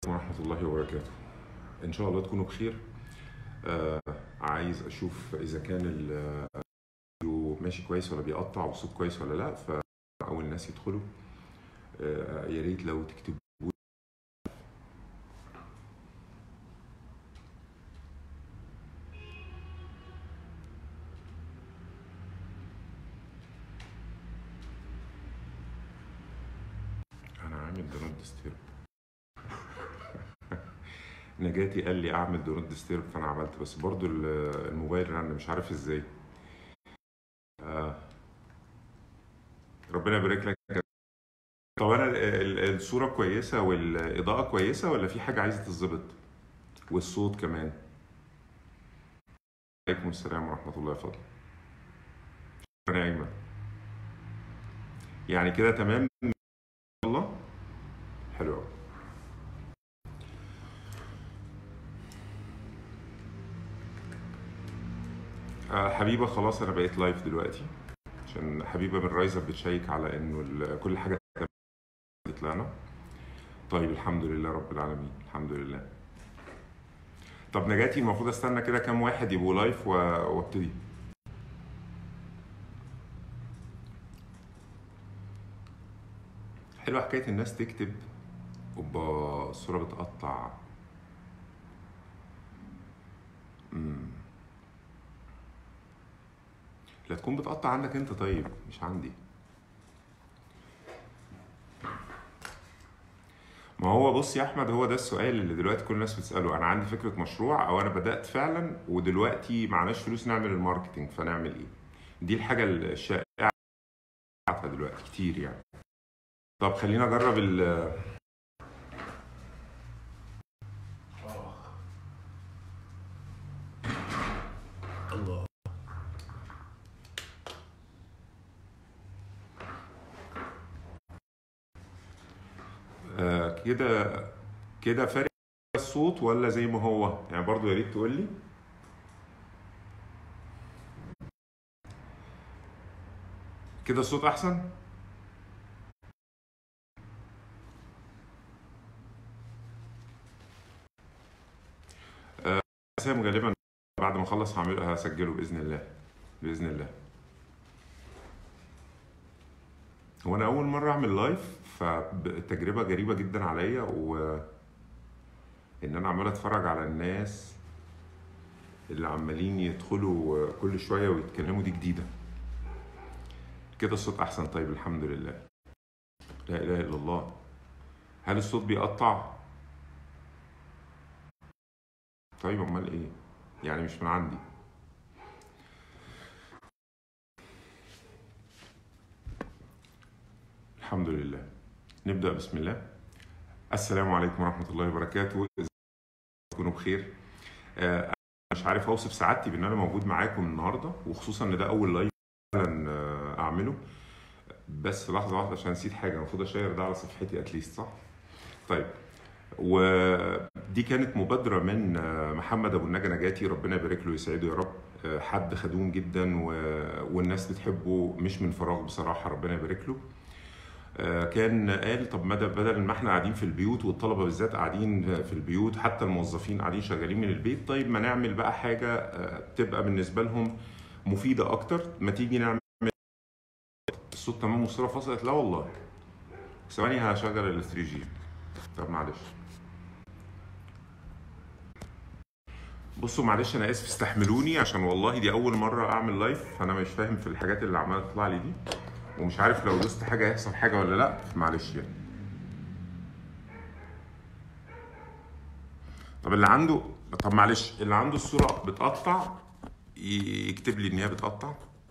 ورحمة الله وبركاته إن شاء الله تكونوا بخير آه عايز أشوف إذا كان الفيديو ماشي كويس ولا بيقطع والصوت كويس ولا لأ فأول ناس يدخلوا آه يا ريت لو تكتبوا أنا عامل دونت ديسترب نجاتي قال لي اعمل دونت ديسترب فانا عملت بس برضو ال- الموبايل رن مش عارف ازاي آه. ربنا يبارك لك طب انا ال- ال- الصوره كويسه والاضاءه كويسه ولا في حاجه عايزه تتظبط والصوت كمان عليكم السلام ورحمه الله يا فضل شكرا يا ايمن يعني كده تمام ان شاء الله حلو قوي آه، حبيبه خلاص انا بقيت لايف دلوقتي عشان حبيبه من رايزر بتشيك على انه ال- كل حاجه تمام طلعنا طيب الحمد لله رب العالمين الحمد لله طب نجاتي المفروض استنى كده كام واحد يبقوا لايف و- وابتدي حلوه حكايه الناس تكتب اوبا الصوره بتقطع مم. لا تكون بتقطع عندك انت طيب مش عندي ما هو بص يا احمد هو ده السؤال اللي دلوقتي كل الناس بتساله انا عندي فكره مشروع او انا بدات فعلا ودلوقتي معناش فلوس نعمل الماركتينج فنعمل ايه دي الحاجه الشائعه دلوقتي كتير يعني طب خلينا اجرب ال الله آه، كده كده فارق الصوت ولا زي ما هو يعني برضو يا ريت تقول لي كده الصوت احسن آه، سام غالبا بعد ما اخلص هعمل هسجله باذن الله باذن الله هو انا اول مره اعمل لايف فالتجربه غريبه جدا عليا و ان انا عمال اتفرج على الناس اللي عمالين يدخلوا كل شويه ويتكلموا دي جديده كده الصوت احسن طيب الحمد لله لا اله الا الله هل الصوت بيقطع طيب امال ايه يعني مش من عندي الحمد لله نبدأ بسم الله السلام عليكم ورحمة الله وبركاته ازيكم تكونوا بخير آه، أنا مش عارف اوصف سعادتي بان انا موجود معاكم النهارده وخصوصا ان ده اول لايف فعلا آه، اعمله بس لحظة واحدة عشان نسيت حاجة المفروض اشير ده على صفحتي اتليست صح؟ طيب ودي كانت مبادرة من آه، محمد أبو النجا نجاتي ربنا يبارك له ويسعده يا رب آه، حد خدوم جدا و... والناس بتحبه مش من فراغ بصراحة ربنا يبارك له آه، كان قال طب مدى بدل ما احنا قاعدين في البيوت والطلبه بالذات قاعدين في البيوت حتى الموظفين قاعدين شغالين من البيت طيب ما نعمل بقى حاجه آه، تبقى بالنسبه لهم مفيده اكتر ما تيجي نعمل الصوت تمام والصوره فصلت لا والله ثواني هشغل ال 3 جي طب معلش بصوا معلش انا اسف استحملوني عشان والله دي اول مره اعمل لايف فانا مش فاهم في الحاجات اللي عماله تطلع لي دي ومش عارف لو دوست حاجه هيحصل حاجه ولا لا معلش يعني طب اللي عنده طب معلش اللي عنده الصوره بتقطع ي- يكتب لي ان هي بتقطع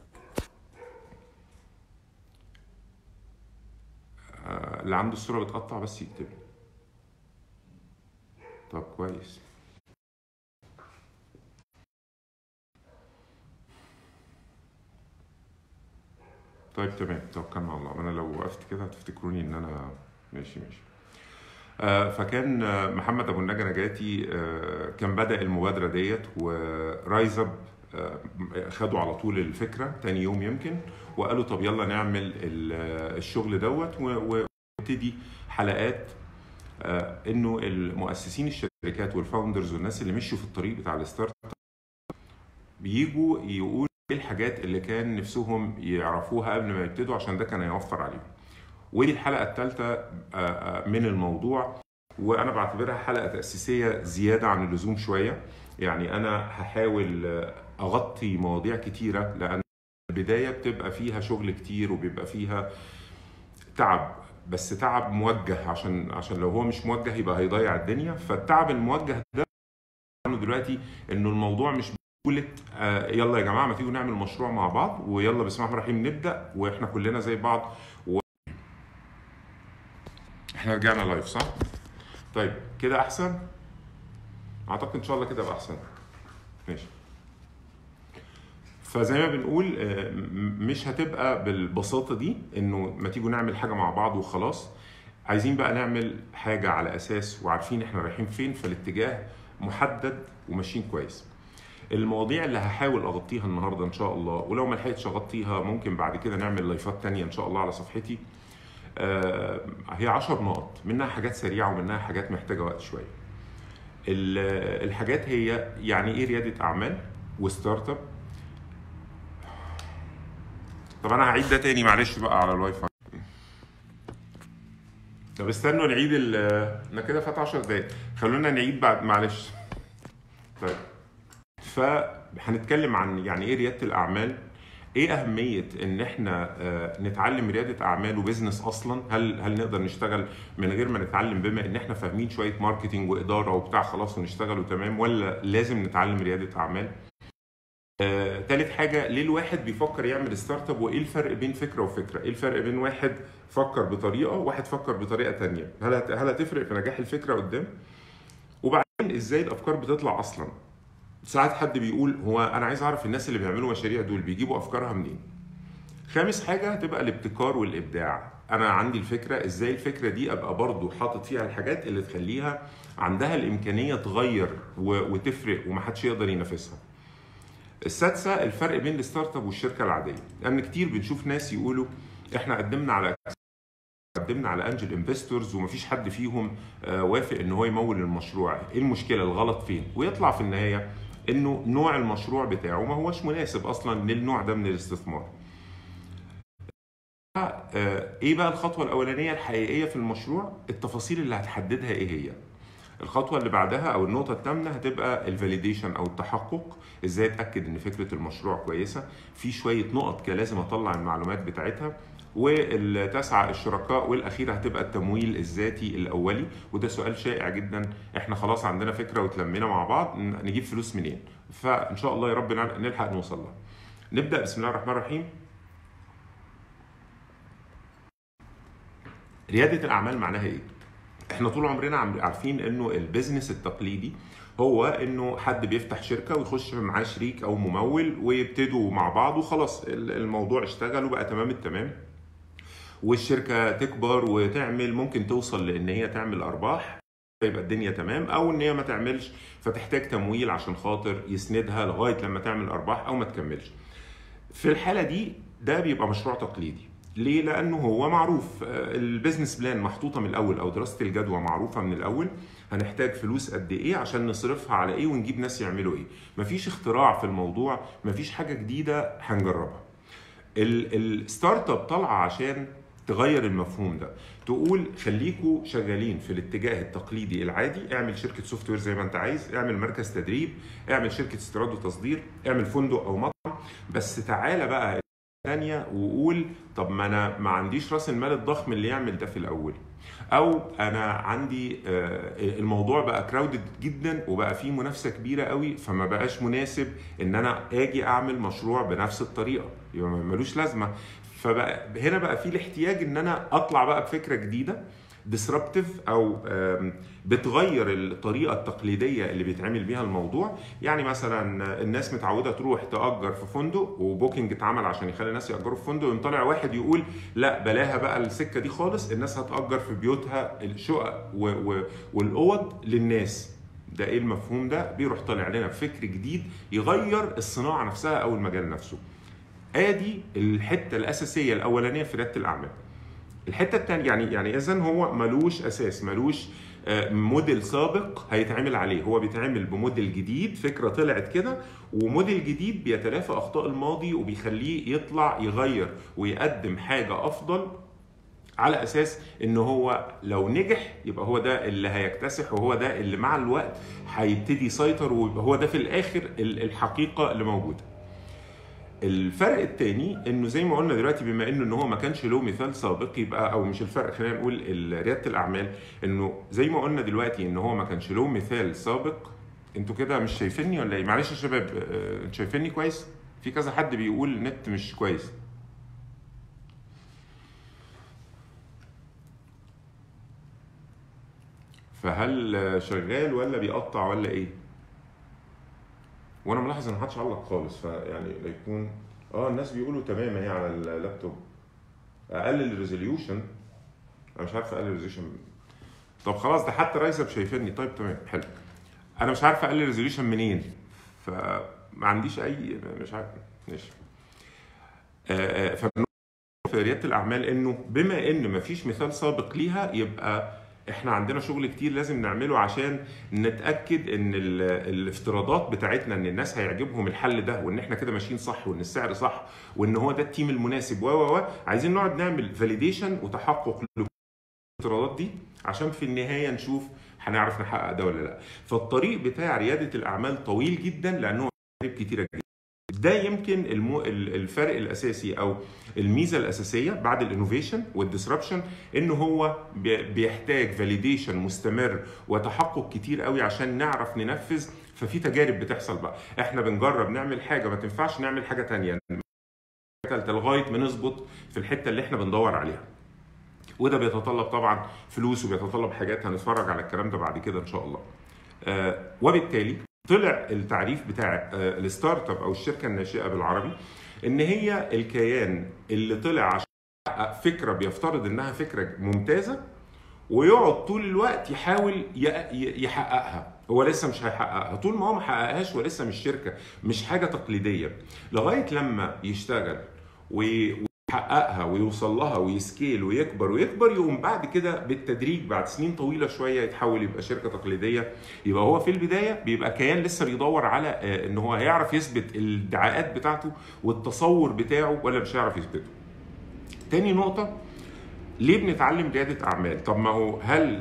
آه، اللي عنده الصوره بتقطع بس يكتب لي طب كويس طيب تمام توكلنا على الله انا لو وقفت كده هتفتكروني ان انا ماشي ماشي آه، فكان آه، محمد ابو النجا نجاتي آه، كان بدا المبادره ديت ورايز اب آه، خدوا على طول الفكره تاني يوم يمكن وقالوا طب يلا نعمل ال- الشغل دوت و- ونبتدي حلقات آه، انه المؤسسين الشركات والفاوندرز والناس اللي مشوا في الطريق بتاع الستارت اب بيجوا يقولوا ايه الحاجات اللي كان نفسهم يعرفوها قبل ما يبتدوا عشان ده كان هيوفر عليهم ودي الحلقه الثالثه من الموضوع وانا بعتبرها حلقه تاسيسيه زياده عن اللزوم شويه يعني انا هحاول آه، اغطي مواضيع كتيره لان البدايه بتبقى فيها شغل كتير وبيبقى فيها تعب بس تعب موجه عشان عشان لو هو مش موجه يبقى هيضيع الدنيا فالتعب الموجه ده عنه دلوقتي انه الموضوع مش بقولة آه يلا يا جماعه ما تيجوا نعمل مشروع مع بعض ويلا بسم الله الرحمن الرحيم نبدا واحنا كلنا زي بعض و... احنا رجعنا لايف صح؟ طيب كده احسن؟ اعتقد ان شاء الله كده يبقى احسن ماشي فزي ما بنقول آه، م- مش هتبقى بالبساطه دي انه ما تيجوا نعمل حاجه مع بعض وخلاص عايزين بقى نعمل حاجه على اساس وعارفين احنا رايحين فين فالاتجاه محدد وماشيين كويس المواضيع اللي هحاول اغطيها النهارده ان شاء الله ولو ما لحقتش اغطيها ممكن بعد كده نعمل لايفات تانية ان شاء الله على صفحتي آه، هي 10 نقط منها حاجات سريعه ومنها حاجات محتاجه وقت شويه ال- الحاجات هي يعني ايه رياده اعمال وستارت اب طب انا هعيد ده تاني معلش بقى على الواي فاي طب استنوا نعيد ال انا كده فات 10 دقايق خلونا نعيد بعد معلش طيب فهنتكلم عن يعني ايه رياده الاعمال ايه اهميه ان احنا آه، نتعلم رياده اعمال وبزنس اصلا هل هل نقدر نشتغل من غير ما نتعلم بما ان احنا فاهمين شويه ماركتينج واداره وبتاع خلاص ونشتغل وتمام ولا لازم نتعلم رياده اعمال آه، تالت حاجة ليه الواحد بيفكر يعمل ستارت اب وايه الفرق بين فكرة وفكرة؟ ايه الفرق بين واحد فكر بطريقة وواحد فكر بطريقة تانية؟ هل هت- هل هتفرق في نجاح الفكرة قدام؟ وبعدين ازاي الافكار بتطلع اصلا؟ ساعات حد بيقول هو انا عايز اعرف الناس اللي بيعملوا مشاريع دول بيجيبوا افكارها منين؟ خامس حاجة هتبقى الابتكار والابداع انا عندي الفكرة ازاي الفكرة دي ابقى برضو حاطط فيها الحاجات اللي تخليها عندها الامكانية تغير و- وتفرق ومحدش يقدر ينافسها السادسه الفرق بين الستارت اب والشركه العاديه لان كتير بنشوف ناس يقولوا احنا قدمنا على قدمنا على انجل انفستورز ومفيش حد فيهم آه، وافق ان هو يمول المشروع ايه المشكله الغلط فين ويطلع في النهايه انه نوع المشروع بتاعه ما هوش مناسب اصلا للنوع ده من الاستثمار آه، ايه بقى الخطوه الاولانيه الحقيقيه في المشروع التفاصيل اللي هتحددها ايه هي الخطوه اللي بعدها او النقطه الثامنه هتبقى الفاليديشن او التحقق ازاي اتاكد ان فكره المشروع كويسه في شويه نقط كده لازم اطلع المعلومات بتاعتها والتاسعه الشركاء والاخيره هتبقى التمويل الذاتي الاولي وده سؤال شائع جدا احنا خلاص عندنا فكره وتلمينا مع بعض ن- نجيب فلوس منين فان شاء الله يا رب نل- نلحق نوصل لها نبدا بسم الله الرحمن الرحيم رياده الاعمال معناها ايه احنا طول عمرنا عم- عارفين انه البيزنس التقليدي هو انه حد بيفتح شركه ويخش معاه شريك او ممول ويبتدوا مع بعض وخلاص ال- الموضوع اشتغل وبقى تمام التمام والشركه تكبر وتعمل ممكن توصل لان هي تعمل ارباح يبقى الدنيا تمام او ان هي ما تعملش فتحتاج تمويل عشان خاطر يسندها لغايه لما تعمل ارباح او ما تكملش في الحاله دي ده بيبقى مشروع تقليدي ليه؟ لأنه هو معروف آه، البيزنس بلان محطوطة من الأول أو دراسة الجدوى معروفة من الأول هنحتاج فلوس قد إيه عشان نصرفها على إيه ونجيب ناس يعملوا إيه مفيش اختراع في الموضوع مفيش حاجة جديدة هنجربها ال- الستارت اب طالعة عشان تغير المفهوم ده تقول خليكوا شغالين في الاتجاه التقليدي العادي اعمل شركة سوفت وير زي ما انت عايز اعمل مركز تدريب اعمل شركة استيراد وتصدير اعمل فندق او مطعم بس تعالى بقى تانية وقول طب ما انا ما عنديش راس المال الضخم اللي يعمل ده في الاول او انا عندي آه، الموضوع بقى كراودد جدا وبقى فيه منافسه كبيره قوي فما بقاش مناسب ان انا اجي اعمل مشروع بنفس الطريقه يبقى ملوش لازمه فبقى هنا بقى في الاحتياج ان انا اطلع بقى بفكره جديده ديسربتيف او آم، بتغير الطريقه التقليديه اللي بيتعمل بيها الموضوع يعني مثلا الناس متعوده تروح تاجر في فندق وبوكينج اتعمل عشان يخلي الناس ياجروا في فندق يقوم طالع واحد يقول لا بلاها بقى السكه دي خالص الناس هتاجر في بيوتها الشقق و- و- والاوض للناس ده ايه المفهوم ده بيروح طالع لنا بفكر جديد يغير الصناعه نفسها او المجال نفسه ادي الحته الاساسيه الاولانيه في رياده الاعمال الحته الثانيه يعني يعني اذا هو ملوش اساس ملوش آه، موديل سابق هيتعمل عليه هو بيتعمل بموديل جديد فكره طلعت كده وموديل جديد بيتلافى اخطاء الماضي وبيخليه يطلع يغير ويقدم حاجه افضل على اساس ان هو لو نجح يبقى هو ده اللي هيكتسح وهو ده اللي مع الوقت هيبتدي يسيطر ويبقى هو ده في الاخر ال- الحقيقه اللي موجوده الفرق الثاني انه زي ما قلنا دلوقتي بما انه ان هو ما كانش له مثال سابق يبقى او مش الفرق خلينا نقول ال- رياده الاعمال انه زي ما قلنا دلوقتي ان هو ما كانش له مثال سابق انتوا كده مش شايفيني ولا ايه معلش يا شباب آه، انتوا شايفيني كويس في كذا حد بيقول النت مش كويس فهل آه، شغال ولا بيقطع ولا ايه وانا ملاحظ ان محدش علق خالص فيعني لا يكون اه الناس بيقولوا تمام اهي على اللابتوب اقلل الريزوليوشن انا مش عارف اقلل الريزوليوشن طب خلاص ده حتى رايزر شايفيني طيب تمام حلو انا مش عارف اقلل الريزوليوشن منين فما عنديش اي مش عارف ماشي آه، آه، فبنقول في رياده الاعمال انه بما ان مفيش مثال سابق ليها يبقى احنا عندنا شغل كتير لازم نعمله عشان نتاكد ان ال- الافتراضات بتاعتنا ان الناس هيعجبهم الحل ده وان احنا كده ماشيين صح وان السعر صح وان هو ده التيم المناسب و و و عايزين نقعد نعمل فاليديشن وتحقق الافتراضات دي عشان في النهايه نشوف هنعرف نحقق ده ولا لا فالطريق بتاع رياده الاعمال طويل جدا لانه تجارب كتيره جدا ده يمكن المو... ال- الفرق الاساسي او الميزه الاساسيه بعد الانوفيشن والديسربشن ان هو بي- بيحتاج فاليديشن مستمر وتحقق كتير قوي عشان نعرف ننفذ ففي تجارب بتحصل بقى احنا بنجرب نعمل حاجه ما تنفعش نعمل حاجه تانية ثالثه لغايه ما نظبط في الحته اللي احنا بندور عليها وده بيتطلب طبعا فلوس وبيتطلب حاجات هنتفرج على الكلام ده بعد كده ان شاء الله آه، وبالتالي طلع التعريف بتاع آه، الستارت اب او الشركه الناشئه بالعربي ان هي الكيان اللي طلع عشان يحقق فكره بيفترض انها فكره ممتازه ويقعد طول الوقت يحاول ي- ي- يحققها هو لسه مش هيحققها طول ما هو ما حققهاش هو لسه مش شركه مش حاجه تقليديه لغايه لما يشتغل وي- ويحققها ويوصل لها ويسكيل ويكبر ويكبر يقوم بعد كده بالتدريج بعد سنين طويله شويه يتحول يبقى شركه تقليديه يبقى هو في البدايه بيبقى كيان لسه بيدور على آه، ان هو هيعرف يثبت الادعاءات بتاعته والتصور بتاعه ولا مش هيعرف يثبته. تاني نقطه ليه بنتعلم رياده اعمال؟ طب ما هو هل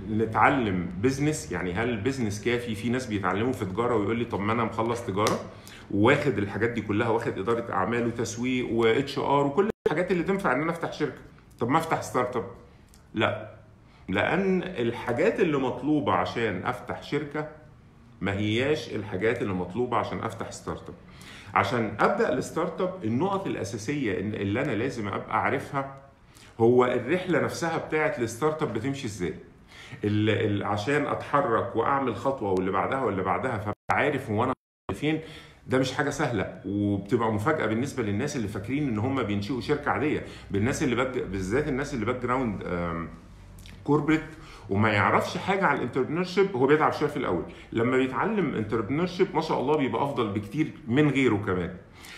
نتعلم بزنس يعني هل البزنس كافي؟ في ناس بيتعلموا في تجاره ويقول لي طب ما انا مخلص تجاره واخد الحاجات دي كلها واخد اداره اعمال وتسويق واتش ار وكل الحاجات اللي تنفع ان انا افتح شركه طب ما افتح ستارت اب لا لان الحاجات اللي مطلوبه عشان افتح شركه ما هياش الحاجات اللي مطلوبه عشان افتح ستارت اب عشان ابدا الستارت اب النقط الاساسيه إن- اللي انا لازم ابقى عارفها هو الرحله نفسها بتاعت الستارت اب بتمشي ازاي ال- ال- عشان اتحرك واعمل خطوه واللي بعدها واللي بعدها فابقى عارف هو انا فين ده مش حاجه سهله وبتبقى مفاجاه بالنسبه للناس اللي فاكرين ان هم بينشئوا شركه عاديه بالناس اللي باك بالذات الناس اللي باك جراوند كوربريت وما يعرفش حاجه عن الانتربرنور شيب هو بيتعب شويه في الاول لما بيتعلم انتربرنور شيب ما شاء الله بيبقى افضل بكتير من غيره كمان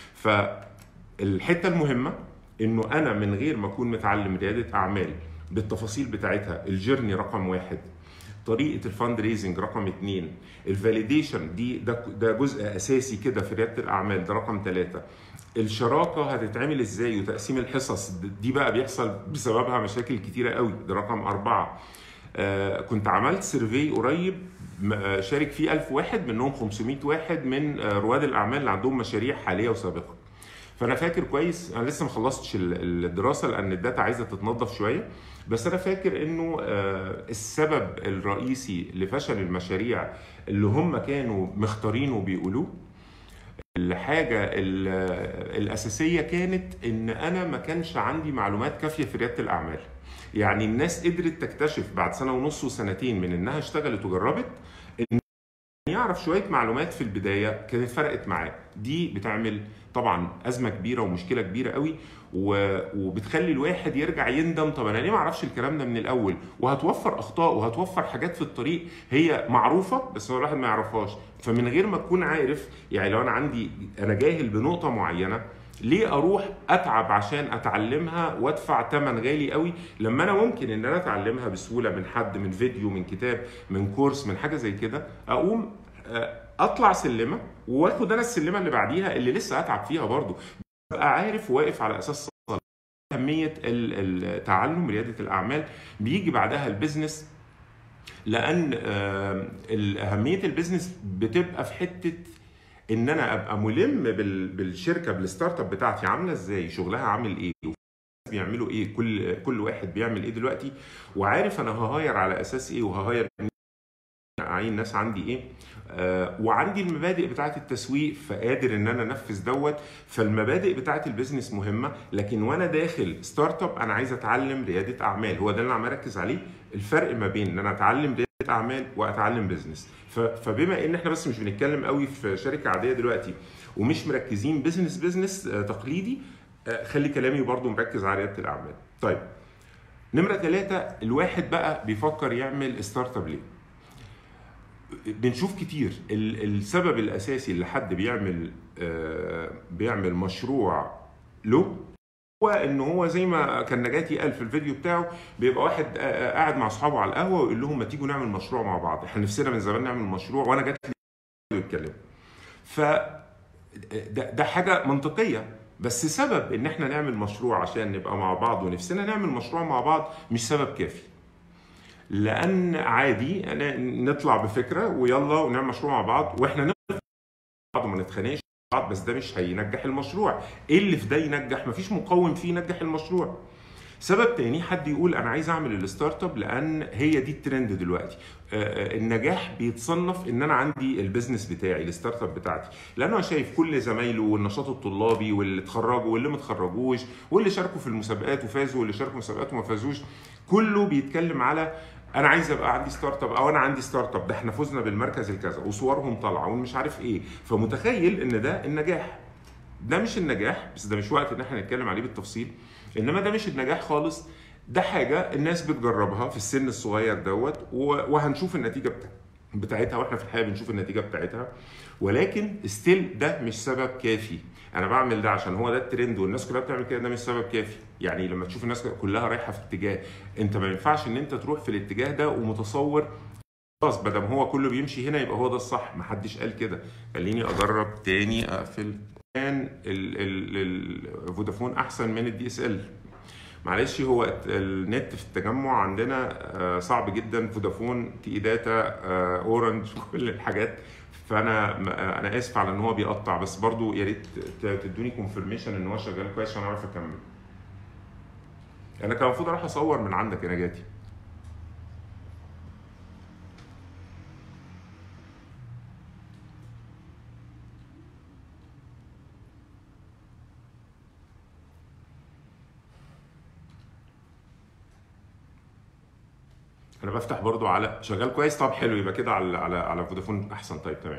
فالحته المهمه انه انا من غير ما اكون متعلم رياده اعمال بالتفاصيل بتاعتها الجيرني رقم واحد طريقه الفند ريزنج رقم اثنين الفاليديشن دي ده ده جزء اساسي كده في رياده الاعمال ده رقم ثلاثه الشراكه هتتعمل ازاي وتقسيم الحصص دي بقى بيحصل بسببها مشاكل كتيره قوي ده رقم اربعه آه كنت عملت سيرفي قريب م- آه، شارك فيه 1000 واحد منهم 500 واحد من آه، رواد الاعمال اللي عندهم مشاريع حاليه وسابقه فانا فاكر كويس انا لسه ما خلصتش ال- الدراسه لان الداتا عايزه تتنظف شويه بس انا فاكر انه آه، السبب الرئيسي لفشل المشاريع اللي هم كانوا مختارين وبيقولوه الحاجه ال- الاساسيه كانت ان انا ما كانش عندي معلومات كافيه في رياده الاعمال يعني الناس قدرت تكتشف بعد سنه ونص وسنتين من انها اشتغلت وجربت ان يعرف شويه معلومات في البدايه كانت فرقت معاه دي بتعمل طبعا ازمه كبيره ومشكله كبيره قوي و... وبتخلي الواحد يرجع يندم طب انا ليه ما اعرفش الكلام ده من الاول وهتوفر اخطاء وهتوفر حاجات في الطريق هي معروفه بس هو الواحد ما يعرفهاش فمن غير ما تكون عارف يعني لو انا عندي انا جاهل بنقطه معينه ليه اروح اتعب عشان اتعلمها وادفع ثمن غالي قوي لما انا ممكن ان انا اتعلمها بسهوله من حد من فيديو من كتاب من كورس من حاجه زي كده اقوم آه، اطلع سلمه واخد انا السلمه اللي بعديها اللي لسه اتعب فيها برضو ابقى عارف واقف على اساس صلب. اهميه ال- التعلم رياده الاعمال بيجي بعدها البيزنس لان آه، ال- اهميه البيزنس بتبقى في حته ان انا ابقى ملم بال- بالشركه بالستارت اب بتاعتي عامله ازاي شغلها عامل ايه بيعملوا ايه كل كل واحد بيعمل ايه دلوقتي وعارف انا ههاير على اساس ايه وههاير اعين ناس عندي ايه آه وعندي المبادئ بتاعه التسويق فقادر ان انا انفذ دوت فالمبادئ بتاعه البيزنس مهمه لكن وانا داخل ستارت اب انا عايز اتعلم رياده اعمال هو ده اللي انا عمال اركز عليه الفرق ما بين ان انا اتعلم رياده اعمال واتعلم بيزنس ف- فبما ان احنا بس مش بنتكلم قوي في شركه عاديه دلوقتي ومش مركزين بيزنس بيزنس آه، تقليدي آه، خلي كلامي برضو مركز على رياده الاعمال طيب نمره ثلاثة الواحد بقى بيفكر يعمل ستارت اب ليه بنشوف كتير ال- السبب الاساسي اللي حد بيعمل آه، بيعمل مشروع له هو ان هو زي ما كان نجاتي قال في الفيديو بتاعه بيبقى واحد آه، آه، قاعد مع اصحابه على القهوه ويقول لهم ما تيجوا نعمل مشروع مع بعض احنا نفسنا من زمان نعمل مشروع وانا جات لي يتكلم ف ده, ده حاجه منطقيه بس سبب ان احنا نعمل مشروع عشان نبقى مع بعض ونفسنا نعمل مشروع مع بعض مش سبب كافي لان عادي أنا نطلع بفكره ويلا ونعمل مشروع مع بعض واحنا نطلع مع بعض وما نتخانقش مع بعض بس ده مش هينجح المشروع ايه اللي في ده ينجح مفيش مقوم فيه ينجح المشروع سبب تاني حد يقول انا عايز اعمل الستارت اب لان هي دي الترند دلوقتي آه، آه، النجاح بيتصنف ان انا عندي البيزنس بتاعي الستارت اب بتاعتي لانه أنا شايف كل زمايله والنشاط الطلابي واللي اتخرجوا واللي ما اتخرجوش واللي شاركوا في المسابقات وفازوا واللي شاركوا في المسابقات وما فازوش كله بيتكلم على انا عايز ابقى عندي ستارت اب او انا عندي ستارت اب ده احنا فزنا بالمركز الكذا وصورهم طالعه ومش عارف ايه فمتخيل ان ده النجاح ده مش النجاح بس ده مش وقت ان احنا نتكلم عليه بالتفصيل انما ده مش النجاح خالص ده حاجه الناس بتجربها في السن الصغير دوت و- وهنشوف النتيجه بتاع- بتاعتها واحنا في الحياه بنشوف النتيجه بتاعتها ولكن ستيل ده مش سبب كافي انا بعمل ده عشان هو ده الترند والناس كلها بتعمل كده ده مش سبب كافي يعني لما تشوف الناس كلها رايحه في اتجاه انت ما ينفعش ان انت تروح في الاتجاه ده ومتصور خلاص بدل هو كله بيمشي هنا يبقى هو ده الصح محدش قال كده خليني اجرب تاني اقفل كان ال- ال- الفودافون احسن من الدي اس ال معلش هو النت في التجمع عندنا آه، صعب جدا فودافون تي داتا آه، اورنج كل الحاجات فانا م- آه، انا اسف على ان هو بيقطع بس برضو يا ريت ت- تدوني كونفirmation ان هو شغال كويس عشان اعرف اكمل انا كان المفروض اروح اصور من عندك يا نجاتي انا بفتح برضو على شغال كويس طب حلو يبقى كده على على على فودافون احسن طيب تمام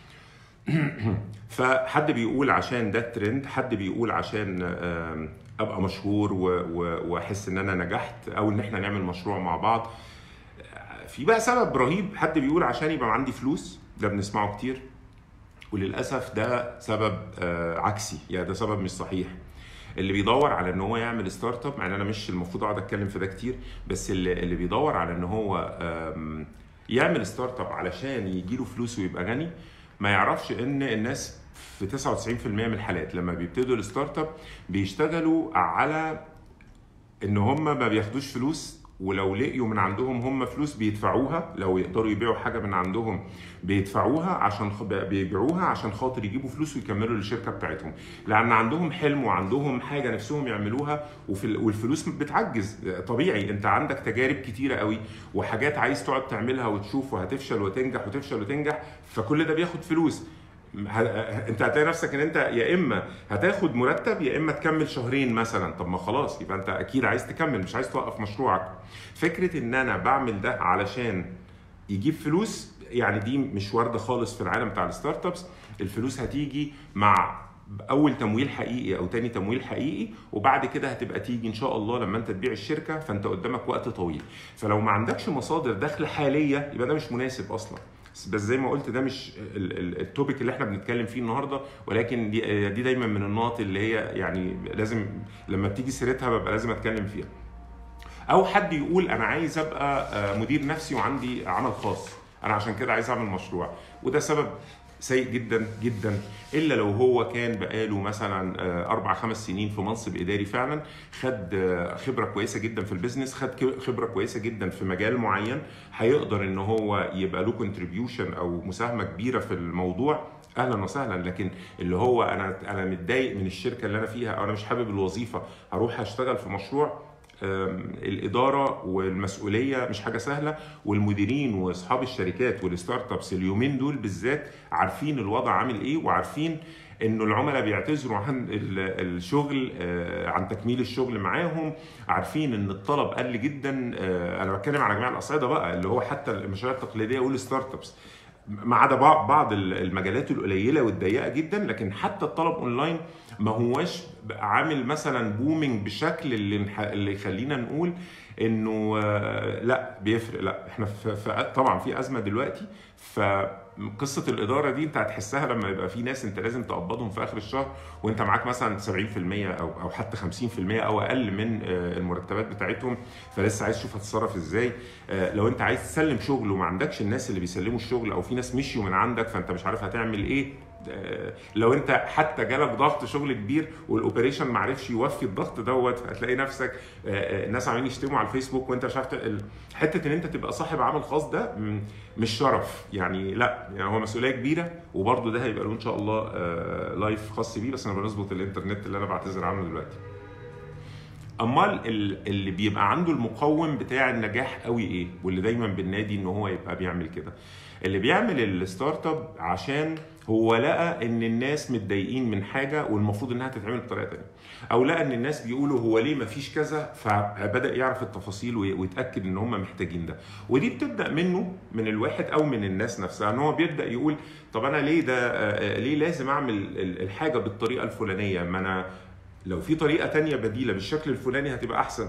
فحد بيقول عشان ده الترند حد بيقول عشان آم، ابقى مشهور و- و- واحس ان انا نجحت او ان احنا نعمل مشروع مع بعض في بقى سبب رهيب حد بيقول عشان يبقى عندي فلوس ده بنسمعه كتير وللاسف ده سبب آه، عكسي يعني ده سبب مش صحيح اللي بيدور على ان هو يعمل ستارت اب يعني انا مش المفروض اقعد اتكلم في ده كتير بس اللي, اللي بيدور على ان هو آم، يعمل ستارت اب علشان يجي له فلوس ويبقى غني ما يعرفش ان الناس في 99% من الحالات لما بيبتدوا الستارت اب بيشتغلوا على ان هم ما بياخدوش فلوس ولو لقيوا من عندهم هم فلوس بيدفعوها لو يقدروا يبيعوا حاجه من عندهم بيدفعوها عشان خ... بيبيعوها عشان خاطر يجيبوا فلوس ويكملوا الشركه بتاعتهم لان عندهم حلم وعندهم حاجه نفسهم يعملوها وفي ال... والفلوس بتعجز طبيعي انت عندك تجارب كتيره قوي وحاجات عايز تقعد تعملها وتشوف وهتفشل وتنجح وتفشل وتنجح فكل ده بياخد فلوس ه- انت هتلاقي نفسك ان انت يا اما هتاخد مرتب يا اما تكمل شهرين مثلا طب ما خلاص يبقى انت اكيد عايز تكمل مش عايز توقف مشروعك فكره ان انا بعمل ده علشان يجيب فلوس يعني دي مش وارده خالص في العالم بتاع الستارت ابس الفلوس هتيجي مع اول تمويل حقيقي او تاني تمويل حقيقي وبعد كده هتبقى تيجي ان شاء الله لما انت تبيع الشركه فانت قدامك وقت طويل فلو ما عندكش مصادر دخل حاليه يبقى ده مش مناسب اصلا بس زي ما قلت ده مش ال- ال- التوبيك اللي احنا بنتكلم فيه النهارده ولكن دي دي دايما من النقط اللي هي يعني لازم لما بتيجي سيرتها ببقى لازم اتكلم فيها او حد يقول انا عايز ابقى آه، مدير نفسي وعندي عمل خاص انا عشان كده عايز اعمل مشروع وده سبب سيء جدا جدا الا لو هو كان بقاله مثلا آه، اربع خمس سنين في منصب اداري فعلا خد آه، خبره كويسه جدا في البيزنس خد ك- خبره كويسه جدا في مجال معين هيقدر ان هو يبقى له كونتريبيوشن او مساهمه كبيره في الموضوع اهلا وسهلا لكن اللي هو انا انا متضايق من الشركه اللي انا فيها او انا مش حابب الوظيفه هروح اشتغل في مشروع أم، الاداره والمسؤوليه مش حاجه سهله والمديرين واصحاب الشركات والستارت ابس اليومين دول بالذات عارفين الوضع عامل ايه وعارفين انه العملاء بيعتذروا عن ال- الشغل آه، عن تكميل الشغل معاهم عارفين ان الطلب قل جدا آه، انا بتكلم على جميع الاصعده بقى اللي هو حتى المشاريع التقليديه والستارت ابس ما عدا بعض بعض المجالات القليله والضيقه جدا لكن حتى الطلب اونلاين ما هواش عامل مثلا بومينج بشكل اللي نح- اللي يخلينا نقول انه آه، لا بيفرق لا احنا في في- طبعا في ازمه دلوقتي فقصه الاداره دي انت هتحسها لما يبقى في ناس انت لازم تقبضهم في اخر الشهر وانت معاك مثلا 70% او او حتى 50% او اقل من آه، المرتبات بتاعتهم فلسه عايز تشوف هتتصرف ازاي آه، لو انت عايز تسلم شغل وما عندكش الناس اللي بيسلموا الشغل او في ناس مشيوا من عندك فانت مش عارف هتعمل ايه آه، لو انت حتى جالك ضغط شغل كبير والاوبريشن ما عرفش يوفي الضغط دوت هتلاقي نفسك آه، آه، الناس عمالين يشتموا على الفيسبوك وانت مش عارف ت- ال- حته ان انت تبقى صاحب عمل خاص ده م- مش شرف يعني لا يعني هو مسؤوليه كبيره وبرده ده هيبقى له ان شاء الله آه، لايف خاص بيه بس انا بنظبط الانترنت اللي انا بعتذر عنه دلوقتي امال ال- اللي بيبقى عنده المقوم بتاع النجاح قوي ايه واللي دايما بننادي ان هو يبقى بيعمل كده اللي بيعمل الستارت اب عشان هو لقى ان الناس متضايقين من حاجه والمفروض انها تتعمل بطريقه تانية او لقى ان الناس بيقولوا هو ليه مفيش كذا فبدا يعرف التفاصيل وي- ويتاكد ان هم محتاجين ده ودي بتبدا منه من الواحد او من الناس نفسها ان هو بيبدا يقول طب انا ليه ده آه، آه، ليه لازم اعمل ال- الحاجه بالطريقه الفلانيه ما انا لو في طريقه تانية بديله بالشكل الفلاني هتبقى احسن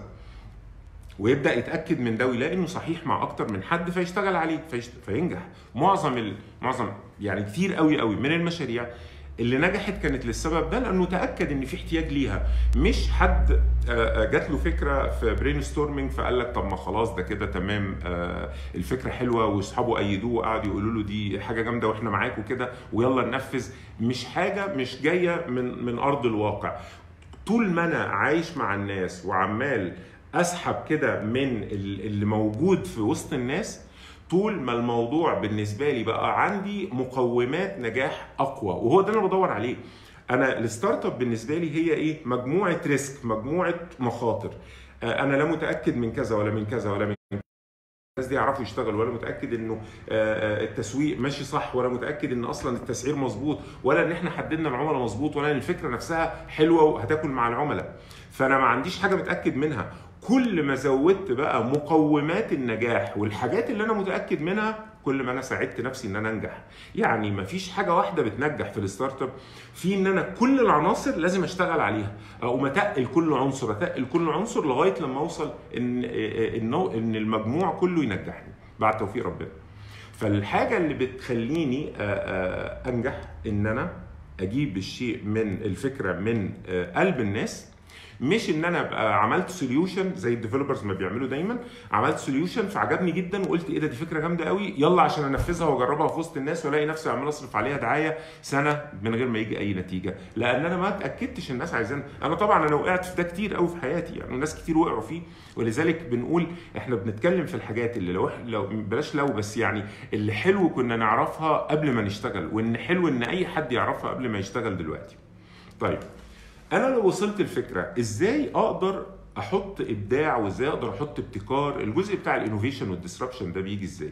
ويبدا يتاكد من ده ويلاقي انه صحيح مع اكتر من حد فيشتغل عليه فيشت... فينجح معظم ال... معظم يعني كتير قوي قوي من المشاريع اللي نجحت كانت للسبب ده لانه تاكد ان في احتياج ليها مش حد آه، آه، جات له فكره في برين ستورمنج فقال لك طب ما خلاص ده كده تمام آه، الفكره حلوه واصحابه ايدوه وقعدوا يقولوا له دي حاجه جامده واحنا معاك وكده ويلا ننفذ مش حاجه مش جايه من من ارض الواقع طول ما انا عايش مع الناس وعمال اسحب كده من ال- اللي موجود في وسط الناس طول ما الموضوع بالنسبه لي بقى عندي مقومات نجاح اقوى وهو ده اللي انا بدور عليه انا الستارت اب بالنسبه لي هي ايه مجموعه ريسك مجموعه مخاطر آه، انا لا متاكد من كذا ولا من كذا ولا من الناس دي يعرفوا يشتغلوا ولا متاكد انه آه، آه، التسويق ماشي صح ولا متاكد ان اصلا التسعير مظبوط ولا ان احنا حددنا العملاء مظبوط ولا ان الفكره نفسها حلوه وهتاكل مع العملاء فانا ما عنديش حاجه متاكد منها كل ما زودت بقى مقومات النجاح والحاجات اللي انا متاكد منها كل ما انا ساعدت نفسي ان انا انجح يعني ما فيش حاجه واحده بتنجح في الستارت اب في ان انا كل العناصر لازم اشتغل عليها اقوم اتقل كل عنصر اتقل كل عنصر لغايه لما اوصل ان ان ان المجموع كله ينجحني بعد توفيق ربنا فالحاجه اللي بتخليني آه، آه، انجح ان انا اجيب الشيء من الفكره من آه، قلب الناس مش ان انا ابقى عملت سوليوشن زي الديفلوبرز ما بيعملوا دايما عملت سوليوشن فعجبني جدا وقلت ايه ده دي فكره جامده قوي يلا عشان انفذها واجربها في وسط الناس والاقي نفسي عمال اصرف عليها دعايه سنه من غير ما يجي اي نتيجه لان انا ما اتاكدتش الناس عايزين انا طبعا انا وقعت في ده كتير قوي في حياتي يعني وناس كتير وقعوا فيه ولذلك بنقول احنا بنتكلم في الحاجات اللي لو لو بلاش لو بس يعني اللي حلو كنا نعرفها قبل ما نشتغل وان حلو ان اي حد يعرفها قبل ما يشتغل دلوقتي طيب انا لو وصلت الفكره ازاي اقدر احط ابداع وازاي اقدر احط ابتكار الجزء بتاع الانوفيشن والديسربشن ده بيجي ازاي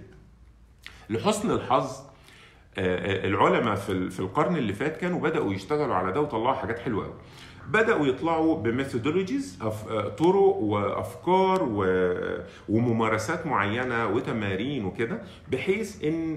لحسن الحظ آه، آه، العلماء في ال- في القرن اللي فات كانوا بداوا يشتغلوا على ده وطلعوا حاجات حلوه قوي بداوا يطلعوا بميثودولوجيز طرق وافكار و- وممارسات معينه وتمارين وكده بحيث ان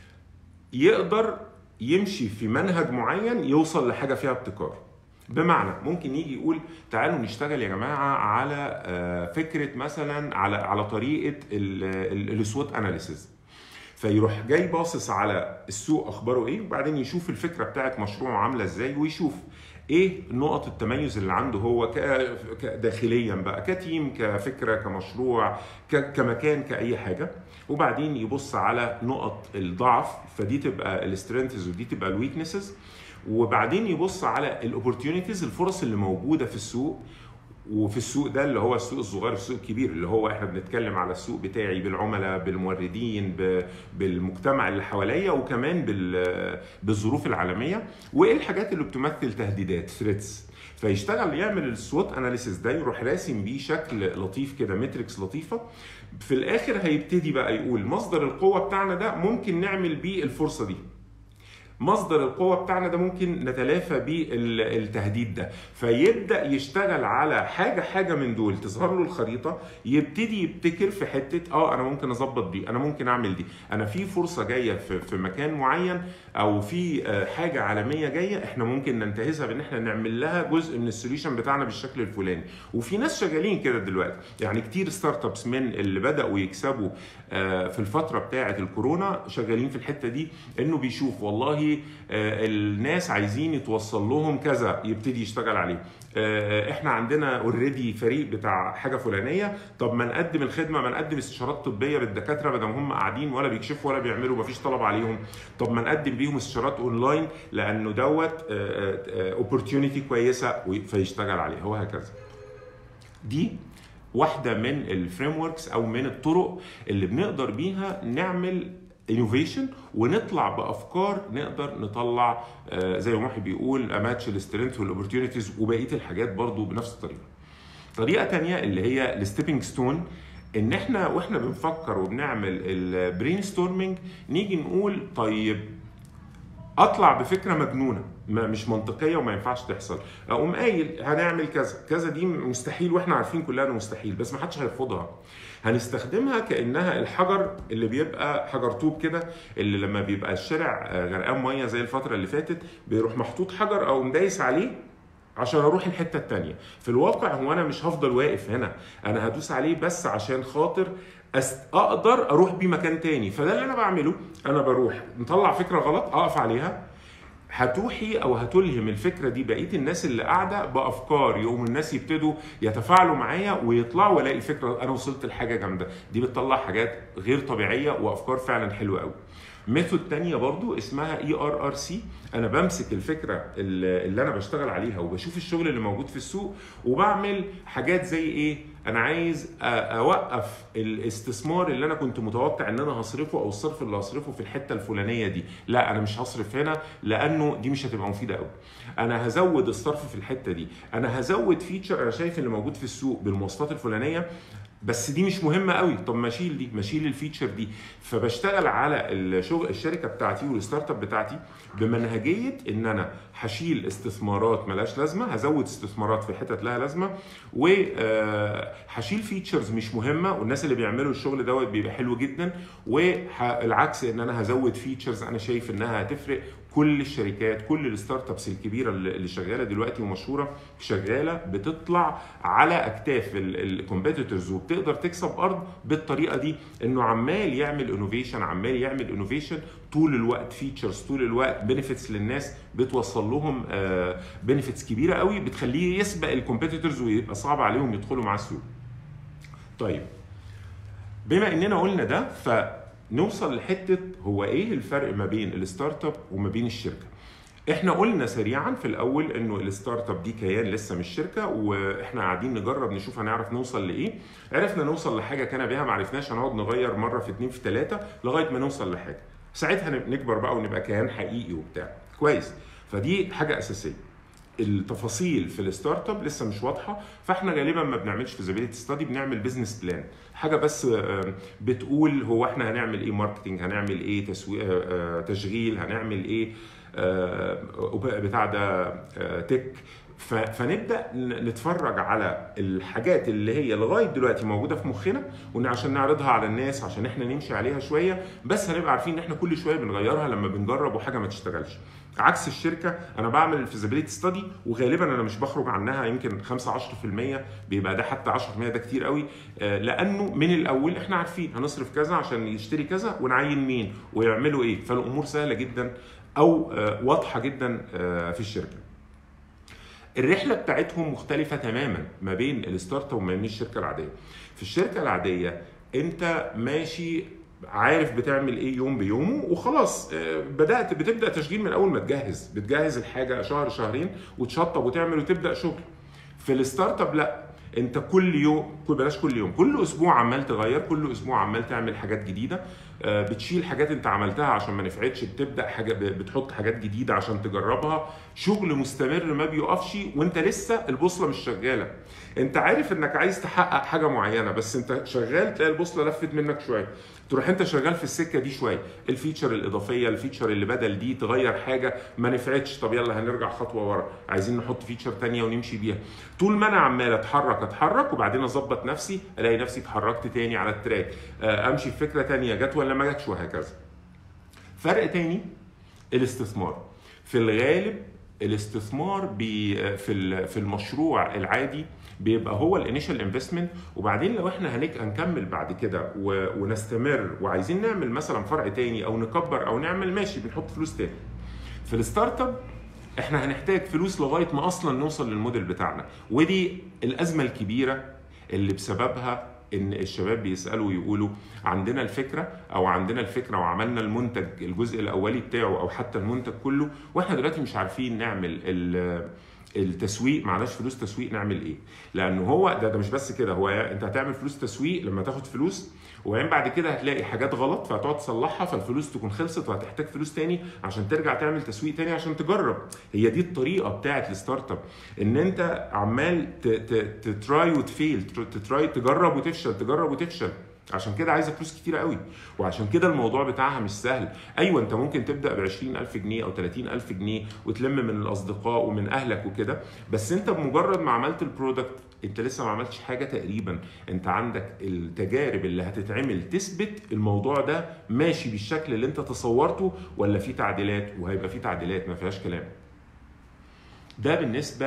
يقدر يمشي في منهج معين يوصل لحاجه فيها ابتكار بمعنى ممكن يجي يقول تعالوا نشتغل يا جماعه على آه، فكره مثلا على على طريقه السوت اناليسيز فيروح جاي باصص على السوق اخباره ايه وبعدين يشوف الفكره بتاعت مشروعه عامله ازاي ويشوف ايه نقط التميز اللي عنده هو ك- ك- داخليا بقى كتيم كفكره كمشروع ك- كمكان كاي حاجه وبعدين يبص على نقط الضعف فدي تبقى السترينثز ودي تبقى الويكنسز وبعدين يبص على الاوبورتيونيتيز الفرص اللي موجوده في السوق وفي السوق ده اللي هو السوق الصغير السوق الكبير اللي هو احنا بنتكلم على السوق بتاعي بالعملاء بالموردين ب- بالمجتمع اللي حواليا وكمان بال- بالظروف العالميه وايه الحاجات اللي بتمثل تهديدات ثريتس فيشتغل يعمل السوت اناليسيس ده يروح راسم بيه شكل لطيف كده ماتريكس لطيفه في الاخر هيبتدي بقى يقول مصدر القوه بتاعنا ده ممكن نعمل بيه الفرصه دي مصدر القوة بتاعنا ده ممكن نتلافى بيه ال- التهديد ده فيبدأ يشتغل على حاجة حاجة من دول تظهر له الخريطة يبتدي يبتكر في حتة اه انا ممكن اظبط دي انا ممكن اعمل دي انا في فرصة جاية في, في مكان معين او في آه، حاجة عالمية جاية احنا ممكن ننتهزها بان احنا نعمل لها جزء من السوليوشن بتاعنا بالشكل الفلاني وفي ناس شغالين كده دلوقتي يعني كتير ستارت ابس من اللي بدأوا يكسبوا آه، في الفترة بتاعة الكورونا شغالين في الحتة دي انه بيشوف والله آه، الناس عايزين يتوصل لهم كذا يبتدي يشتغل عليه آه، احنا عندنا اوريدي فريق بتاع حاجه فلانيه طب ما نقدم الخدمه ما نقدم استشارات طبيه للدكاتره بدل ما هم قاعدين ولا بيكشفوا ولا بيعملوا مفيش طلب عليهم طب ما نقدم بيهم استشارات اونلاين لانه دوت اوبورتيونيتي كويسه وي- فيشتغل عليها وهكذا دي واحده من الفريم وركس او من الطرق اللي بنقدر بيها نعمل انوفيشن ونطلع بافكار نقدر نطلع آه، زي ما محي بيقول اماتش السترينث والاوبورتيونيتيز وبقيه الحاجات برضو بنفس الطريقه. طريقه تانية اللي هي الستيبنج ستون ان احنا واحنا بنفكر وبنعمل البرين ستورمنج نيجي نقول طيب اطلع بفكره مجنونه ما مش منطقيه وما ينفعش تحصل اقوم قايل هنعمل كذا كذا دي مستحيل واحنا عارفين كلنا انه مستحيل بس ما حدش هيرفضها هنستخدمها كانها الحجر اللي بيبقى حجر طوب كده اللي لما بيبقى الشارع آه، غرقان ميه زي الفتره اللي فاتت بيروح محطوط حجر او مدايس عليه عشان اروح الحته التانية في الواقع هو انا مش هفضل واقف هنا انا هدوس عليه بس عشان خاطر أست... اقدر اروح بيه مكان تاني فده اللي انا بعمله انا بروح نطلع فكره غلط اقف عليها هتوحي او هتلهم الفكره دي بقيه الناس اللي قاعده بافكار يقوم الناس يبتدوا يتفاعلوا معايا ويطلعوا والاقي الفكره انا وصلت لحاجه جامده دي بتطلع حاجات غير طبيعيه وافكار فعلا حلوه قوي ميثود تانية برضو اسمها اي ار ار سي انا بمسك الفكره اللي اللي انا بشتغل عليها وبشوف الشغل اللي موجود في السوق وبعمل حاجات زي ايه انا عايز أ- اوقف الاستثمار اللي انا كنت متوقع ان انا هصرفه او الصرف اللي هصرفه في الحته الفلانيه دي لا انا مش هصرف هنا لانه دي مش هتبقى مفيده قوي انا هزود الصرف في الحته دي انا هزود فيتشر انا شايف اللي موجود في السوق بالمواصفات الفلانيه بس دي مش مهمه قوي طب ما اشيل دي ما اشيل الفيتشر دي فبشتغل على الشغل الشركه بتاعتي والستارت اب بتاعتي بمنهجيه ان انا هشيل استثمارات ملهاش لازمه هزود استثمارات في حتت لها لازمه وهشيل فيتشرز مش مهمه والناس اللي بيعملوا الشغل دوت بيبقى حلو جدا والعكس ان انا هزود فيتشرز انا شايف انها هتفرق كل الشركات كل الستارت ابس الكبيره اللي اللي شغاله دلوقتي ومشهوره شغاله بتطلع على اكتاف الكومبيتيتورز وبتقدر تكسب ارض بالطريقه دي انه عمال يعمل انوفيشن عمال يعمل انوفيشن طول الوقت فيتشرز طول الوقت بنفيتس للناس بتوصل لهم بنفيتس كبيره قوي بتخليه يسبق الكومبيتيتورز ويبقى صعب عليهم يدخلوا مع السوق. طيب بما اننا قلنا ده فنوصل لحته هو ايه الفرق ما بين الستارت اب وما بين الشركه احنا قلنا سريعا في الاول انه الستارت اب دي كيان لسه مش شركه واحنا قاعدين نجرب نشوف هنعرف نوصل لايه عرفنا نوصل لحاجه كان بها ما عرفناش هنقعد نغير مره في اتنين في ثلاثه لغايه ما نوصل لحاجه ساعتها نكبر بقى ونبقى كيان حقيقي وبتاع كويس فدي حاجه اساسيه التفاصيل في الستارت اب لسه مش واضحه فاحنا غالبا ما بنعملش فيزابيلتي ستادي بنعمل بزنس بلان حاجه بس بتقول هو احنا هنعمل ايه ماركتنج هنعمل ايه تسويق تشغيل هنعمل ايه بتاع ده تك ف- فنبدا ن- نتفرج على الحاجات اللي هي لغايه دلوقتي موجوده في مخنا وان عشان نعرضها على الناس عشان احنا نمشي عليها شويه بس هنبقى عارفين ان احنا كل شويه بنغيرها لما بنجرب وحاجه ما تشتغلش عكس الشركه انا بعمل الفيزيبيليتي ستادي وغالبا انا مش بخرج عنها يمكن 5 10% بيبقى ده حتى 10% ده كتير قوي آه، لانه من الاول احنا عارفين هنصرف كذا عشان يشتري كذا ونعين مين ويعملوا ايه فالامور سهله جدا او آه، واضحه جدا آه، في الشركه الرحله بتاعتهم مختلفه تماما ما بين الستارت اب وما بين الشركه العاديه في الشركه العاديه انت ماشي عارف بتعمل ايه يوم بيومه وخلاص آه، بدات بتبدا تشغيل من اول ما تجهز بتجهز الحاجه شهر شهرين وتشطب وتعمل وتبدا شغل في الستارت اب لا انت كل يوم كل بلاش كل يوم كل اسبوع عمال تغير كل اسبوع عمال تعمل حاجات جديده آه، بتشيل حاجات انت عملتها عشان ما نفعتش بتبدا حاجه بتحط حاجات جديده عشان تجربها شغل مستمر ما بيقفش وانت لسه البوصله مش شغاله انت عارف انك عايز تحقق حاجه معينه بس انت شغال تلاقي البوصله لفت منك شويه تروح انت شغال في السكه دي شويه الفيتشر الاضافيه الفيتشر اللي بدل دي تغير حاجه ما نفعتش طب يلا هنرجع خطوه ورا عايزين نحط فيتشر تانية ونمشي بيها طول ما انا عمال اتحرك اتحرك وبعدين اظبط نفسي الاقي نفسي اتحركت تاني على التراك آه، امشي في فكره تانية جت ولا ما جاتش وهكذا فرق تاني الاستثمار في الغالب الاستثمار بي في ال- في المشروع العادي بيبقى هو الانيشال انفستمنت وبعدين لو احنا هنك هنكمل بعد كده و- ونستمر وعايزين نعمل مثلا فرع تاني او نكبر او نعمل ماشي بنحط فلوس تاني في الستارت اب احنا هنحتاج فلوس لغايه ما اصلا نوصل للموديل بتاعنا ودي الازمه الكبيره اللي بسببها ان الشباب بيسالوا ويقولوا عندنا الفكره او عندنا الفكره وعملنا المنتج الجزء الاولي بتاعه او حتى المنتج كله واحنا دلوقتي مش عارفين نعمل ال- التسويق معناش فلوس تسويق نعمل ايه لانه هو ده, ده مش بس كده هو انت هتعمل فلوس تسويق لما تاخد فلوس وبعدين بعد كده هتلاقي حاجات غلط فهتقعد تصلحها فالفلوس تكون خلصت وهتحتاج فلوس تاني عشان ترجع تعمل تسويق تاني عشان تجرب هي دي الطريقه بتاعت الستارت اب ان انت عمال تتراي وتفيل تتراي تجرب وتفشل تجرب وتفشل عشان كده عايزه فلوس كتيره قوي وعشان كده الموضوع بتاعها مش سهل ايوه انت ممكن تبدا ب 20000 جنيه او 30000 جنيه وتلم من الاصدقاء ومن اهلك وكده بس انت بمجرد ما عملت البرودكت انت لسه ما عملتش حاجه تقريبا انت عندك التجارب اللي هتتعمل تثبت الموضوع ده ماشي بالشكل اللي انت تصورته ولا في تعديلات وهيبقى في تعديلات ما فيهاش كلام ده بالنسبه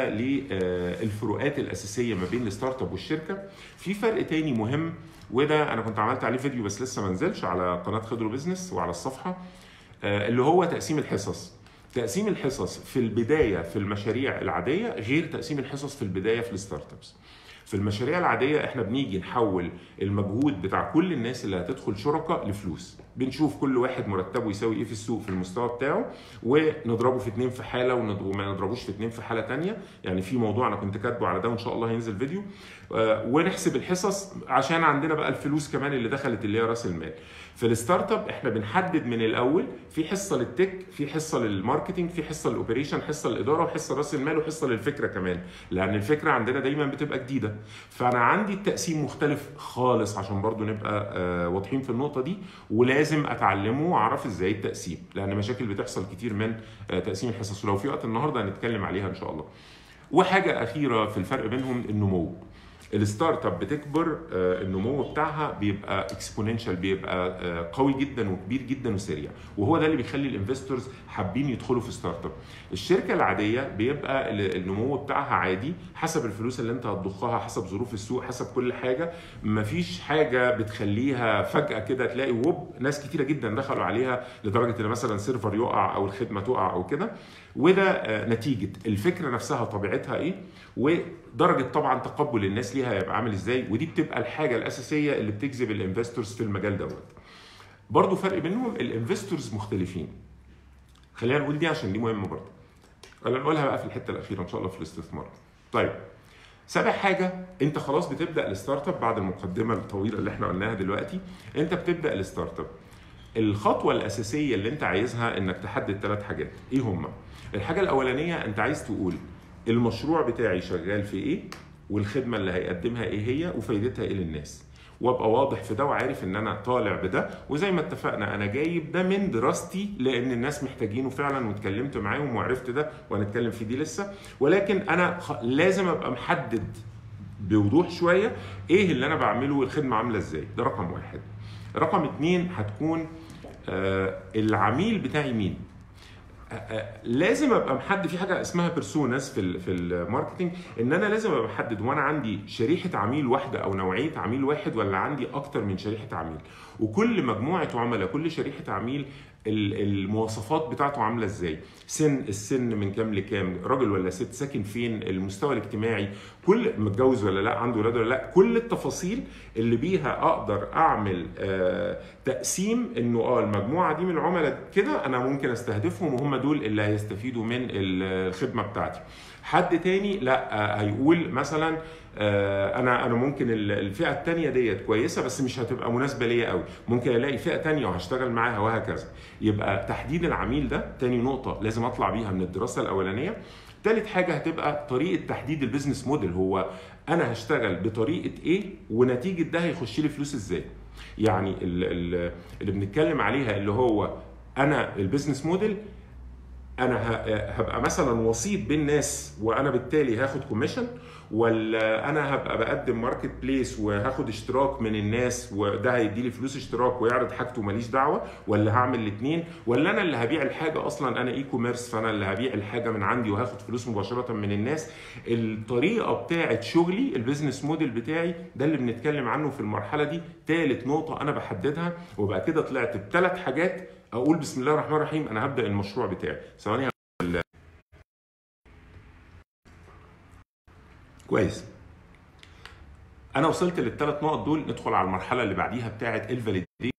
للفروقات الاساسيه ما بين الستارت اب والشركه في فرق تاني مهم وده انا كنت عملت عليه فيديو بس لسه ما نزلش على قناه خضرو بزنس وعلى الصفحه آه، اللي هو تقسيم الحصص تقسيم الحصص في البدايه في المشاريع العاديه غير تقسيم الحصص في البدايه في الستارت ابس في المشاريع العاديه احنا بنيجي نحول المجهود بتاع كل الناس اللي هتدخل شركاء لفلوس بنشوف كل واحد مرتبه يساوي ايه في السوق في المستوى بتاعه ونضربه في اتنين في حاله ونض- وما نضربوش في اتنين في حاله تانية يعني في موضوع انا كنت كاتبه على ده وان شاء الله هينزل فيديو آه، ونحسب الحصص عشان عندنا بقى الفلوس كمان اللي دخلت اللي هي راس المال في الستارت اب احنا بنحدد من الاول في حصه للتك في حصه للماركتنج في حصه للاوبريشن حصه للاداره وحصه راس المال وحصه للفكره كمان لان الفكره عندنا دايما بتبقى جديده فانا عندي التقسيم مختلف خالص عشان برضو نبقى آه، واضحين في النقطه دي ولازم اتعلمه واعرف ازاي التقسيم لان مشاكل بتحصل كتير من آه، تقسيم الحصص ولو في وقت النهارده هنتكلم عليها ان شاء الله وحاجه اخيره في الفرق بينهم النمو الستارت اب بتكبر آه، النمو بتاعها بيبقى اكسبوننشال بيبقى آه، قوي جدا وكبير جدا وسريع وهو ده اللي بيخلي الانفستورز حابين يدخلوا في ستارت اب الشركه العاديه بيبقى ال- النمو بتاعها عادي حسب الفلوس اللي انت هتضخها حسب ظروف السوق حسب كل حاجه مفيش حاجه بتخليها فجاه كده تلاقي ووب ناس كتيره جدا دخلوا عليها لدرجه ان مثلا سيرفر يقع او الخدمه تقع او كده وده آه، نتيجه الفكره نفسها طبيعتها ايه ودرجه طبعا تقبل الناس ليها هيبقى عامل ازاي ودي بتبقى الحاجه الاساسيه اللي بتجذب الانفستورز في المجال دوت برضو فرق بينهم الانفستورز مختلفين خلينا نقول دي عشان دي مهمه برضو ولا نقولها بقى في الحته الاخيره ان شاء الله في الاستثمار طيب سابع حاجه انت خلاص بتبدا الستارت اب بعد المقدمه الطويله اللي احنا قلناها دلوقتي انت بتبدا الستارت اب الخطوه الاساسيه اللي انت عايزها انك تحدد ثلاث حاجات ايه هما الحاجه الاولانيه انت عايز تقول المشروع بتاعي شغال في ايه والخدمه اللي هيقدمها ايه هي وفايدتها ايه للناس وابقى واضح في ده وعارف ان انا طالع بده وزي ما اتفقنا انا جايب ده من دراستي لان الناس محتاجينه فعلا واتكلمت معاهم وعرفت ده وهنتكلم في دي لسه ولكن انا خ- لازم ابقى محدد بوضوح شويه ايه اللي انا بعمله والخدمه عامله ازاي ده رقم واحد رقم اتنين هتكون آه العميل بتاعي مين آه، آه، لازم ابقى محدد في حاجه اسمها بيرسوناز في ال- في الماركتنج ان انا لازم ابقى محدد وانا عندي شريحه عميل واحده او نوعيه عميل واحد ولا عندي اكتر من شريحه عميل وكل مجموعه عملاء كل شريحه عميل ال- المواصفات بتاعته عامله ازاي سن السن من كام لكام راجل ولا ست ساكن فين المستوى الاجتماعي كل متجوز ولا لا عنده ولاد ولا لا كل التفاصيل اللي بيها اقدر اعمل آه تقسيم انه اه المجموعه دي من العملاء كده انا ممكن استهدفهم وهم دول اللي هيستفيدوا من ال- الخدمه بتاعتي حد تاني لا آه، هيقول مثلا آه، انا انا ممكن ال- الفئه التانية ديت كويسه بس مش هتبقى مناسبه ليا قوي ممكن الاقي فئه تانية وهشتغل معاها وهكذا يبقى تحديد العميل ده تاني نقطه لازم اطلع بيها من الدراسه الاولانيه تالت حاجه هتبقى طريقه تحديد البيزنس موديل هو انا هشتغل بطريقه ايه ونتيجه ده هيخش لي فلوس ازاي يعني ال- ال- اللي بنتكلم عليها اللي هو انا البيزنس موديل انا ه- هبقى مثلا وسيط بين ناس وانا بالتالي هاخد كوميشن ولا انا هبقى بقدم ماركت بليس وهاخد اشتراك من الناس وده هيدي لي فلوس اشتراك ويعرض حاجته ماليش دعوه ولا هعمل الاثنين ولا انا اللي هبيع الحاجه اصلا انا اي كوميرس فانا اللي هبيع الحاجه من عندي وهاخد فلوس مباشره من الناس الطريقه بتاعه شغلي البيزنس موديل بتاعي ده اللي بنتكلم عنه في المرحله دي ثالث نقطه انا بحددها وبقى كده طلعت بثلاث حاجات اقول بسم الله الرحمن الرحيم انا هبدا المشروع بتاعي ثواني ال- كويس انا وصلت للثلاث نقط دول ندخل على المرحله اللي بعديها بتاعه الفاليديشن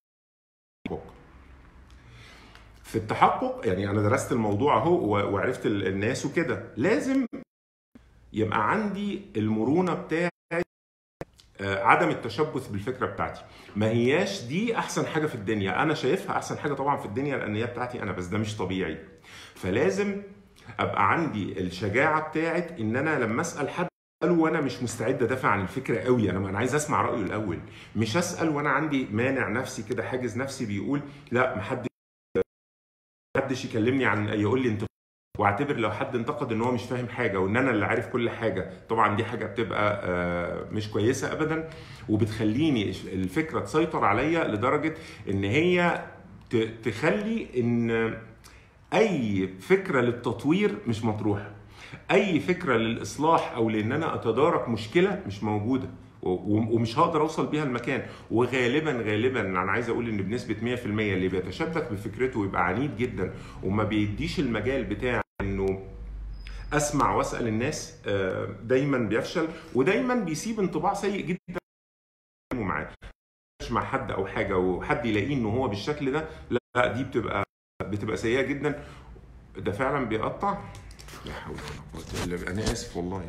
في التحقق يعني انا درست الموضوع اهو و- وعرفت ال- الناس وكده لازم يبقى عندي المرونه بتاعه آه، عدم التشبث بالفكره بتاعتي ما هياش دي احسن حاجه في الدنيا انا شايفها احسن حاجه طبعا في الدنيا لان هي بتاعتي انا بس ده مش طبيعي فلازم ابقى عندي الشجاعه بتاعت ان انا لما اسال حد اساله وانا مش مستعد ادافع عن الفكره قوي انا انا عايز اسمع رايه الاول مش اسال وانا عندي مانع نفسي كده حاجز نفسي بيقول لا محدش محدش يكلمني عن يقول لي انت واعتبر لو حد انتقد ان هو مش فاهم حاجه وان انا اللي عارف كل حاجه طبعا دي حاجه بتبقى آه، مش كويسه ابدا وبتخليني الفكره تسيطر عليا لدرجه ان هي ت- تخلي ان اي فكره للتطوير مش مطروحه اي فكره للاصلاح او لان انا اتدارك مشكله مش موجوده و- و- ومش هقدر اوصل بيها المكان وغالبا غالبا انا عايز اقول ان بنسبه 100% اللي بيتشبث بفكرته ويبقى عنيد جدا وما بيديش المجال بتاع انه اسمع واسال الناس آه، دايما بيفشل ودايما بيسيب انطباع سيء جدا معاه مش مع حد او حاجه وحد يلاقيه ان هو بالشكل ده لا دي بتبقى بتبقى سيئه جدا ده فعلا بيقطع لا حول ولا قوه الا بالله انا اسف والله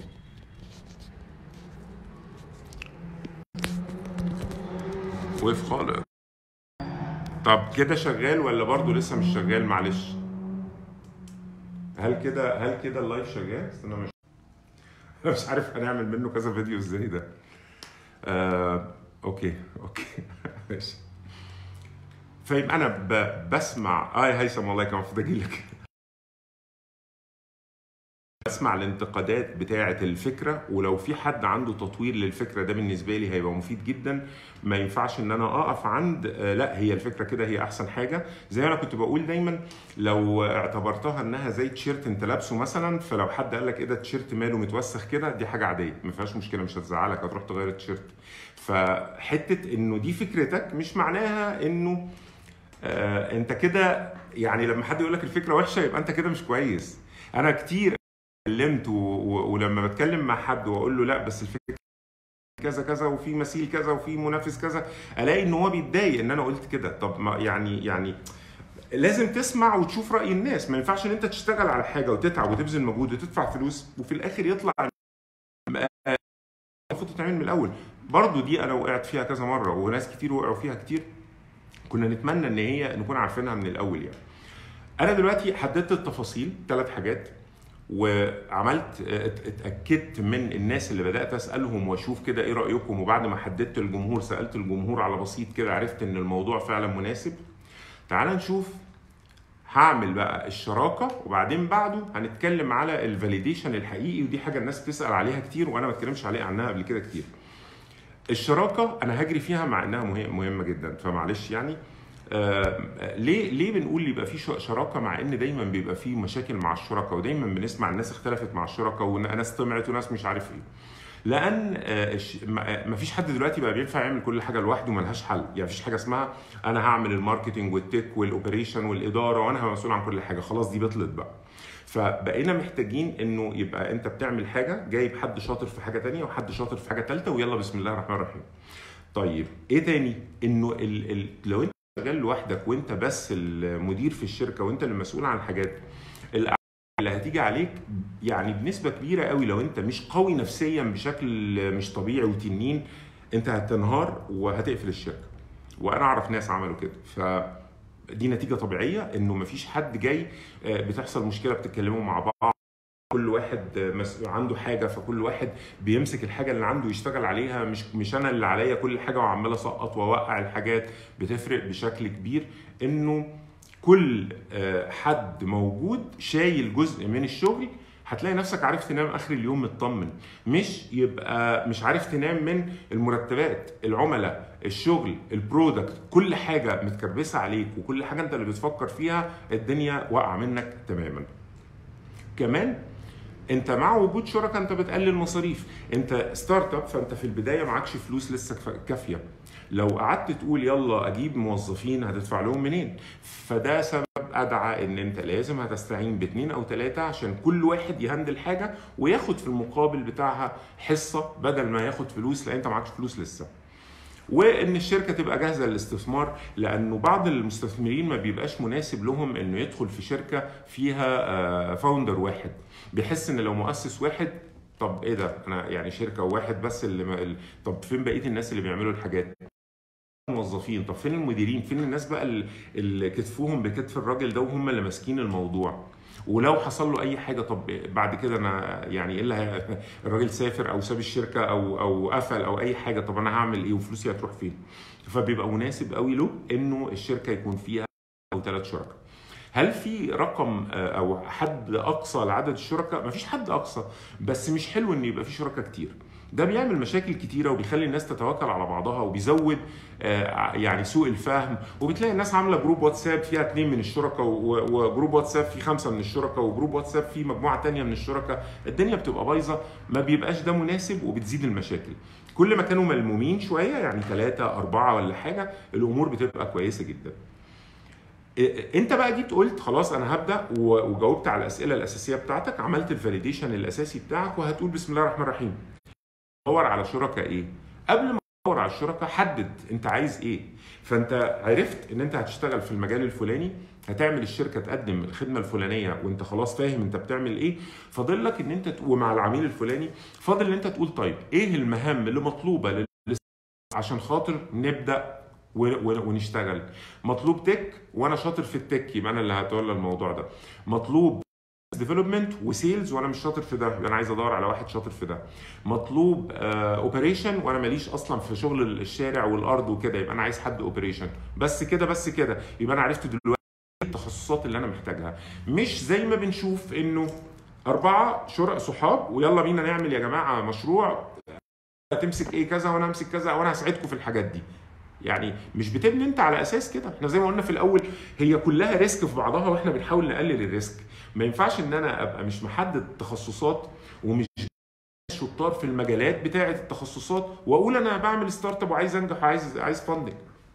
وقف خالص طب كده شغال ولا برضه لسه مش شغال معلش هل كده هل كده اللايف شغال استنى مش انا مش عارف هنعمل منه كذا فيديو ازاي ده آه، اوكي اوكي ماشي فيبقى انا ب... بسمع اه يا هيثم والله كان المفروض اجي لك بسمع الانتقادات بتاعه الفكره ولو في حد عنده تطوير للفكره ده بالنسبه لي هيبقى مفيد جدا ما ينفعش ان انا اقف عند آه، لا هي الفكره كده هي احسن حاجه زي ما انا كنت بقول دايما لو اعتبرتها انها زي تيشيرت انت لابسه مثلا فلو حد قال لك ايه ده التيشيرت ماله متوسخ كده دي حاجه عاديه ما فيهاش مشكله مش هتزعلك هتروح تغير التيشيرت فحته انه دي فكرتك مش معناها انه آه انت كده يعني لما حد يقول لك الفكره وحشه يبقى انت كده مش كويس انا كتير اتكلمت و... و... ولما بتكلم مع حد واقول له لا بس الفكره كذا كذا وفي مثيل كذا وفي منافس كذا الاقي ان هو بيتضايق ان انا قلت كده طب ما يعني يعني لازم تسمع وتشوف راي الناس ما ينفعش ان انت تشتغل على حاجه وتتعب وتبذل مجهود وتدفع فلوس وفي الاخر يطلع المفروض تتعمل من الاول برضو دي انا وقعت فيها كذا مره وناس كتير وقعوا فيها كتير كنا نتمنى ان هي نكون عارفينها من الاول يعني انا دلوقتي حددت التفاصيل ثلاث حاجات وعملت ات- اتاكدت من الناس اللي بدات اسالهم واشوف كده ايه رايكم وبعد ما حددت الجمهور سالت الجمهور على بسيط كده عرفت ان الموضوع فعلا مناسب تعال نشوف هعمل بقى الشراكه وبعدين بعده هنتكلم على الفاليديشن الحقيقي ودي حاجه الناس بتسال عليها كتير وانا ما اتكلمش عليها عنها قبل كده كتير الشراكه انا هجري فيها مع انها مه- مهمه جدا فمعلش يعني آه ليه ليه بنقول يبقى في ش- شراكه مع ان دايما بيبقى في مشاكل مع الشركاء ودايما بنسمع الناس اختلفت مع الشركاء وناس طمعت وناس مش عارف ايه لان آه، الش- ما ما فيش حد دلوقتي بقى بينفع يعمل كل حاجه لوحده وملهاش حل يعني مفيش حاجه اسمها انا هعمل الماركتنج والتك والاوبريشن والاداره وانا هبقى مسؤول عن كل حاجه خلاص دي بطلت بقى فبقينا محتاجين انه يبقى انت بتعمل حاجه جايب حد شاطر في حاجه تانية وحد شاطر في حاجه ثالثه ويلا بسم الله الرحمن الرحيم طيب ايه تاني انه ال ال لو انت شغال لوحدك وانت بس المدير في الشركه وانت اللي مسؤول عن الحاجات الأعمال اللي هتيجي عليك يعني بنسبه كبيره قوي لو انت مش قوي نفسيا بشكل مش طبيعي وتنين انت هتنهار وهتقفل الشركه وانا اعرف ناس عملوا كده ف دي نتيجه طبيعيه انه مفيش حد جاي آه، بتحصل مشكله بتتكلموا مع بعض كل واحد مس- عنده حاجه فكل واحد بيمسك الحاجه اللي عنده يشتغل عليها مش مش انا اللي عليا كل حاجه وعمال اسقط واوقع الحاجات بتفرق بشكل كبير انه كل آه، حد موجود شايل جزء من الشغل هتلاقي نفسك عارف تنام اخر اليوم مطمن مش يبقى مش عارف تنام من المرتبات العملاء الشغل البرودكت كل حاجه متكربسه عليك وكل حاجه انت اللي بتفكر فيها الدنيا واقعه منك تماما كمان انت مع وجود شركاء انت بتقلل مصاريف انت ستارت اب فانت في البدايه معكش فلوس لسه كف- كافيه لو قعدت تقول يلا اجيب موظفين هتدفع لهم منين فده سبب ادعى ان انت لازم هتستعين باثنين او ثلاثه عشان كل واحد يهندل حاجه وياخد في المقابل بتاعها حصه بدل ما ياخد فلوس لان انت معكش فلوس لسه وان الشركه تبقى جاهزه للاستثمار لانه بعض المستثمرين ما بيبقاش مناسب لهم انه يدخل في شركه فيها فاوندر واحد بيحس ان لو مؤسس واحد طب ايه ده انا يعني شركه واحد بس اللي ما ال- طب فين بقيه الناس اللي بيعملوا الحاجات موظفين طب فين المديرين فين الناس بقى ال- اللي كتفوهم بكتف الراجل ده وهم اللي ماسكين الموضوع ولو حصل له اي حاجه طب بعد كده انا يعني ايه اللي هي- الراجل سافر او ساب الشركه او او قفل او اي حاجه طب انا هعمل ايه وفلوسي هتروح فين فبيبقى مناسب قوي له انه الشركه يكون فيها او ثلاث شركاء هل في رقم آه، او حد اقصى لعدد الشركاء مفيش حد اقصى بس مش حلو ان يبقى في شركاء كتير ده بيعمل مشاكل كتيرة وبيخلي الناس تتوكل على بعضها وبيزود آه، يعني سوء الفهم وبتلاقي الناس عاملة جروب واتساب فيها اتنين من الشركاء و- وجروب واتساب فيه خمسة من الشركاء وجروب واتساب فيه مجموعة تانية من الشركاء الدنيا بتبقى بايظة ما بيبقاش ده مناسب وبتزيد المشاكل كل ما كانوا ملمومين شوية يعني ثلاثة أربعة ولا حاجة الأمور بتبقى كويسة جدا إيه- انت بقى جيت قلت خلاص انا هبدا و- وجاوبت على الاسئله الاساسيه بتاعتك عملت الفاليديشن الاساسي بتاعك وهتقول بسم الله الرحمن الرحيم دور على شركاء ايه قبل ما تدور على الشركاء حدد انت عايز ايه فانت عرفت ان انت هتشتغل في المجال الفلاني هتعمل الشركه تقدم الخدمه الفلانيه وانت خلاص فاهم انت بتعمل ايه فاضل لك ان انت ت- ومع العميل الفلاني فاضل ان انت تقول طيب ايه المهام اللي مطلوبه لل- عشان خاطر نبدا و- و- ونشتغل مطلوب تك وانا شاطر في التك يبقى انا اللي هتولى الموضوع ده مطلوب ديفلوبمنت وسيلز وانا مش شاطر في ده يبقى انا عايز ادور على واحد شاطر في ده مطلوب اوبريشن وانا ماليش اصلا في شغل الشارع والارض وكده يبقى انا عايز حد اوبريشن بس كده بس كده يبقى انا عرفت دلوقتي التخصصات اللي انا محتاجها مش زي ما بنشوف انه أربعة شرق صحاب ويلا بينا نعمل يا جماعة مشروع هتمسك ايه كذا وانا امسك كذا وانا هساعدكم في الحاجات دي يعني مش بتبني انت على اساس كده احنا زي ما قلنا في الاول هي كلها ريسك في بعضها واحنا بنحاول نقلل الريسك ما ينفعش ان انا ابقى مش محدد تخصصات ومش شطار في المجالات بتاعه التخصصات واقول انا بعمل ستارت اب وعايز انجح وعايز عايز فاندنج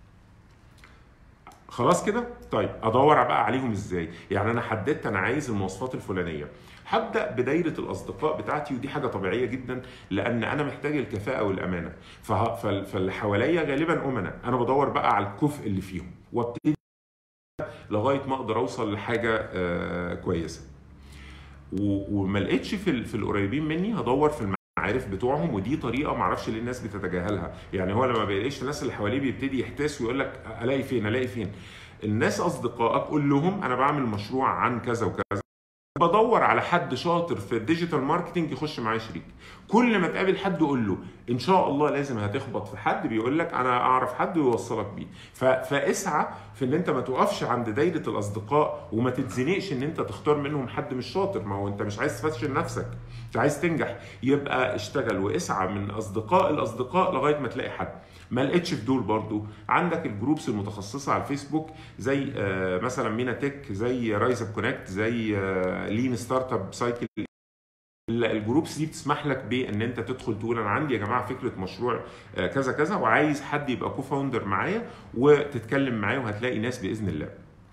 خلاص كده طيب ادور بقى عليهم ازاي يعني انا حددت انا عايز المواصفات الفلانيه هبدا بدايره الاصدقاء بتاعتي ودي حاجه طبيعيه جدا لان انا محتاج الكفاءه والامانه فه- فال- فاللي حواليا غالبا امنا انا بدور بقى على الكفء اللي فيهم وابتدي لغايه ما اقدر اوصل لحاجه آه، كويسه و- وما لقيتش في ال- في القريبين مني هدور في المعارف بتوعهم ودي طريقه ما اعرفش ليه الناس بتتجاهلها يعني هو لما بيلاقيش الناس اللي حواليه بيبتدي يحتاس ويقول لك الاقي فين الاقي فين الناس اصدقائك قول لهم انا بعمل مشروع عن كذا وكذا بدور على حد شاطر في الديجيتال ماركتنج يخش معايا شريك كل ما تقابل حد قول له ان شاء الله لازم هتخبط في حد بيقول لك انا اعرف حد ويوصلك بيه ف... فاسعى في ان انت ما توقفش عند دايره الاصدقاء وما تتزنقش ان انت تختار منهم حد مش شاطر ما هو انت مش عايز تفشل نفسك انت عايز تنجح يبقى اشتغل واسعى من اصدقاء الاصدقاء لغايه ما تلاقي حد ما لقيتش في دول برضو عندك الجروبس المتخصصه على الفيسبوك زي آه، مثلا مينا تك زي رايز اب كونكت زي لين ستارت اب سايكل الجروبس دي بتسمح لك بان انت تدخل تقول انا عندي يا جماعه فكره مشروع آه، كذا كذا وعايز حد يبقى كو فاوندر معايا وتتكلم معاه وهتلاقي ناس باذن الله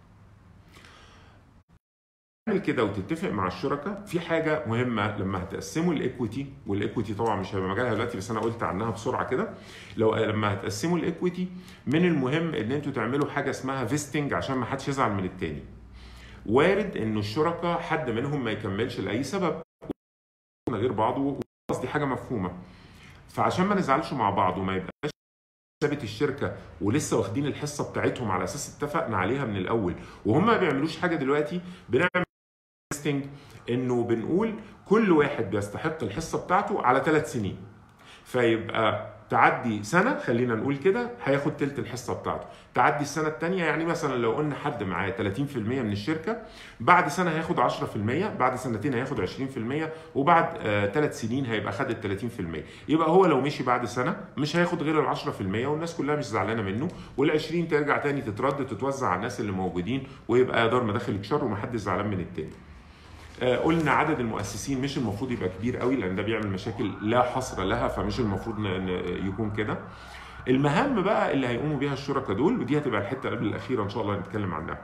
تعمل كده وتتفق مع الشركاء في حاجه مهمه لما هتقسموا الايكويتي والايكويتي طبعا مش هيبقى مجالها دلوقتي بس انا قلت عنها بسرعه كده لو لما هتقسموا الايكويتي من المهم ان انتوا تعملوا حاجه اسمها فيستنج عشان ما حدش يزعل من التاني وارد انه الشركاء حد منهم ما يكملش لاي سبب غير بعضه خلاص دي حاجه مفهومه فعشان ما نزعلش مع بعض وما يبقاش ثابت الشركه ولسه واخدين الحصه بتاعتهم على اساس اتفقنا عليها من الاول وهم ما بيعملوش حاجه دلوقتي بنعمل تيستنج انه بنقول كل واحد بيستحق الحصه بتاعته على ثلاث سنين فيبقى تعدي سنه خلينا نقول كده هياخد تلت الحصه بتاعته تعدي السنه الثانيه يعني مثلا لو قلنا حد معاه 30% من الشركه بعد سنه هياخد 10% بعد سنتين هياخد 20% وبعد ثلاث سنين هيبقى خد ال 30% يبقى هو لو مشي بعد سنه مش هياخد غير ال 10% والناس كلها مش زعلانه منه وال 20 ترجع تاني تترد تتوزع على الناس اللي موجودين ويبقى دار مداخل شر ومحدش زعلان من التاني آه، قلنا عدد المؤسسين مش المفروض يبقى كبير قوي لان ده بيعمل مشاكل لا حصر لها فمش المفروض ن- ن- يكون كده المهام بقى اللي هيقوموا بيها الشركاء دول ودي هتبقى الحته قبل الاخيره ان شاء الله نتكلم عنها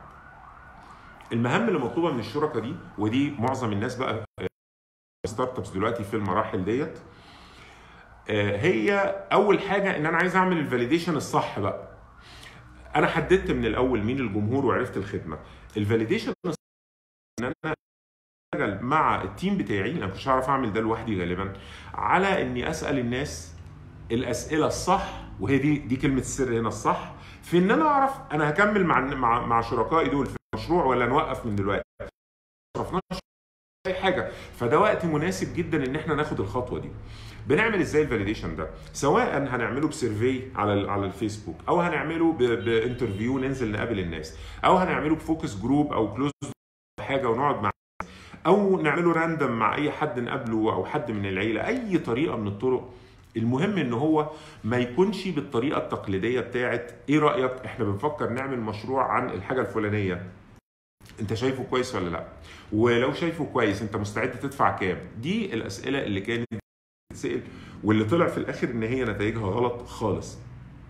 المهام اللي مطلوبه من الشركاء دي ودي معظم الناس بقى ستارت ابس دلوقتي في المراحل ديت آه، هي اول حاجه ان انا عايز اعمل الفاليديشن الصح بقى انا حددت من الاول مين الجمهور وعرفت الخدمه الفاليديشن ان انا اشتغل مع التيم بتاعي انا مش هعرف اعمل ده لوحدي غالبا على اني اسال الناس الاسئله الصح وهي دي دي كلمه السر هنا الصح في ان انا اعرف انا هكمل مع مع مع شركائي دول في المشروع ولا نوقف من دلوقتي ما صرفناش اي حاجه فده وقت مناسب جدا ان احنا ناخد الخطوه دي بنعمل ازاي الفاليديشن ده سواء هنعمله بسيرفي على ال- على الفيسبوك او هنعمله ب- بانترفيو ننزل نقابل الناس او هنعمله بفوكس جروب او كلوز حاجه ونقعد مع او نعمله راندم مع اي حد نقابله او حد من العيله اي طريقه من الطرق المهم ان هو ما يكونش بالطريقه التقليديه بتاعت ايه رايك احنا بنفكر نعمل مشروع عن الحاجه الفلانيه انت شايفه كويس ولا لا ولو شايفه كويس انت مستعد تدفع كام دي الاسئله اللي كانت بتتسال واللي طلع في الاخر ان هي نتائجها غلط خالص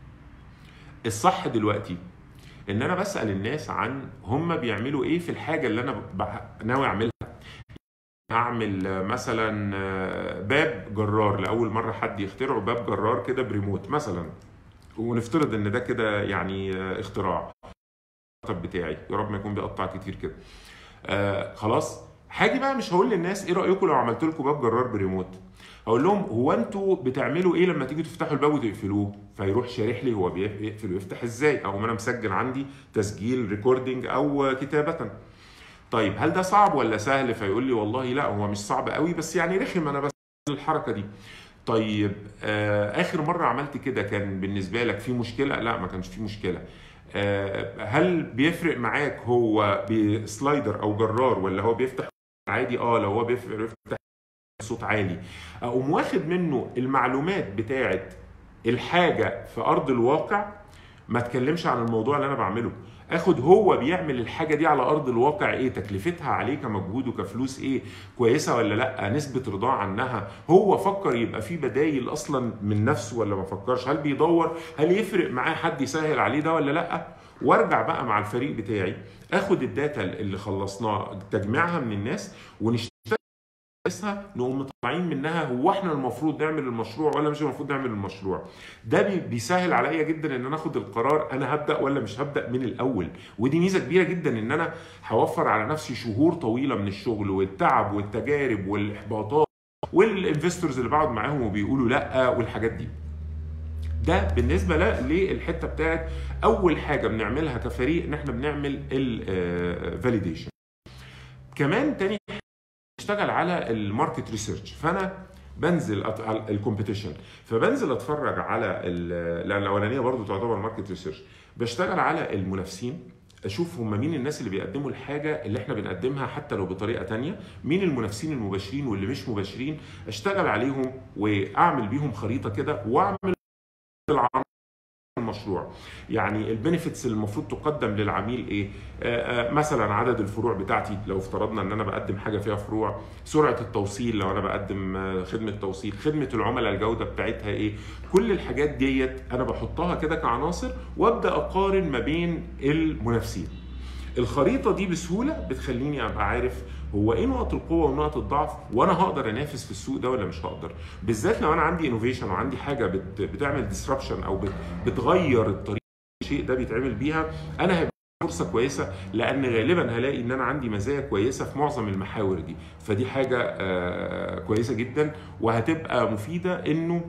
الصح دلوقتي ان انا بسال الناس عن هم بيعملوا ايه في الحاجه اللي انا ب- ناوي اعملها هعمل آه، مثلا آه، باب جرار لاول مره حد يخترعه باب جرار كده بريموت مثلا ونفترض ان ده كده يعني آه، اختراع الستارت اب بتاعي يا رب ما يكون بيقطع كتير كده آه خلاص هاجي بقى مش هقول للناس ايه رايكم لو عملت لكم باب جرار بريموت هقول لهم هو انتوا بتعملوا ايه لما تيجوا تفتحوا الباب وتقفلوه فيروح شارح لي هو بيقفل ويفتح ازاي او ما انا مسجل عندي تسجيل ريكوردنج او كتابه طيب هل ده صعب ولا سهل فيقول لي والله لا هو مش صعب قوي بس يعني رخم انا بس الحركه دي طيب آه اخر مره عملت كده كان بالنسبه لك في مشكله لا ما كانش في مشكله آه هل بيفرق معاك هو بسلايدر او جرار ولا هو بيفتح عادي اه لو هو بيفرق بيفتح صوت عالي اقوم واخد منه المعلومات بتاعه الحاجه في ارض الواقع ما اتكلمش عن الموضوع اللي انا بعمله اخد هو بيعمل الحاجه دي على ارض الواقع ايه تكلفتها عليه كمجهود وكفلوس ايه كويسه ولا لا نسبه رضاه عنها هو فكر يبقى في بدايل اصلا من نفسه ولا ما فكرش هل بيدور هل يفرق معاه حد يسهل عليه ده ولا لا وارجع بقى مع الفريق بتاعي اخد الداتا اللي خلصناها تجميعها من الناس ونشتغل نقيسها نقوم مطلعين منها هو احنا المفروض نعمل المشروع ولا مش المفروض نعمل المشروع ده بي- بيسهل عليا جدا ان انا اخد القرار انا هبدا ولا مش هبدا من الاول ودي ميزه كبيره جدا ان انا هوفر على نفسي شهور طويله من الشغل والتعب والتجارب والاحباطات والانفستورز اللي بقعد معاهم وبيقولوا لا والحاجات دي ده بالنسبه ل- للحته بتاعت اول حاجه بنعملها كفريق ان احنا بنعمل الفاليديشن كمان تاني بنشتغل على الماركت ريسيرش فانا بنزل أت- على الكومبيتيشن فبنزل اتفرج على ال- لان الاولانيه برضو تعتبر ماركت ريسيرش بشتغل على المنافسين اشوف هم مين الناس اللي بيقدموا الحاجه اللي احنا بنقدمها حتى لو بطريقه تانية مين المنافسين المباشرين واللي مش مباشرين اشتغل عليهم واعمل بيهم خريطه كده واعمل العمل المشروع يعني البنفيتس اللي المفروض تقدم للعميل ايه آه، آه، مثلا عدد الفروع بتاعتي لو افترضنا ان انا بقدم حاجه فيها فروع سرعه التوصيل لو انا بقدم آه، خدمه توصيل خدمه العملاء الجوده بتاعتها ايه كل الحاجات ديت انا بحطها كده كعناصر وابدا اقارن ما بين المنافسين الخريطه دي بسهوله بتخليني ابقى عارف هو ايه نقط القوه ونقط الضعف وانا هقدر انافس في السوق ده ولا مش هقدر بالذات لو انا عندي انوفيشن وعندي حاجه بت بتعمل ديسربشن او بت بتغير الطريقه الشيء ده بيتعمل بيها انا هيبقى فرصه كويسه لان غالبا هلاقي ان انا عندي مزايا كويسه في معظم المحاور دي فدي حاجه آه، كويسه جدا وهتبقى مفيده انه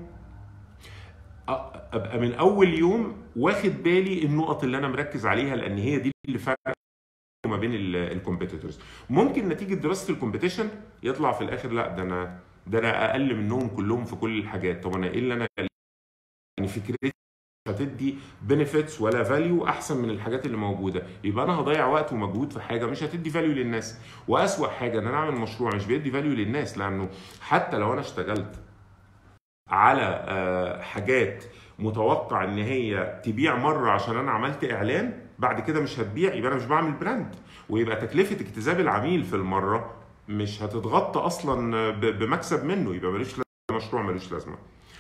أ- ابقى من اول يوم واخد بالي النقط اللي انا مركز عليها لان هي دي اللي فرق ما بين الكومبيتيتورز ممكن نتيجه دراسه الكومبيتيشن يطلع في الاخر لا ده انا ده انا اقل منهم كلهم في كل الحاجات طب انا ايه اللي انا يعني فكرتي هتدي بنفيتس ولا فاليو احسن من الحاجات اللي موجوده يبقى انا هضيع وقت ومجهود في حاجه مش هتدي فاليو للناس واسوا حاجه ان انا اعمل مشروع مش بيدي فاليو للناس لانه حتى لو انا اشتغلت على آه، حاجات متوقع ان هي تبيع مره عشان انا عملت اعلان بعد كده مش هتبيع يبقى انا مش بعمل براند ويبقى تكلفه اجتذاب العميل في المره مش هتتغطى اصلا ب- بمكسب منه يبقى ملوش لازمه مشروع ملوش لازمه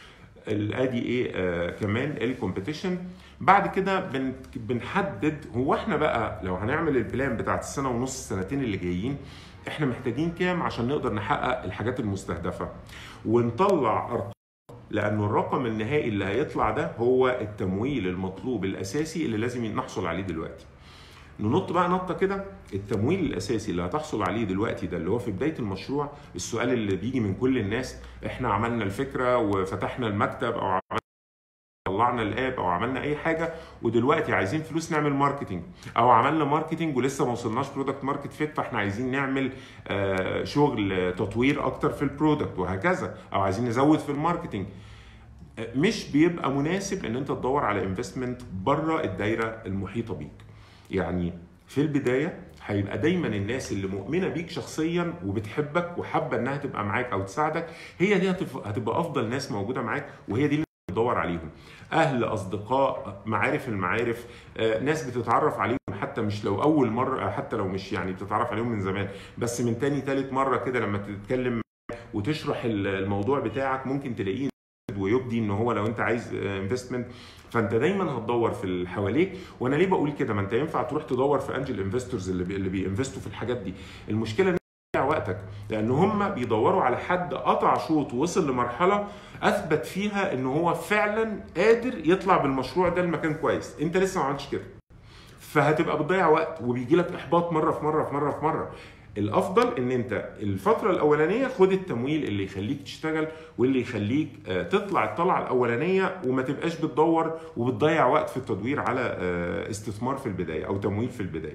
الادي ايه آه كمان الكومبيتيشن بعد كده بن بنحدد هو احنا بقى لو هنعمل البلان بتاعت السنه ونص السنتين اللي جايين احنا محتاجين كام عشان نقدر نحقق الحاجات المستهدفه ونطلع ارقام لانه الرقم النهائي اللي هيطلع ده هو التمويل المطلوب الاساسي اللي لازم نحصل عليه دلوقتي ننط بقى نطه كده التمويل الاساسي اللي هتحصل عليه دلوقتي ده اللي هو في بدايه المشروع السؤال اللي بيجي من كل الناس احنا عملنا الفكره وفتحنا المكتب او عملنا طلعنا الاب او عملنا اي حاجه ودلوقتي عايزين فلوس نعمل ماركتنج او عملنا ماركتنج ولسه ما وصلناش برودكت ماركت فيت فاحنا عايزين نعمل آه، شغل تطوير اكتر في البرودكت وهكذا او عايزين نزود في الماركتنج آه، مش بيبقى مناسب ان انت تدور على انفستمنت بره الدايره المحيطه بيك يعني في البدايه هيبقى دايما الناس اللي مؤمنه بيك شخصيا وبتحبك وحابه انها تبقى معاك او تساعدك هي دي هتف- هتبقى افضل ناس موجوده معاك وهي دي اللي بتدور عليهم اهل اصدقاء معارف المعارف آه، ناس بتتعرف عليهم حتى مش لو اول مره آه، حتى لو مش يعني بتتعرف عليهم من زمان بس من تاني تالت مره كده لما تتكلم معاه وتشرح ال- الموضوع بتاعك ممكن تلاقيه ويبدي ان هو لو انت عايز انفستمنت فانت دايما هتدور في اللي حواليك وانا ليه بقول كده ما انت ينفع تروح تدور في انجل انفستورز اللي بي اللي بينفستوا في الحاجات دي المشكله ان تضيع وقتك لان هم بيدوروا على حد قطع شوط ووصل لمرحله اثبت فيها ان هو فعلا قادر يطلع بالمشروع ده لمكان كويس انت لسه ما عملتش كده فهتبقى بتضيع وقت وبيجي لك احباط مره في مره في مره في مره الافضل ان انت الفتره الاولانيه خد التمويل اللي يخليك تشتغل واللي يخليك آه، تطلع الطلعه الاولانيه وما تبقاش بتدور وبتضيع وقت في التدوير على آه، استثمار في البدايه او تمويل في البدايه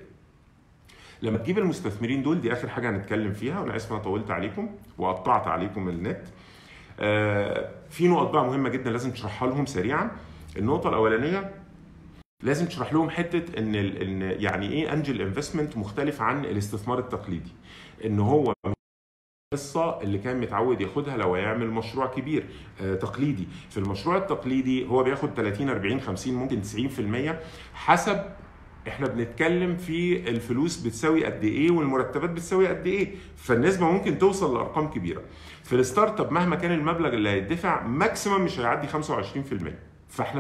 لما تجيب المستثمرين دول دي اخر حاجه هنتكلم فيها وانا اسف انا طولت عليكم وقطعت عليكم النت آه، في نقط بقى مهمه جدا لازم تشرحها لهم سريعا النقطه الاولانيه لازم تشرح لهم حته ان ال- ان يعني ايه انجل انفستمنت مختلف عن الاستثمار التقليدي ان هو القصه اللي كان متعود ياخدها لو هيعمل مشروع كبير آه تقليدي في المشروع التقليدي هو بياخد 30 40 50 ممكن 90% حسب احنا بنتكلم في الفلوس بتساوي قد ايه والمرتبات بتساوي قد ايه فالنسبه ممكن توصل لارقام كبيره في الستارت اب مهما كان المبلغ اللي هيدفع ماكسيمم مش هيعدي 25% فاحنا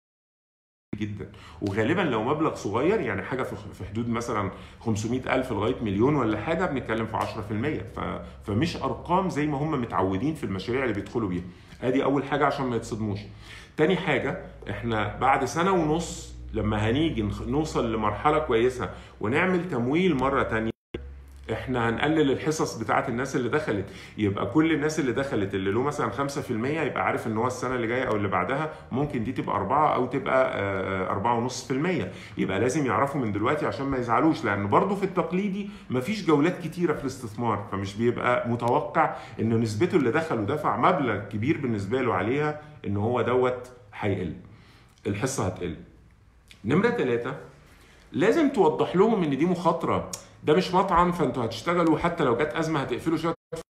جدا وغالبا لو مبلغ صغير يعني حاجه في في حدود مثلا 500 الف لغايه مليون ولا حاجه بنتكلم في 10% ف... فمش ارقام زي ما هم متعودين في المشاريع اللي بيدخلوا بيها ادي اول حاجه عشان ما يتصدموش تاني حاجه احنا بعد سنه ونص لما هنيجي نخ- نوصل لمرحله كويسه ونعمل تمويل مره تانية احنا هنقلل الحصص بتاعت الناس اللي دخلت يبقى كل الناس اللي دخلت اللي له مثلا 5% يبقى عارف ان هو السنه اللي جايه او اللي بعدها ممكن دي تبقى 4 او تبقى آه، 4.5% يبقى لازم يعرفوا من دلوقتي عشان ما يزعلوش لان برضه في التقليدي مفيش جولات كتيره في الاستثمار فمش بيبقى متوقع ان نسبته اللي دخل ودفع مبلغ كبير بالنسبه له عليها ان هو دوت هيقل الحصه هتقل نمره ثلاثة لازم توضح لهم ان دي مخاطره ده مش مطعم فانتوا هتشتغلوا حتى لو جت ازمه هتقفلوا شويه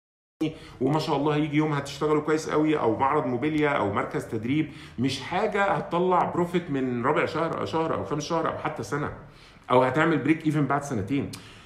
وما شاء الله هيجي يوم هتشتغلوا كويس قوي او معرض موبيليا او مركز تدريب مش حاجه هتطلع بروفيت من ربع شهر او شهر او خمس شهر او حتى سنه او هتعمل بريك ايفن بعد سنتين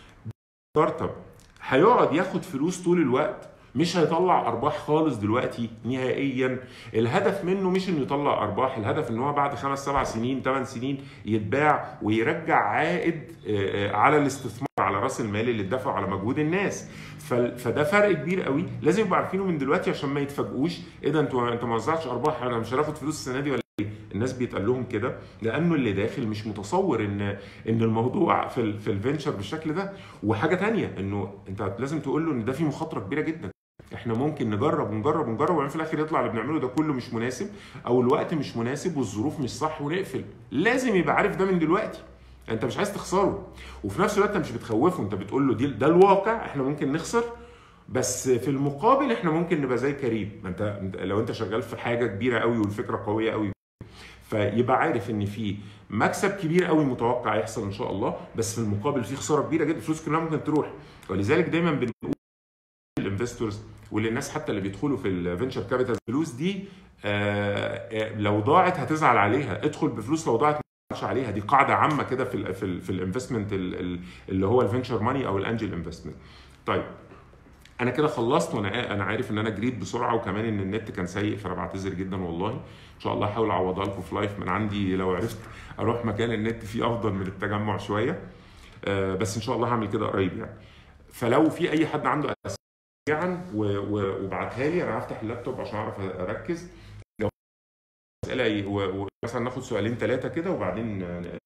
ستارت اب هيقعد ياخد فلوس طول الوقت مش هيطلع ارباح خالص دلوقتي نهائيا الهدف منه مش انه يطلع ارباح الهدف ان هو بعد خمس سبع سنين ثمان سنين يتباع ويرجع عائد آه، آه، على الاستثمار على راس المال اللي اتدفع على مجهود الناس ف- فده فرق كبير قوي لازم يبقوا عارفينه من دلوقتي عشان ما يتفاجئوش ايه ده انتوا انت ما وزعتش ارباح انا مش هاخد فلوس السنه دي ولا ايه الناس بيتقال لهم كده لانه اللي داخل مش متصور ان ان الموضوع في ال في الفينشر بالشكل ده وحاجه تانية انه انت لازم تقول له ان ده فيه مخاطره كبيره جدا احنا ممكن نجرب ونجرب ونجرب وبعدين في الاخر يطلع اللي بنعمله ده كله مش مناسب او الوقت مش مناسب والظروف مش صح ونقفل لازم يبقى عارف ده من دلوقتي انت مش عايز تخسره وفي نفس الوقت انت مش بتخوفه انت بتقول له دي ده الواقع احنا ممكن نخسر بس في المقابل احنا ممكن نبقى زي كريم ما انت انت- لو انت شغال في حاجه كبيره قوي والفكره قويه قوي فيبقى عارف ان في مكسب كبير قوي متوقع يحصل ان شاء الله بس في المقابل في خساره كبيره جدا الفلوس كلها ممكن تروح ولذلك دايما بنقول الانفستورز وللناس حتى اللي بيدخلوا في الفينشر كابيتال الفلوس دي آه، آه، لو ضاعت هتزعل عليها ادخل بفلوس لو ضاعت ما تزعلش عليها دي قاعده عامه كده في ال في ال في الانفستمنت اللي هو الفينشر ماني او الانجل انفستمنت طيب انا كده خلصت وانا انا عارف ان انا جريت بسرعه وكمان ان النت كان سيء فانا بعتذر جدا والله ان شاء الله هحاول اعوضها لكم في لايف من عندي لو عرفت اروح مكان النت فيه افضل من التجمع شويه آه، بس ان شاء الله هعمل كده قريب يعني فلو في اي حد عنده اسئله سريعا و- و- وابعتها لي انا هفتح اللابتوب عشان اعرف اركز لو في اسئله ي- و- ومثلا ناخد سؤالين ثلاثه كده وبعدين ن-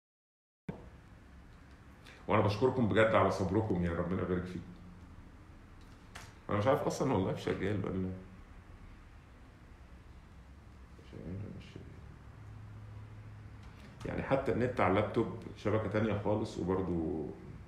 وانا بشكركم بجد على صبركم يا ربنا يبارك فيكم انا مش عارف اصلا والله شغال ولا شغال ولا مش شغال يعني حتى النت على اللابتوب شبكه تانية خالص وبرضو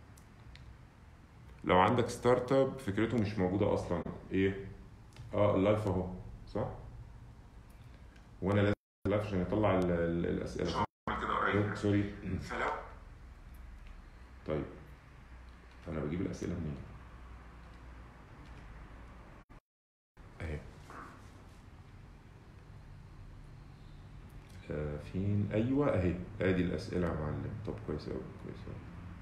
لو عندك ستارت اب فكرته مش موجوده اصلا ايه اه اللايف اهو صح وانا لازم اللايف عشان يطلع ال- ال- الاسئله كده قريب سوري فلو طيب انا بجيب الاسئله منين اهي آه، فين ايوه اهي ادي الاسئله يا معلم طب كويس قوي كويس قوي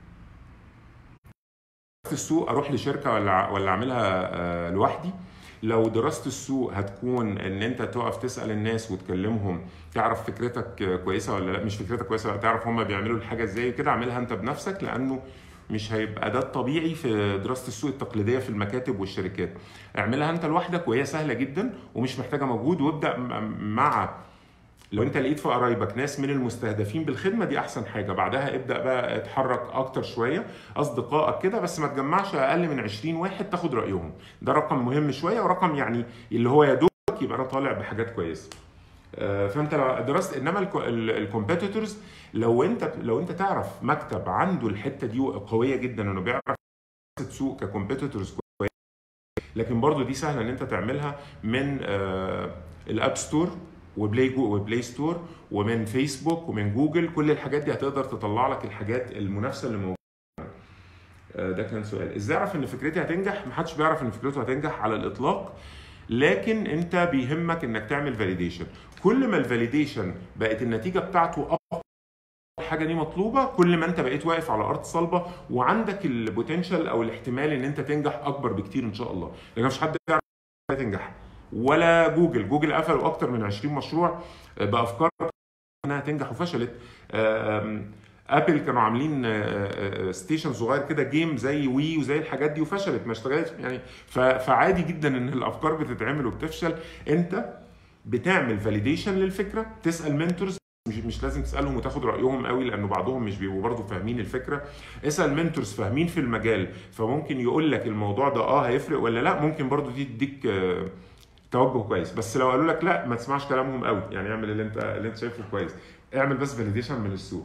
في السوق اروح لشركه ولا ولا اعملها آه، لوحدي لو دراسه السوق هتكون ان انت تقف تسال الناس وتكلمهم تعرف فكرتك آه، كويسه ولا لا مش فكرتك كويسه ولا تعرف هم بيعملوا الحاجه ازاي كده اعملها انت بنفسك لانه مش هيبقى ده الطبيعي في دراسه السوق التقليديه في المكاتب والشركات اعملها انت لوحدك وهي سهله جدا ومش محتاجه مجهود وابدا م- مع لو انت لقيت في قرايبك ناس من المستهدفين بالخدمه دي احسن حاجه بعدها ابدا بقى اتحرك اكتر شويه اصدقائك كده بس ما تجمعش اقل من 20 واحد تاخد رايهم ده رقم مهم شويه ورقم يعني اللي هو يا دوبك يبقى انا طالع بحاجات كويسه آه، فانت لو درست انما الكومبيتيتورز لو انت لو انت تعرف مكتب عنده الحته دي قويه جدا انه بيعرف سوق ككومبيتيتورز كويس لكن برضو دي سهله ان انت تعملها من آه، الاب ستور وبلاي جو وبلاي ستور ومن فيسبوك ومن جوجل كل الحاجات دي هتقدر تطلع لك الحاجات المنافسه اللي موجوده آه، ده كان سؤال ازاي اعرف ان فكرتي هتنجح محدش بيعرف ان فكرته هتنجح على الاطلاق لكن انت بيهمك انك تعمل فاليديشن كل ما الفاليديشن بقت النتيجه بتاعته اقوى الحاجه دي مطلوبه كل ما انت بقيت واقف على ارض صلبه وعندك البوتنشال او الاحتمال ان انت تنجح اكبر بكتير ان شاء الله لان مفيش حد يعرف تنجح ولا جوجل جوجل قفلوا اكتر من 20 مشروع بافكار انها تنجح وفشلت آم، ابل كانوا عاملين ستيشن صغير كده جيم زي وي وزي الحاجات دي وفشلت ما اشتغلتش يعني ف- فعادي جدا ان الافكار بتتعمل وبتفشل انت بتعمل فاليديشن للفكره تسال منتورز مش مش لازم تسالهم وتاخد رايهم قوي لانه بعضهم مش بيبقوا برضه فاهمين الفكره اسال منتورز فاهمين في المجال فممكن يقول لك الموضوع ده اه هيفرق ولا لا ممكن برضه دي تديك آه، توجه كويس بس لو قالوا لك لا ما تسمعش كلامهم قوي يعني اعمل اللي انت اللي انت شايفه كويس اعمل بس فاليديشن من السوق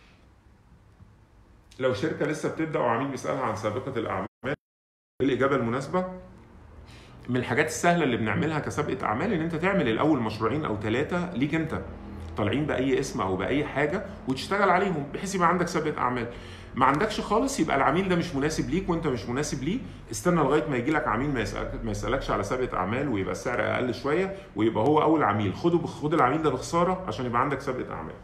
لو شركه لسه بتبدا وعميل بيسالها عن سابقه الاعمال إيه الاجابه المناسبه من الحاجات السهله اللي بنعملها كسابقه اعمال ان انت تعمل الاول مشروعين او ثلاثه ليك انت طالعين باي اسم او باي حاجه وتشتغل عليهم بحيث يبقى عندك سابقه اعمال ما عندكش خالص يبقى العميل ده مش مناسب ليك وانت مش مناسب ليه استنى لغايه ما يجي لك عميل ما يسالك ما يسالكش على سابقه اعمال ويبقى السعر اقل شويه ويبقى هو اول عميل خده بخ- خد العميل ده بخساره عشان يبقى عندك سابقه اعمال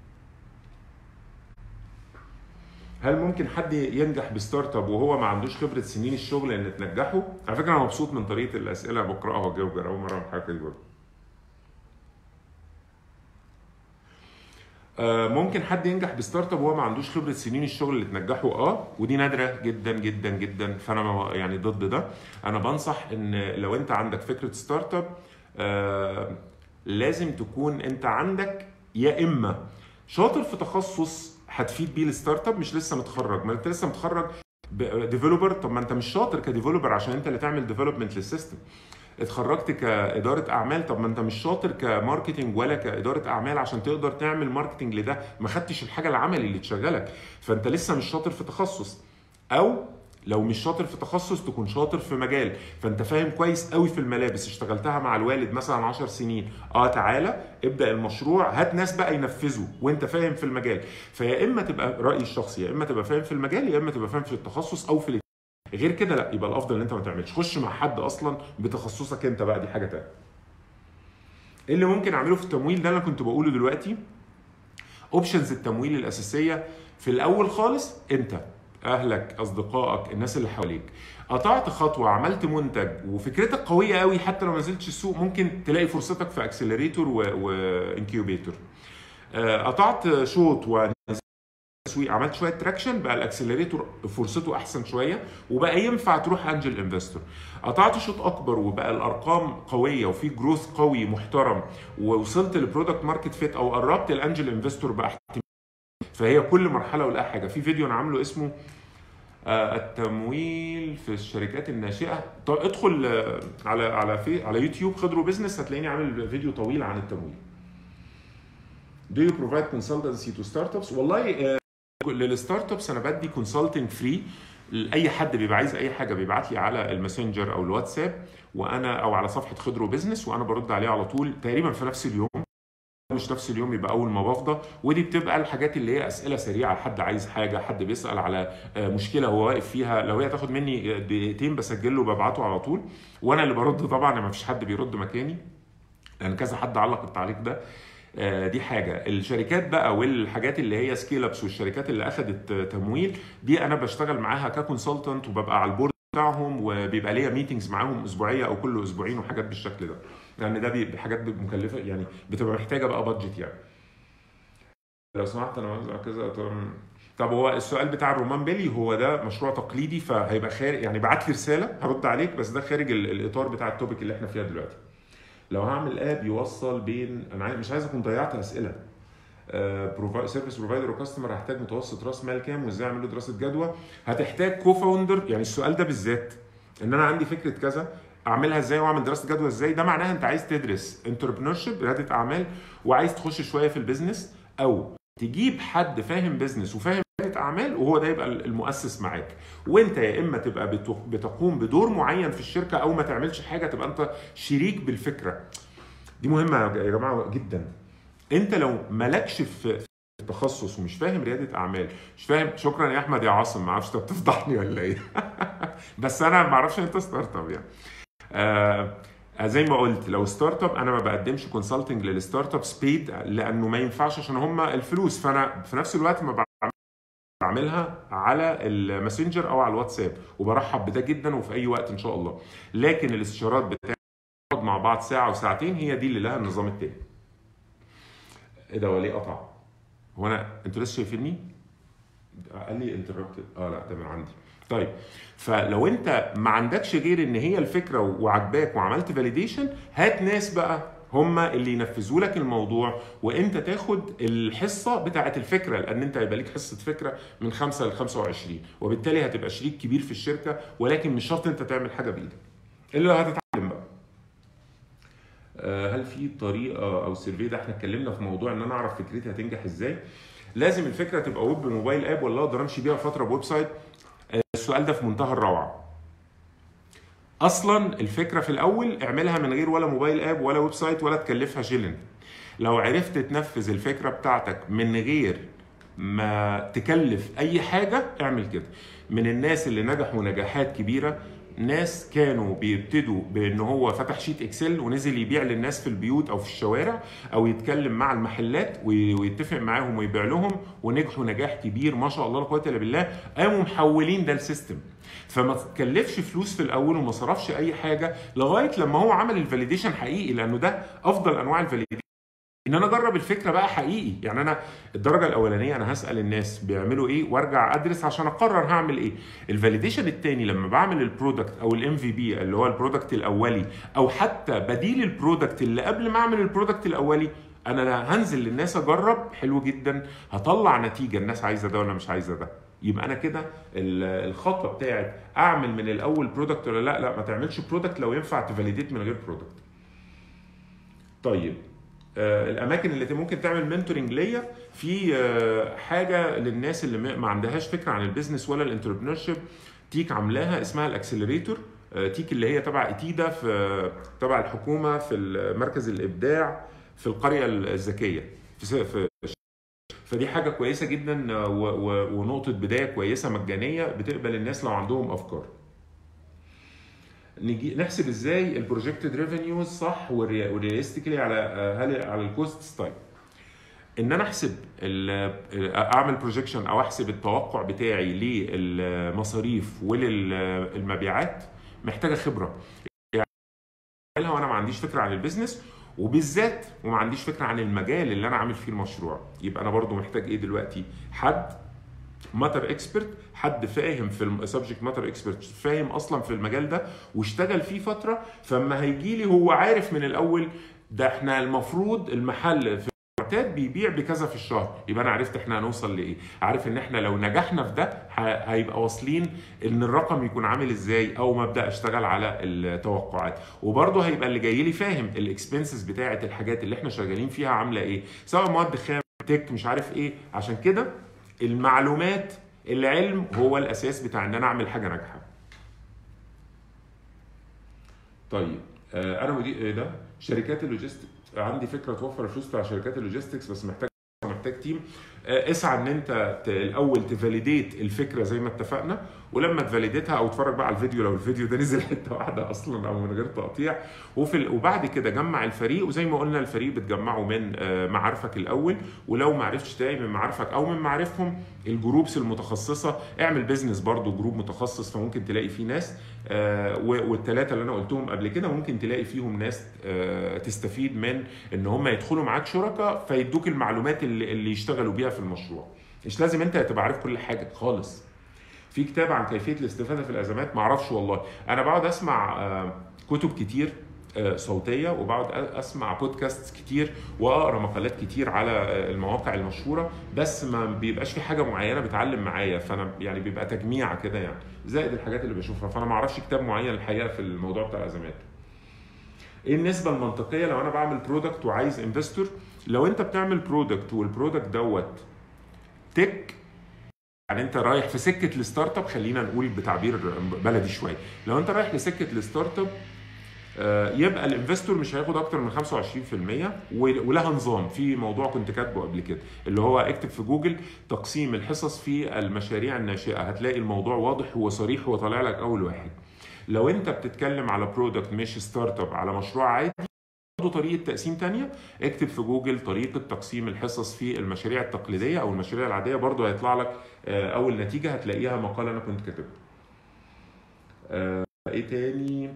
هل ممكن حد ينجح بستارت اب وهو ما عندوش خبره سنين الشغل ان تنجحه؟ على فكره انا مبسوط من طريقه الاسئله بقراها واجاوب اول مره اعمل حاجه دي برضه. آه، ممكن حد ينجح بستارت اب وهو ما عندوش خبره سنين الشغل اللي تنجحه اه ودي نادره جدا جدا جدا فانا ما- يعني ضد ده انا بنصح ان لو انت عندك فكره ستارت اب آه، لازم تكون انت عندك يا اما شاطر في تخصص هتفيد بيه الستارت اب مش لسه متخرج ما انت لسه متخرج ديفلوبر طب ما انت مش شاطر كديفلوبر عشان انت اللي تعمل ديفلوبمنت للسيستم اتخرجت كاداره اعمال طب ما انت مش شاطر كماركتنج ولا كاداره اعمال عشان تقدر تعمل ماركتنج لده ما خدتش الحاجه العملي اللي تشغلك فانت لسه مش شاطر في تخصص او لو مش شاطر في تخصص تكون شاطر في مجال فانت فاهم كويس قوي في الملابس اشتغلتها مع الوالد مثلا 10 سنين اه تعالى ابدا المشروع هات ناس بقى ينفذوا وانت فاهم في المجال فيا اما تبقى رايي الشخصي يا اما تبقى فاهم في المجال يا اما تبقى فاهم في التخصص او في الاتنين. غير كده لا يبقى الافضل ان انت ما تعملش خش مع حد اصلا بتخصصك انت بقى دي حاجه تانية ايه اللي ممكن اعمله في التمويل ده اللي انا كنت بقوله دلوقتي اوبشنز التمويل الاساسيه في الاول خالص انت اهلك اصدقائك الناس اللي حواليك قطعت خطوه عملت منتج وفكرتك قويه قوي حتى لو ما نزلتش السوق ممكن تلاقي فرصتك في اكسلريتور وانكيوبيتور قطعت شوط و تسويق عملت شويه تراكشن بقى الاكسلريتور فرصته احسن شويه وبقى ينفع تروح انجل انفستور قطعت شوط اكبر وبقى الارقام قويه وفي جروث قوي محترم ووصلت لبرودكت ماركت فيت او قربت الانجل انفستور بقى احتمال فهي كل مرحله ولها حاجه في فيديو انا عامله اسمه آه، التمويل في الشركات الناشئه طب ادخل آه، على على في على يوتيوب خضروا بزنس هتلاقيني عامل فيديو طويل عن التمويل Do you provide consultancy to startups؟ والله آه، للستارت ابس انا بدي كونسلتنج فري لاي حد بيبقى عايز اي حاجه بيبعت لي على الماسنجر او الواتساب وانا او على صفحه خضرو بزنس وانا برد عليه على طول تقريبا في نفس اليوم مش نفس اليوم يبقى اول ما بفضى ودي بتبقى الحاجات اللي هي اسئله سريعه حد عايز حاجه حد بيسال على آه، مشكله هو واقف فيها لو هي تاخد مني دقيقتين بسجله وببعته على طول وانا اللي برد طبعا ما فيش حد بيرد مكاني لان كذا حد علق التعليق ده آه، دي حاجه الشركات بقى والحاجات اللي هي سكيل ابس والشركات اللي اخذت آه، تمويل دي انا بشتغل معاها ككونسلتنت وببقى على البورد بتاعهم وبيبقى ليا ميتنجز معاهم اسبوعيه او كل اسبوعين وحاجات بالشكل ده لان ده بيبقى حاجات مكلفه يعني بتبقى محتاجه بقى بادجت يعني لو سمحت انا عاوز كذا طب طب هو السؤال بتاع الرومان بيلي هو ده مشروع تقليدي فهيبقى خارج يعني بعت لي رساله هرد عليك بس ده خارج ال- الاطار بتاع التوبيك اللي احنا فيها دلوقتي لو هعمل اب يوصل بين انا عايز- مش عايز اكون ضيعت اسئله سيرفيس بروفايدر وكاستمر هحتاج متوسط راس مال كام وازاي اعمل له دراسه جدوى هتحتاج كو فاوندر يعني السؤال ده بالذات ان انا عندي فكره كذا اعملها ازاي واعمل دراسه جدوى ازاي ده معناها انت عايز تدرس انتربرنور شيب رياده اعمال وعايز تخش شويه في البيزنس او تجيب حد فاهم بيزنس وفاهم رياده اعمال وهو ده يبقى المؤسس معاك وانت يا اما تبقى بت- بتقوم بدور معين في الشركه او ما تعملش حاجه تبقى انت شريك بالفكره دي مهمه يا جماعه جدا انت لو مالكش في في التخصص ومش فاهم رياده اعمال مش فاهم شكرا يا احمد يا عاصم ما اعرفش انت بتفضحني ولا ايه بس انا ما اعرفش انت ستارت اب يعني آه زي ما قلت لو ستارت اب انا ما بقدمش كونسلتنج للستارت اب سبيد لانه ما ينفعش عشان هم الفلوس فانا في نفس الوقت ما بعمل- بعملها على الماسنجر او على الواتساب وبرحب بده جدا وفي اي وقت ان شاء الله لكن الاستشارات بتاعت نقعد مع بعض ساعه وساعتين هي دي اللي لها النظام التاني ايه ده وليه قطع هو انا انتوا لسه شايفيني قال لي انتربتد اه لا ده من عندي طيب فلو انت ما عندكش غير ان هي الفكره وعجباك وعملت فاليديشن هات ناس بقى هم اللي ينفذوا لك الموضوع وانت تاخد الحصه بتاعه الفكره لان انت هيبقى ليك حصه فكره من 5 ل 25 وبالتالي هتبقى شريك كبير في الشركه ولكن مش شرط انت تعمل حاجه بايدك اللي هتتعلم بقى آه، هل في طريقه او سيرفي ده احنا اتكلمنا في موضوع ان انا اعرف فكرتي هتنجح ازاي لازم الفكره تبقى ويب بموبايل اب ولا اقدر امشي بيها فتره بويب سايت آه، السؤال ده في منتهى الروعه اصلا الفكره في الاول اعملها من غير ولا موبايل اب ولا ويب سايت ولا تكلفها شيلن لو عرفت تنفذ الفكره بتاعتك من غير ما تكلف اي حاجه اعمل كده من الناس اللي نجحوا نجاحات كبيره ناس كانوا بيبتدوا بان هو فتح شيت اكسل ونزل يبيع للناس في البيوت او في الشوارع او يتكلم مع المحلات وي- ويتفق معاهم ويبيع لهم ونجحوا نجاح كبير ما شاء الله لا قوه الا بالله قاموا محولين ده السيستم فما تكلفش فلوس في الاول وما صرفش اي حاجه لغايه لما هو عمل الفاليديشن حقيقي لانه ده افضل انواع الفاليديشن ان انا اجرب الفكره بقى حقيقي يعني انا الدرجه الاولانيه انا هسال الناس بيعملوا ايه وارجع ادرس عشان اقرر هعمل ايه الفاليديشن الثاني لما بعمل البرودكت او الام في بي اللي هو البرودكت الاولي او حتى بديل البرودكت اللي قبل ما اعمل البرودكت الاولي انا لا هنزل للناس اجرب حلو جدا هطلع نتيجه الناس عايزه ده ولا مش عايزه ده يبقى انا كده ال- الخطوه بتاعت اعمل من الاول برودكت ولا لا لا ما تعملش برودكت لو ينفع تفاليديت من غير برودكت طيب آه، الاماكن اللي ممكن تعمل منتورنج ليا في آه، حاجه للناس اللي ما- ما عندهاش فكره عن البيزنس ولا الانتربرنور تيك عاملاها اسمها الاكسلريتور آه، تيك اللي هي تبع اتيدا في تبع الحكومه في مركز الابداع في القريه الذكيه في س- في فدي حاجه كويسه جدا آه، و- و- ونقطه بدايه كويسه مجانيه بتقبل الناس لو عندهم افكار نجي نحسب ازاي البروجكتد ريفينيوز صح والرياليستيكلي على آه، هل على الكوست طيب ان انا احسب ال- اعمل بروجكشن او احسب التوقع بتاعي للمصاريف وللمبيعات محتاجه خبره يعني اعملها وانا ما عنديش فكره عن البيزنس وبالذات وما عنديش فكره عن المجال اللي انا عامل فيه المشروع يبقى انا برضو محتاج ايه دلوقتي حد ماتر اكسبرت حد فاهم في السبجكت ماتر اكسبرت فاهم اصلا في المجال ده واشتغل فيه فتره فاما هيجي لي هو عارف من الاول ده احنا المفروض المحل في المعتاد بيبيع بكذا في الشهر يبقى انا عرفت احنا هنوصل لايه عارف ان احنا لو نجحنا في ده ه- هيبقى واصلين ان الرقم يكون عامل ازاي او ما ابدا اشتغل على التوقعات وبرضه هيبقى اللي جاي لي فاهم الاكسبنسز بتاعه الحاجات اللي احنا شغالين فيها عامله ايه سواء مواد خام تك مش عارف ايه عشان كده المعلومات العلم هو الاساس بتاع ان انا اعمل حاجه ناجحه طيب آه، انا مدير ايه ده شركات اللوجيستيك عندي فكره توفر فلوس بتاع شركات اللوجيستكس بس محتاج محتاج تيم آه، اسعى ان انت ت- الاول تفاليديت الفكره زي ما اتفقنا ولما تفاليديتها او اتفرج بقى على الفيديو لو الفيديو ده نزل حته واحده اصلا او من غير تقطيع وفي ال- وبعد كده جمع الفريق وزي ما قلنا الفريق بتجمعه من آه، معارفك الاول ولو ما عرفتش تلاقي من معارفك او من معارفهم الجروبس المتخصصه اعمل بيزنس برضو جروب متخصص فممكن تلاقي فيه ناس والثلاثه اللي انا قلتهم قبل كده ممكن تلاقي فيهم ناس آه، تستفيد من ان هم يدخلوا معاك شركاء فيدوك المعلومات اللي, اللي يشتغلوا بيها في المشروع مش لازم انت تبقى عارف كل حاجه خالص في كتاب عن كيفيه الاستفاده في الازمات معرفش والله انا بقعد اسمع آه، كتب كتير آه، صوتيه وبقعد أ- اسمع بودكاست كتير واقرا مقالات كتير على آه، المواقع المشهوره بس ما بيبقاش في حاجه معينه بتعلم معايا فانا يعني بيبقى تجميع كده يعني زائد الحاجات اللي بشوفها فانا ما اعرفش كتاب معين الحقيقه في الموضوع بتاع الازمات ايه النسبه المنطقيه لو انا بعمل برودكت وعايز انفستور لو انت بتعمل برودكت والبرودكت دوت تك يعني انت رايح في سكه الستارت اب خلينا نقول بتعبير بلدي شويه لو انت رايح لسكه الستارت اب آه، يبقى الانفستور مش هياخد اكتر من 25% و- ولها نظام في موضوع كنت كاتبه قبل كده اللي هو اكتب في جوجل تقسيم الحصص في المشاريع الناشئه هتلاقي الموضوع واضح وصريح وطالع لك اول واحد لو انت بتتكلم على برودكت مش ستارت اب على مشروع عادي برضه طريقه تقسيم تانية اكتب في جوجل طريقه تقسيم الحصص في المشاريع التقليديه او المشاريع العاديه برضه هيطلع لك آه، اول نتيجه هتلاقيها مقاله انا كنت كاتبها آه، ايه تاني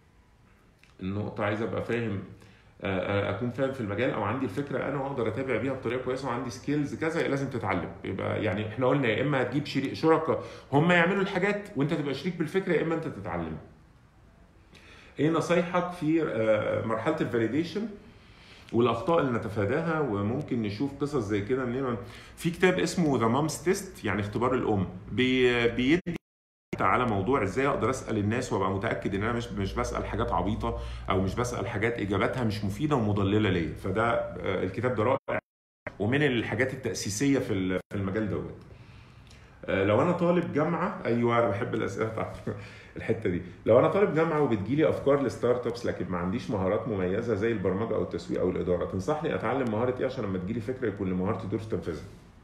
النقطه عايز ابقى فاهم آه، آه، اكون فاهم في المجال او عندي الفكره انا واقدر اتابع بيها بطريقه كويسه وعندي سكيلز كذا لازم تتعلم يبقى يعني احنا قلنا يا اما هتجيب شريك شركاء هم يعملوا الحاجات وانت تبقى شريك بالفكره يا اما انت تتعلم ايه نصايحك في آه، مرحله الفاليديشن والاخطاء اللي نتفاداها وممكن نشوف قصص زي كده منين في كتاب اسمه ذا مامز تيست يعني اختبار الام بي بيدي على موضوع ازاي اقدر اسال الناس وابقى متاكد ان انا مش مش بسال حاجات عبيطه او مش بسال حاجات اجاباتها مش مفيده ومضلله ليا فده آه، الكتاب ده رائع ومن الحاجات التاسيسيه في ال- في المجال دوت آه، لو انا طالب جامعه ايوه انا بحب الاسئله بتاعت الحته دي لو انا طالب جامعه وبتجيلي افكار لستارت ابس لكن ما عنديش مهارات مميزه زي البرمجه او التسويق او الاداره تنصحني اتعلم مهاره ايه عشان لما تجيلي فكره يكون لمهارتي دور في تنفيذها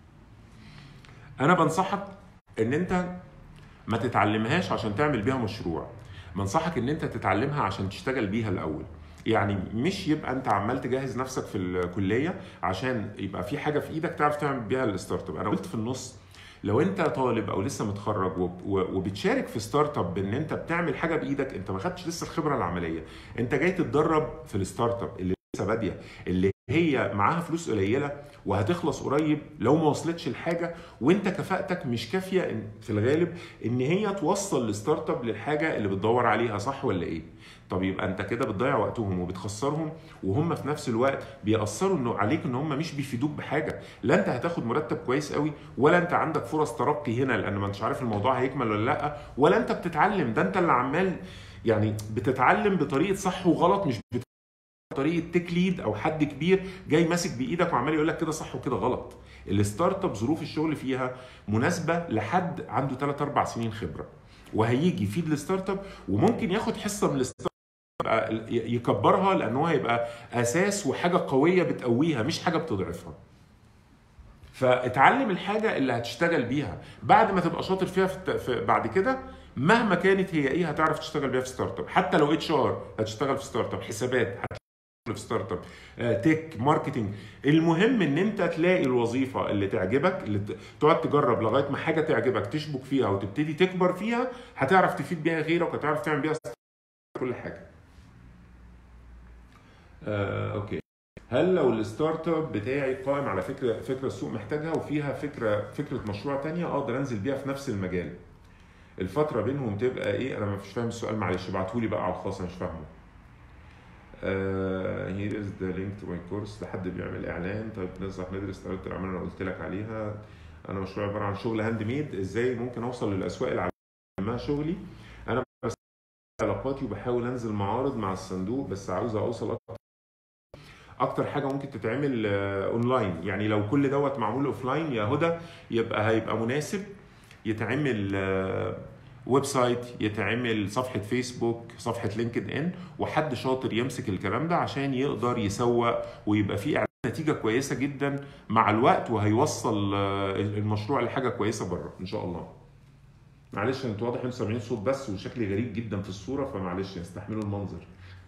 انا بنصحك ان انت ما تتعلمهاش عشان تعمل بيها مشروع بنصحك ان انت تتعلمها عشان تشتغل بيها الاول يعني مش يبقى انت عمال تجهز نفسك في الكليه عشان يبقى في حاجه في ايدك تعرف تعمل بيها الستارت اب انا قلت في النص لو انت طالب او لسه متخرج وب- و- وبتشارك في ستارت اب بان انت بتعمل حاجه بايدك انت ما خدتش لسه الخبره العمليه انت جاي تتدرب في الستارت اب اللي لسه باديه اللي هي معاها فلوس قليله وهتخلص قريب لو ما وصلتش الحاجه وانت كفاءتك مش كافيه إن- في الغالب ان هي توصل الستارت اب للحاجه اللي بتدور عليها صح ولا ايه؟ طب يبقى انت كده بتضيع وقتهم وبتخسرهم وهم في نفس الوقت بيأثروا انه عليك ان هم مش بيفيدوك بحاجه، لا انت هتاخد مرتب كويس قوي ولا انت عندك فرص ترقي هنا لان ما انتش عارف الموضوع هيكمل ولا لا ولا انت بتتعلم ده انت اللي عمال يعني بتتعلم بطريقه صح وغلط مش بت... طريقه تيك ليد او حد كبير جاي ماسك بايدك وعمال يقول لك كده صح وكده غلط الستارت اب ظروف الشغل فيها مناسبه لحد عنده 3 4 سنين خبره وهيجي يفيد الستارت اب وممكن ياخد حصه من الستارت اب يبقى- يكبرها لان هو هيبقى اساس وحاجه قويه بتقويها مش حاجه بتضعفها فاتعلم الحاجه اللي هتشتغل بيها بعد ما تبقى شاطر فيها في, الت... في بعد كده مهما كانت هي ايه هتعرف تشتغل بيها في ستارت اب حتى لو اتش ار هتشتغل في ستارت اب حسابات هتشتغل في ستارت اب آه، تك ماركتنج المهم ان انت تلاقي الوظيفه اللي تعجبك اللي ت- تقعد تجرب لغايه ما حاجه تعجبك تشبك فيها وتبتدي تكبر فيها هتعرف تفيد بيها غيرك وهتعرف تعمل بيها كل حاجه آه، اوكي هل لو الستارت اب بتاعي قائم على فكره فكره السوق محتاجها وفيها فكره فكره مشروع تانية اقدر انزل بيها في نفس المجال الفتره بينهم تبقى ايه انا مش فاهم السؤال معلش ابعتهولي بقى على الخاص انا مش فاهمه هير از ذا لينك تو ماي كورس ده حد بيعمل اعلان طيب ننصح ندرس طريقه العمل انا قلت لك عليها انا مشروع عباره عن شغل هاند ميد ازاي ممكن اوصل للاسواق العالميه شغلي انا بس علاقاتي وبحاول انزل معارض مع الصندوق بس عاوز اوصل اكتر اكتر حاجه ممكن تتعمل آه، اونلاين يعني لو كل دوت معمول اوفلاين يا هدى يبقى هيبقى مناسب يتعمل آه، ويب سايت يتعمل صفحه فيسبوك صفحه لينكد ان وحد شاطر يمسك الكلام ده عشان يقدر يسوق ويبقى فيه إعلان نتيجه كويسه جدا مع الوقت وهيوصل آه، المشروع لحاجه كويسه بره ان شاء الله معلش انتوا واضح انتوا سامعين صوت بس وشكلي غريب جدا في الصوره فمعلش استحملوا المنظر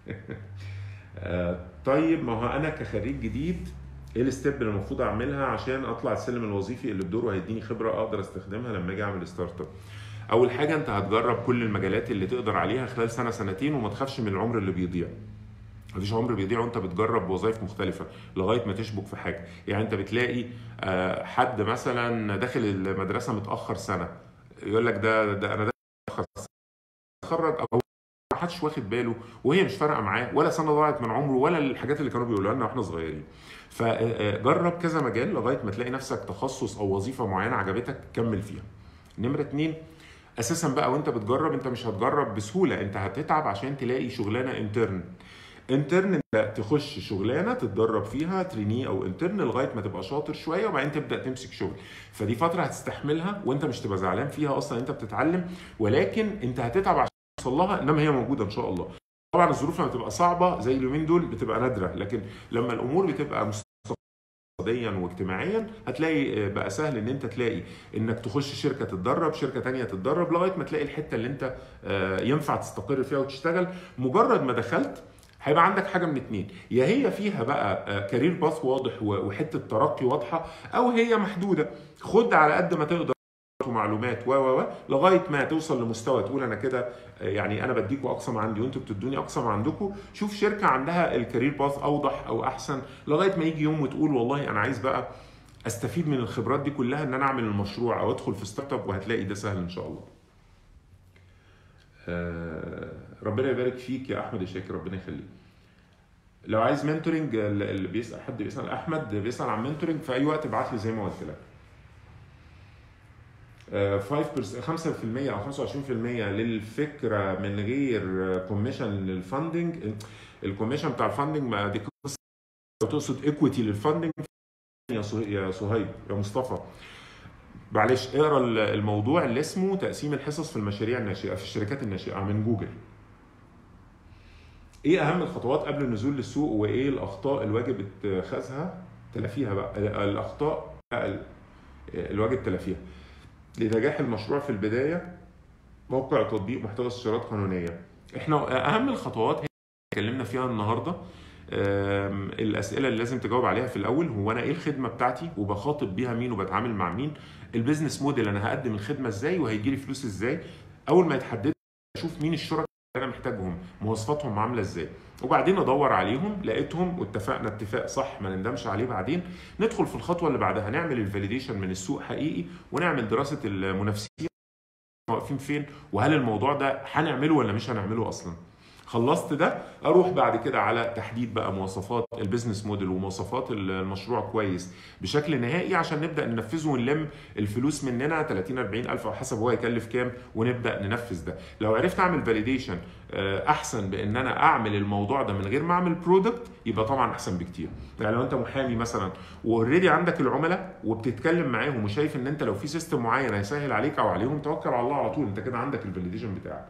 آه، طيب ما هو انا كخريج جديد ايه الستيب اللي المفروض اعملها عشان اطلع السلم الوظيفي اللي بدوره هيديني خبره اقدر استخدمها لما اجي اعمل ستارت اب اول حاجه انت هتجرب كل المجالات اللي تقدر عليها خلال سنه سنتين وما تخافش من العمر اللي بيضيع مفيش عمر بيضيع وانت بتجرب وظائف مختلفه لغايه ما تشبك في حاجه يعني انت بتلاقي آه، حد مثلا داخل المدرسه متاخر سنه يقول لك ده ده انا داخل متاخر سنه اتخرج او ما حدش واخد باله وهي مش فارقه معاه ولا سنه ضاعت من عمره ولا الحاجات اللي كانوا بيقولوها لنا واحنا صغيرين فجرب كذا مجال لغايه ما تلاقي نفسك تخصص او وظيفه معينه عجبتك كمل فيها نمره اتنين اساسا بقى وانت بتجرب انت مش هتجرب بسهوله انت هتتعب عشان تلاقي شغلانه انترن انترن انت تخش شغلانه تتدرب فيها تريني او انترن لغايه ما تبقى شاطر شويه وبعدين تبدا تمسك شغل فدي فتره هتستحملها وانت مش تبقى زعلان فيها اصلا انت بتتعلم ولكن انت هتتعب عشان توصل لها انما هي موجوده ان شاء الله طبعا الظروف لما تبقى صعبه زي اليومين دول بتبقى نادره لكن لما الامور بتبقى اقتصاديا واجتماعيا هتلاقي بقى سهل ان انت تلاقي انك تخش شركه تتدرب شركه تانية تتدرب لغايه ما تلاقي الحته اللي انت آه، ينفع تستقر فيها وتشتغل مجرد ما دخلت هيبقى عندك حاجه من اتنين يا هي فيها بقى كارير باث واضح و- وحته ترقي واضحه او هي محدوده خد على قد ما تقدر ومعلومات و و و لغايه ما توصل لمستوى تقول انا كده آه، يعني انا بديكوا اقصى ما عندي وانتوا بتدوني اقصى ما عندكم شوف شركه عندها الكارير باث اوضح او احسن لغايه ما يجي يوم وتقول والله انا عايز بقى استفيد من الخبرات دي كلها ان انا اعمل المشروع او ادخل في ستارت اب وهتلاقي ده سهل ان شاء الله. آه، ربنا يبارك فيك يا احمد يا شاكر ربنا يخليك. لو عايز منتورنج اللي بيسال حد بيسال احمد بيسال عن منتورنج في اي وقت ابعت لي زي ما قلت لك آه، 5% 5% او 25% للفكره من غير كوميشن للفاندنج الكوميشن بتاع الفاندنج ما دي قصه لو تقصد ايكويتي للفاندنج يا صه- يا صهيب يا مصطفى معلش اقرا الموضوع اللي اسمه تقسيم الحصص في المشاريع الناشئه في الشركات الناشئه من جوجل ايه اهم الخطوات قبل النزول للسوق وايه الاخطاء الواجب اتخاذها تلافيها بقى الاخطاء ال- الواجب تلافيها لنجاح المشروع في البدايه موقع تطبيق محتوى استشارات قانونيه احنا اهم الخطوات هي اللي اتكلمنا فيها النهارده أم، الاسئله اللي لازم تجاوب عليها في الاول هو انا ايه الخدمه بتاعتي وبخاطب بيها مين وبتعامل مع مين البيزنس موديل انا هقدم الخدمه ازاي وهيجي لي فلوس ازاي اول ما يتحدد اشوف مين الشركاء اللي انا محتاجهم مواصفاتهم عامله ازاي وبعدين ادور عليهم لقيتهم واتفقنا اتفاق صح ما نندمش عليه بعدين ندخل في الخطوه اللي بعدها نعمل الفاليديشن من السوق حقيقي ونعمل دراسه المنافسين واقفين فين وهل الموضوع ده هنعمله ولا مش هنعمله اصلا خلصت ده اروح بعد كده على تحديد بقى مواصفات البيزنس موديل ومواصفات المشروع كويس بشكل نهائي عشان نبدا ننفذه ونلم الفلوس مننا 30 40 الف او حسب هو يكلف كام ونبدا ننفذ ده لو عرفت اعمل فاليديشن احسن بان انا اعمل الموضوع ده من غير ما اعمل برودكت يبقى طبعا احسن بكتير يعني لو انت محامي مثلا واوريدي عندك العملاء وبتتكلم معاهم وشايف ان انت لو في سيستم معين هيسهل عليك او عليهم توكل على الله على طول انت كده عندك الفاليديشن بتاعك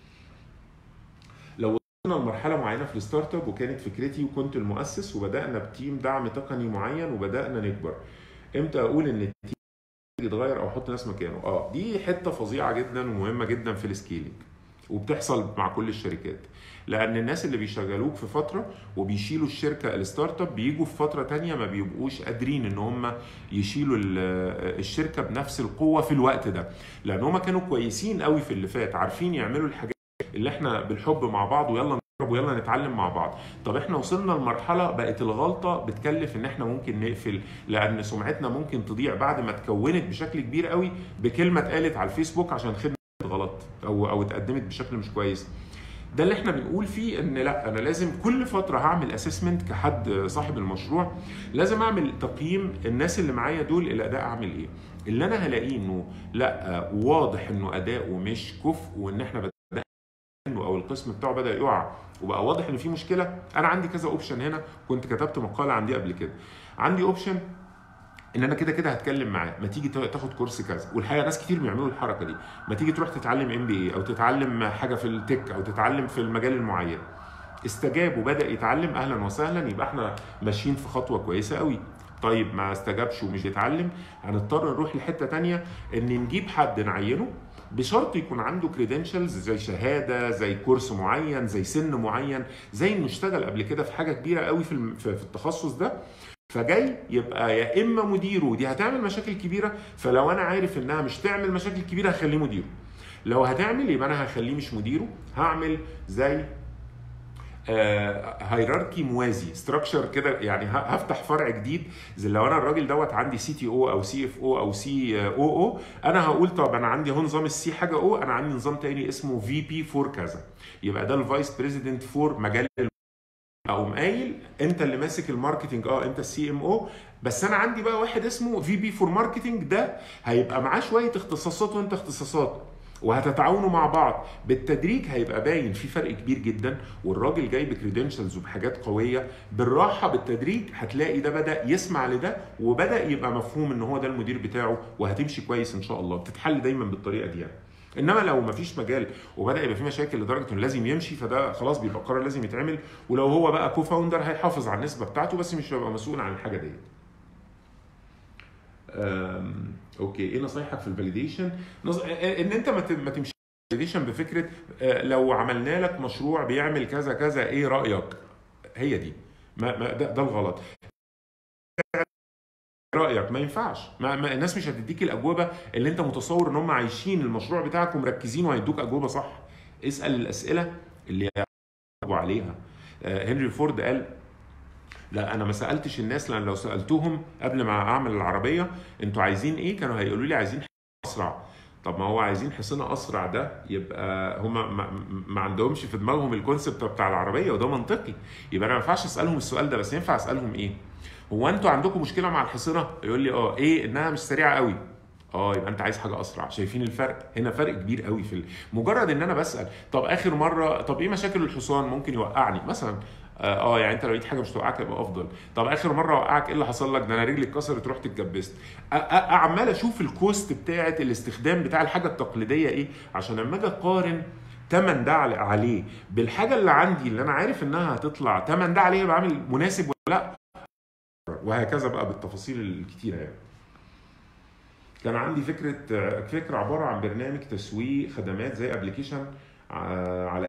لو وصلنا لمرحله معينه في الستارت اب وكانت فكرتي وكنت المؤسس وبدانا بتيم دعم تقني معين وبدانا نكبر امتى اقول ان التيم يتغير او احط ناس مكانه اه دي حته فظيعه جدا ومهمه جدا في السكيلينج وبتحصل مع كل الشركات لان الناس اللي بيشغلوك في فتره وبيشيلوا الشركه الستارت اب بيجوا في فتره تانية ما بيبقوش قادرين ان هم يشيلوا ال- الشركه بنفس القوه في الوقت ده لان هم كانوا كويسين قوي في اللي فات عارفين يعملوا الحاجات اللي احنا بالحب مع بعض ويلا نجرب ويلا نتعلم مع بعض طب احنا وصلنا لمرحله بقت الغلطه بتكلف ان احنا ممكن نقفل لان سمعتنا ممكن تضيع بعد ما اتكونت بشكل كبير قوي بكلمه اتقالت على الفيسبوك عشان خدمه غلط او او اتقدمت بشكل مش كويس ده اللي احنا بنقول فيه ان لا انا لازم كل فتره هعمل اسسمنت كحد صاحب المشروع لازم اعمل تقييم الناس اللي معايا دول الاداء اعمل ايه اللي انا هلاقيه انه لا واضح انه اداؤه مش كفء وان احنا بدأنا انه او القسم بتاعه بدا يقع وبقى واضح ان في مشكله انا عندي كذا اوبشن هنا كنت كتبت مقاله عندي قبل كده عندي اوبشن ان انا كده كده هتكلم معاه ما تيجي تاخد كورس كذا والحقيقه ناس كتير بيعملوا الحركه دي ما تيجي تروح تتعلم ام بي اي او تتعلم حاجه في التك او تتعلم في المجال المعين استجاب وبدا يتعلم اهلا وسهلا يبقى احنا ماشيين في خطوه كويسه قوي طيب ما استجابش ومش يتعلم هنضطر نروح لحته تانية ان نجيب حد نعينه بشرط يكون عنده كريدنشالز زي شهاده زي كورس معين زي سن معين زي انه اشتغل قبل كده في حاجه كبيره قوي في الم- في في التخصص ده فجاي يبقى يا اما مديره ودي هتعمل مشاكل كبيره فلو انا عارف انها مش تعمل مشاكل كبيره هخليه مديره لو هتعمل يبقى انا هخليه مش مديره هعمل زي هيراركي موازي ستراكشر كده يعني ه- هفتح فرع جديد زي لو انا الراجل دوت عندي سي تي او او سي اف او او سي او او انا هقول طب انا عندي هو نظام السي حاجه او انا عندي نظام تاني اسمه في بي فور كذا يبقى ده الفايس بريزيدنت فور مجال اقوم قايل انت اللي ماسك الماركتنج اه انت السي ام او بس انا عندي بقى واحد اسمه في بي فور ماركتنج ده هيبقى معاه شويه اختصاصات وانت اختصاصات وهتتعاونوا مع بعض بالتدريج هيبقى باين في فرق كبير جدا والراجل جاي بكريدنشالز وبحاجات قويه بالراحه بالتدريج هتلاقي ده بدا يسمع لده وبدا يبقى مفهوم ان هو ده المدير بتاعه وهتمشي كويس ان شاء الله بتتحل دايما بالطريقه دي يعني. انما لو مفيش مجال وبدا يبقى في مشاكل لدرجه انه لازم يمشي فده خلاص بيبقى قرار لازم يتعمل ولو هو بقى كو فاوندر هيحافظ على النسبه بتاعته بس مش هيبقى مسؤول عن الحاجه ديت. أم، اوكي ايه نصايحك في الفاليديشن؟ نص... ان انت ما ت- ما تمشيش الفاليديشن بفكره آه، لو عملنا لك مشروع بيعمل كذا كذا ايه رايك؟ هي دي ما ما ده, ده الغلط رايك ما ينفعش ما ما الناس مش هتديك الاجوبه اللي انت متصور ان هم عايشين المشروع بتاعك ومركزين وهيدوك اجوبه صح اسال الاسئله اللي يجاوبوا عليها آه، هنري فورد قال لا انا ما سالتش الناس لان لو سالتهم قبل ما اعمل العربيه انتوا عايزين ايه كانوا هيقولوا لي عايزين حاجة اسرع طب ما هو عايزين حصنه اسرع ده يبقى هم ما, ما عندهمش في دماغهم الكونسبت بتاع العربيه وده منطقي يبقى انا ما ينفعش اسالهم السؤال ده بس ينفع اسالهم ايه هو انتوا عندكم مشكله مع الحصنه يقول لي اه ايه انها مش سريعه قوي اه يبقى انت عايز حاجه اسرع شايفين الفرق هنا فرق كبير قوي في ال- مجرد ان انا بسال طب اخر مره طب ايه مشاكل الحصان ممكن يوقعني مثلا اه آه، يعني انت لو لقيت حاجه مش توقعك يبقى افضل طب اخر مره وقعك ايه اللي حصل لك ده انا رجلي اتكسرت رحت اتجبست أ- أ- عمال اشوف الكوست بتاعه الاستخدام بتاع الحاجه التقليديه ايه عشان لما اجي اقارن تمن ده على- عليه بالحاجه اللي عندي اللي انا عارف انها هتطلع تمن ده عليه يبقى عامل مناسب ولا لا وهكذا بقى بالتفاصيل الكتيره يعني كان عندي فكره فكره عباره عن برنامج تسويق خدمات زي ابلكيشن على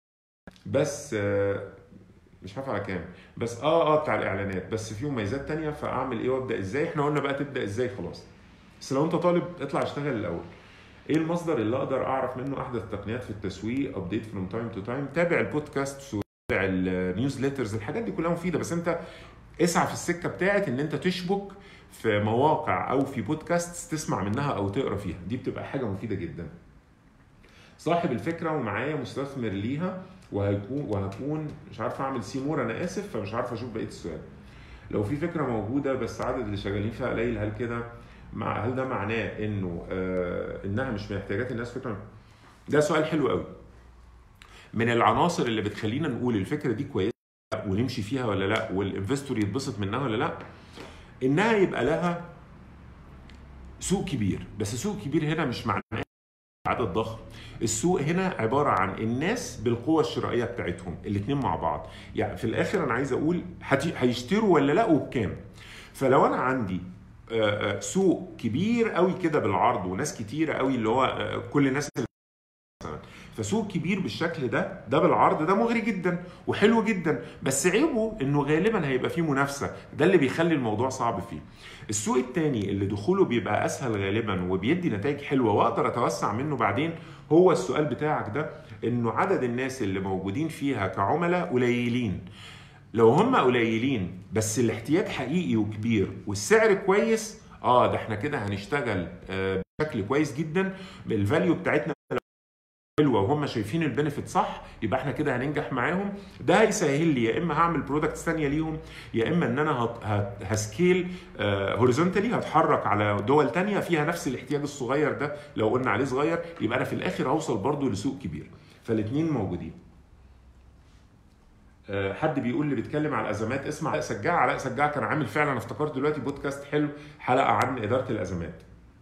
بس آه، مش عارف على كام بس اه اه بتاع الاعلانات بس فيه مميزات تانية فاعمل ايه وابدا ازاي احنا قلنا بقى تبدا ازاي خلاص بس لو انت طالب اطلع اشتغل الاول ايه المصدر اللي اقدر اعرف منه احدث التقنيات في التسويق ابديت فروم تايم تو تايم تابع البودكاست وتابع النيوزليترز الحاجات دي كلها مفيده بس انت اسعى في السكه بتاعت ان انت تشبك في مواقع او في بودكاست تسمع منها او تقرا فيها دي بتبقى حاجه مفيده جدا صاحب الفكره ومعايا مستثمر ليها وهيكون وهكون مش عارف اعمل سيمور انا اسف فمش عارف اشوف بقيه السؤال لو في فكره موجوده بس عدد اللي شغالين فيها قليل هل كده مع هل ده معناه انه آه انها مش من احتياجات الناس فكره ده سؤال حلو قوي من العناصر اللي بتخلينا نقول الفكره دي كويسه ونمشي فيها ولا لا والانفستور يتبسط منها ولا لا انها يبقى لها سوق كبير بس سوق كبير هنا مش معناه عدد ضخم السوق هنا عباره عن الناس بالقوه الشرائيه بتاعتهم الاثنين مع بعض يعني في الاخر انا عايز اقول هتي- هيشتروا ولا لا وبكام فلو انا عندي آه، آه، سوق كبير قوي كده بالعرض وناس كتيره قوي اللي هو آه، كل الناس اللي مثلا فسوق كبير بالشكل ده ده بالعرض ده مغري جدا وحلو جدا بس عيبه انه غالبا هيبقى فيه منافسه ده اللي بيخلي الموضوع صعب فيه السوق التاني اللي دخوله بيبقى اسهل غالبا وبيدي نتائج حلوه واقدر اتوسع منه بعدين هو السؤال بتاعك ده انه عدد الناس اللي موجودين فيها كعملاء قليلين لو هم قليلين بس الاحتياج حقيقي وكبير والسعر كويس اه ده احنا كده هنشتغل آه بشكل كويس جدا الفاليو بتاعتنا حلوه وهم شايفين البنفيت صح يبقى احنا كده هننجح معاهم ده هيسهل لي يا اما هعمل برودكتس ثانيه ليهم يا اما ان انا هت- هت- هسكيل هوريزونتالي هتحرك على دول تانية فيها نفس الاحتياج الصغير ده لو قلنا عليه صغير يبقى انا في الاخر هوصل برضو لسوق كبير فالاثنين موجودين آه، حد بيقول لي بيتكلم على الازمات اسمع علاء سجاع علاء سجاع كان عامل فعلا افتكرت دلوقتي بودكاست حلو حلقه عن اداره الازمات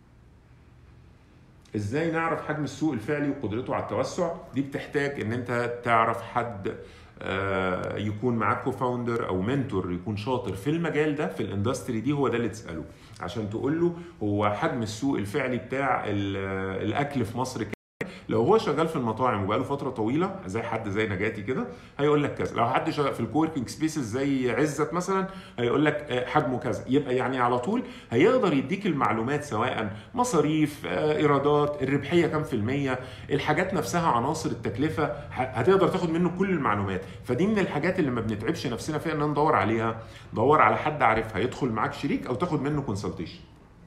ازاي نعرف حجم السوق الفعلي وقدرته على التوسع دي بتحتاج ان انت تعرف حد آه، يكون معاك كوفاوندر او منتور يكون شاطر في المجال ده في الاندستري دي هو ده اللي تساله عشان تقول له هو حجم السوق الفعلي بتاع ال- الاكل في مصر كام لو هو شغال في المطاعم وبقاله فتره طويله زي حد زي نجاتي كده هيقول لك كذا لو حد شغال في الكوركينج سبيسز زي عزت مثلا هيقول لك آه، حجمه كذا يبقى يعني على طول هيقدر يديك المعلومات سواء مصاريف آه، ايرادات الربحيه كام في الميه الحاجات نفسها عناصر التكلفه ه- هتقدر تاخد منه كل المعلومات فدي من الحاجات اللي ما بنتعبش نفسنا فيها ان ندور عليها دور على حد عارفها يدخل معاك شريك او تاخد منه كونسلتيشن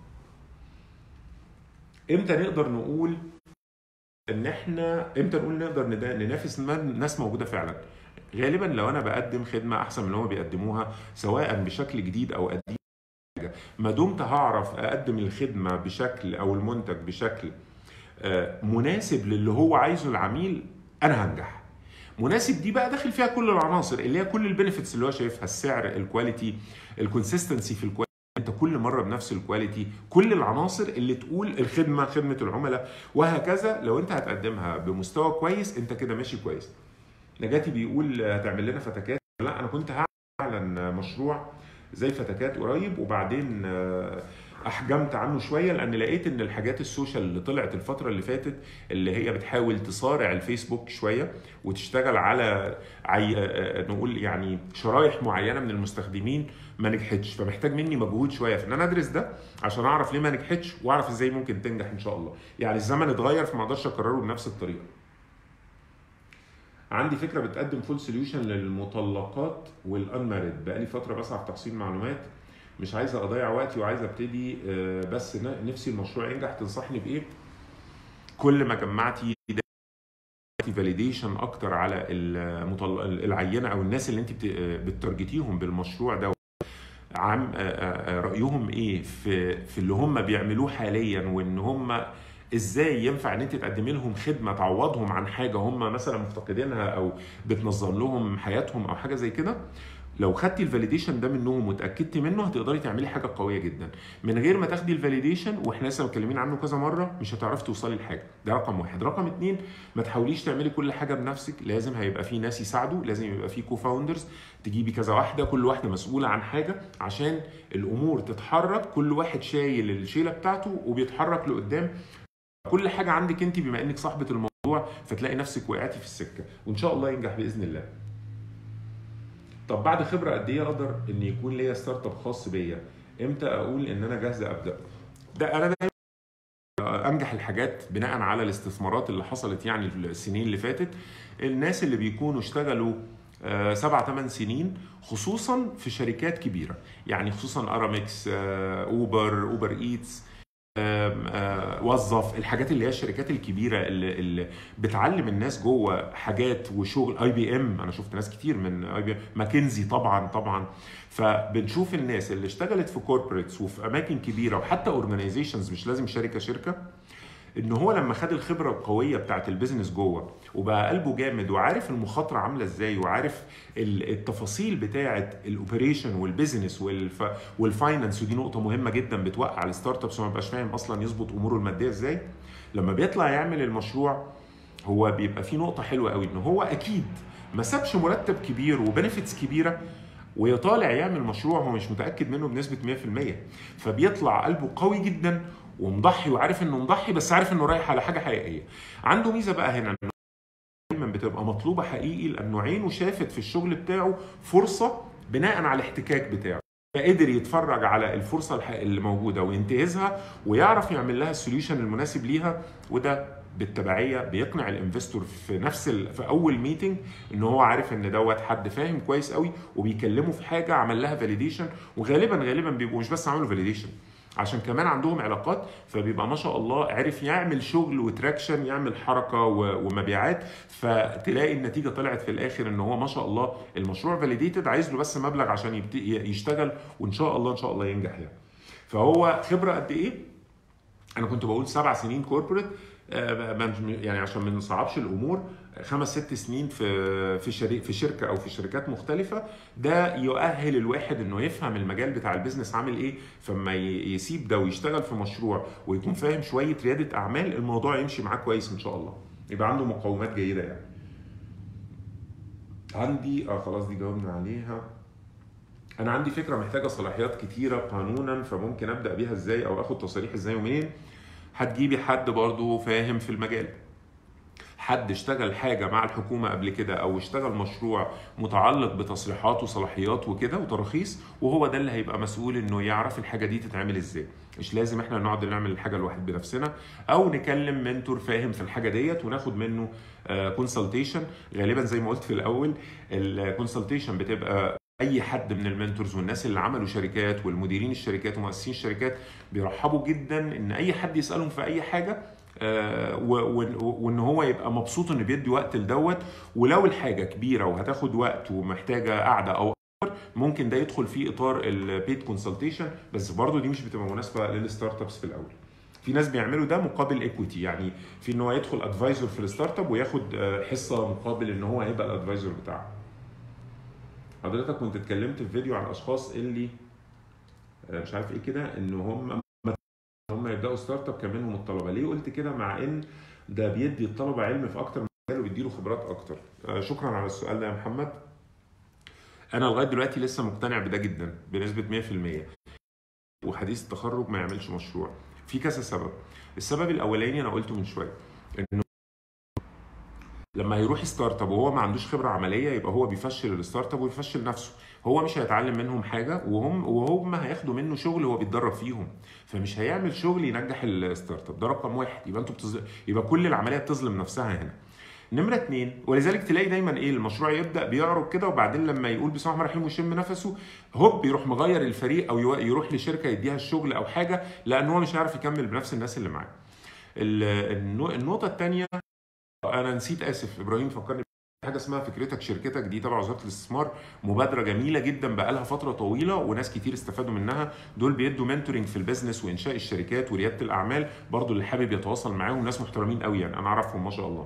امتى نقدر نقول ان احنا امتى نقول نقدر ندا- ننافس ن- ناس موجوده فعلا غالبا لو انا بقدم خدمه احسن من اللي هم بيقدموها سواء بشكل جديد او قديم حاجة. ما دمت هعرف اقدم الخدمه بشكل او المنتج بشكل آه، مناسب للي هو عايزه العميل انا هنجح مناسب دي بقى داخل فيها كل العناصر اللي هي كل البنفيتس اللي هو شايفها السعر الكواليتي الكونسيستنسي في الكواليتي انت كل مره بنفس الكواليتي كل العناصر اللي تقول الخدمه خدمه العملاء وهكذا لو انت هتقدمها بمستوى كويس انت كده ماشي كويس نجاتي بيقول هتعمل لنا فتكات لا انا كنت هعلن مشروع زي فتكات قريب وبعدين آه، احجمت عنه شويه لان لقيت ان الحاجات السوشيال اللي طلعت الفتره اللي فاتت اللي هي بتحاول تصارع الفيسبوك شويه وتشتغل على عي... آه، آه، نقول يعني شرايح معينه من المستخدمين ما نجحتش فمحتاج مني مجهود شويه في ان انا ادرس ده عشان اعرف ليه ما نجحتش واعرف ازاي ممكن تنجح ان شاء الله يعني الزمن اتغير فما اقدرش اكرره بنفس الطريقه عندي فكره بتقدم فول سوليوشن للمطلقات والانمارد بقالي فتره بسعى في تحصيل معلومات مش عايزه اضيع وقتي وعايزه ابتدي آه، بس ن- نفسي المشروع ينجح تنصحني بايه كل ما جمعتي فاليديشن اكتر على المطل... العينه او الناس اللي انت بت... بتارجتيهم بالمشروع ده عم رايهم ايه في في اللي هم بيعملوه حاليا وان هم ازاي ينفع ان انت تقدمي لهم خدمه تعوضهم عن حاجه هم مثلا مفتقدينها او بتنظم لهم حياتهم او حاجه زي كده لو خدتي الفاليديشن ده منهم وتاكدتي منه هتقدري تعملي حاجه قويه جدا من غير ما تاخدي الفاليديشن واحنا لسه متكلمين عنه كذا مره مش هتعرفي توصلي لحاجه ده رقم واحد رقم اتنين ما تحاوليش تعملي كل حاجه بنفسك لازم هيبقى في ناس يساعدوا لازم يبقى في كو فاوندرز تجيبي كذا واحده كل واحده مسؤوله عن حاجه عشان الامور تتحرك كل واحد شايل الشيله بتاعته وبيتحرك لقدام كل حاجه عندك انت بما انك صاحبه الموضوع فتلاقي نفسك وقعتي في السكه وان شاء الله ينجح باذن الله طب بعد خبره قد ايه اقدر ان يكون ليا ستارت اب خاص بيا امتى اقول ان انا جاهزه ابدا ده انا دايما انجح الحاجات بناء على الاستثمارات اللي حصلت يعني السنين اللي فاتت الناس اللي بيكونوا اشتغلوا سبع ثمان سنين خصوصا في شركات كبيره يعني خصوصا ارامكس اوبر اوبر ايتس وظف الحاجات اللي هي الشركات الكبيره اللي, اللي بتعلم الناس جوه حاجات وشغل اي بي ام انا شفت ناس كتير من اي بي ام ماكنزي طبعا طبعا فبنشوف الناس اللي اشتغلت في كوربريتس وفي اماكن كبيره وحتى اورجانيزيشنز مش لازم شركه شركه ان هو لما خد الخبره القويه بتاعت البيزنس جوه وبقى قلبه جامد وعارف المخاطره عامله ازاي وعارف التفاصيل بتاعه الاوبريشن والبيزنس والف... والفاينانس ودي نقطه مهمه جدا بتوقع الستارت ابس وما بيبقاش فاهم اصلا يظبط اموره الماديه ازاي لما بيطلع يعمل المشروع هو بيبقى فيه نقطه حلوه قوي ان هو اكيد ما سابش مرتب كبير وبنفيتس كبيره ويطالع يعمل مشروع هو مش متاكد منه بنسبه 100% فبيطلع قلبه قوي جدا ومضحي وعارف انه مضحي بس عارف انه رايح على حاجه حقيقيه عنده ميزه بقى هنا دايما بتبقى مطلوبه حقيقي لانه عينه شافت في الشغل بتاعه فرصه بناء على الاحتكاك بتاعه فقدر يتفرج على الفرصه اللي موجوده وينتهزها ويعرف يعمل لها السوليوشن المناسب ليها وده بالتبعيه بيقنع الانفستور في نفس ال... في اول ميتنج ان هو عارف ان دوت حد فاهم كويس قوي وبيكلمه في حاجه عمل لها فاليديشن وغالبا غالبا بيبقوا مش بس عملوا فاليديشن عشان كمان عندهم علاقات فبيبقى ما شاء الله عرف يعمل شغل وتراكشن يعمل حركه ومبيعات فتلاقي النتيجه طلعت في الاخر ان هو ما شاء الله المشروع فاليديتد عايز له بس مبلغ عشان يشتغل وان شاء الله ان شاء الله ينجح يعني فهو خبره قد ايه انا كنت بقول سبع سنين كوربريت يعني عشان ما نصعبش الامور خمس ست سنين في في شريك في شركه او في شركات مختلفه ده يؤهل الواحد انه يفهم المجال بتاع البيزنس عامل ايه فما يسيب ده ويشتغل في مشروع ويكون فاهم شويه رياده اعمال الموضوع يمشي معاه كويس ان شاء الله يبقى عنده مقومات جيده يعني عندي اه خلاص دي جاوبنا عليها انا عندي فكره محتاجه صلاحيات كتيره قانونا فممكن ابدا بيها ازاي او اخد تصاريح ازاي ومنين هتجيبي حد برضه فاهم في المجال حد اشتغل حاجه مع الحكومه قبل كده او اشتغل مشروع متعلق بتصريحات وصلاحيات وكده وتراخيص وهو ده اللي هيبقى مسؤول انه يعرف الحاجه دي تتعمل ازاي مش لازم احنا نقعد نعمل الحاجه الواحد بنفسنا او نكلم منتور فاهم في الحاجه ديت وناخد منه كونسلتيشن غالبا زي ما قلت في الاول الكونسلتيشن بتبقى اي حد من المنتورز والناس اللي عملوا شركات والمديرين الشركات ومؤسسين الشركات بيرحبوا جدا ان اي حد يسالهم في اي حاجه وان هو يبقى مبسوط انه بيدي وقت لدوت ولو الحاجه كبيره وهتاخد وقت ومحتاجه قعده او اكتر ممكن ده يدخل في اطار البيد كونسلتيشن بس برضه دي مش بتبقى مناسبه للستارت ابس في الاول في ناس بيعملوا ده مقابل ايكويتي يعني في ان هو يدخل ادفايزر في الستارت اب وياخد حصه مقابل ان هو هيبقى الادفايزر بتاعه حضرتك كنت اتكلمت في فيديو عن اشخاص اللي مش عارف ايه كده ان هم هم يبداوا ستارت اب كان منهم الطلبه ليه قلت كده مع ان ده بيدي الطلبه علم في اكتر من مجال وبيديله خبرات اكتر شكرا على السؤال ده يا محمد انا لغايه دلوقتي لسه مقتنع بده جدا بنسبه 100% وحديث التخرج ما يعملش مشروع في كذا سبب السبب الاولاني انا قلته من شويه انه لما هيروح ستارت اب وهو ما عندوش خبره عمليه يبقى هو بيفشل الستارت اب ويفشل نفسه هو مش هيتعلم منهم حاجه وهم وهم هياخدوا منه شغل هو بيتدرب فيهم فمش هيعمل شغل ينجح الستارت اب ده رقم واحد يبقى انتوا بتظلم يبقى كل العمليه بتظلم نفسها هنا نمرة اتنين ولذلك تلاقي دايما ايه المشروع يبدا بيعرض كده وبعدين لما يقول بسم الله الرحمن الرحيم ويشم نفسه هوب يروح مغير الفريق او يروح لشركه يديها الشغل او حاجه لان هو مش هيعرف يكمل بنفس الناس اللي معاه. ال- النو- النقطه الثانيه انا نسيت اسف ابراهيم فكرني حاجه اسمها فكرتك شركتك دي تبع وزاره الاستثمار مبادره جميله جدا بقالها فتره طويله وناس كتير استفادوا منها دول بيدوا منتورنج في البيزنس وانشاء الشركات ورياده الاعمال برضو اللي حابب يتواصل معاهم ناس محترمين قوي يعني انا اعرفهم ما شاء الله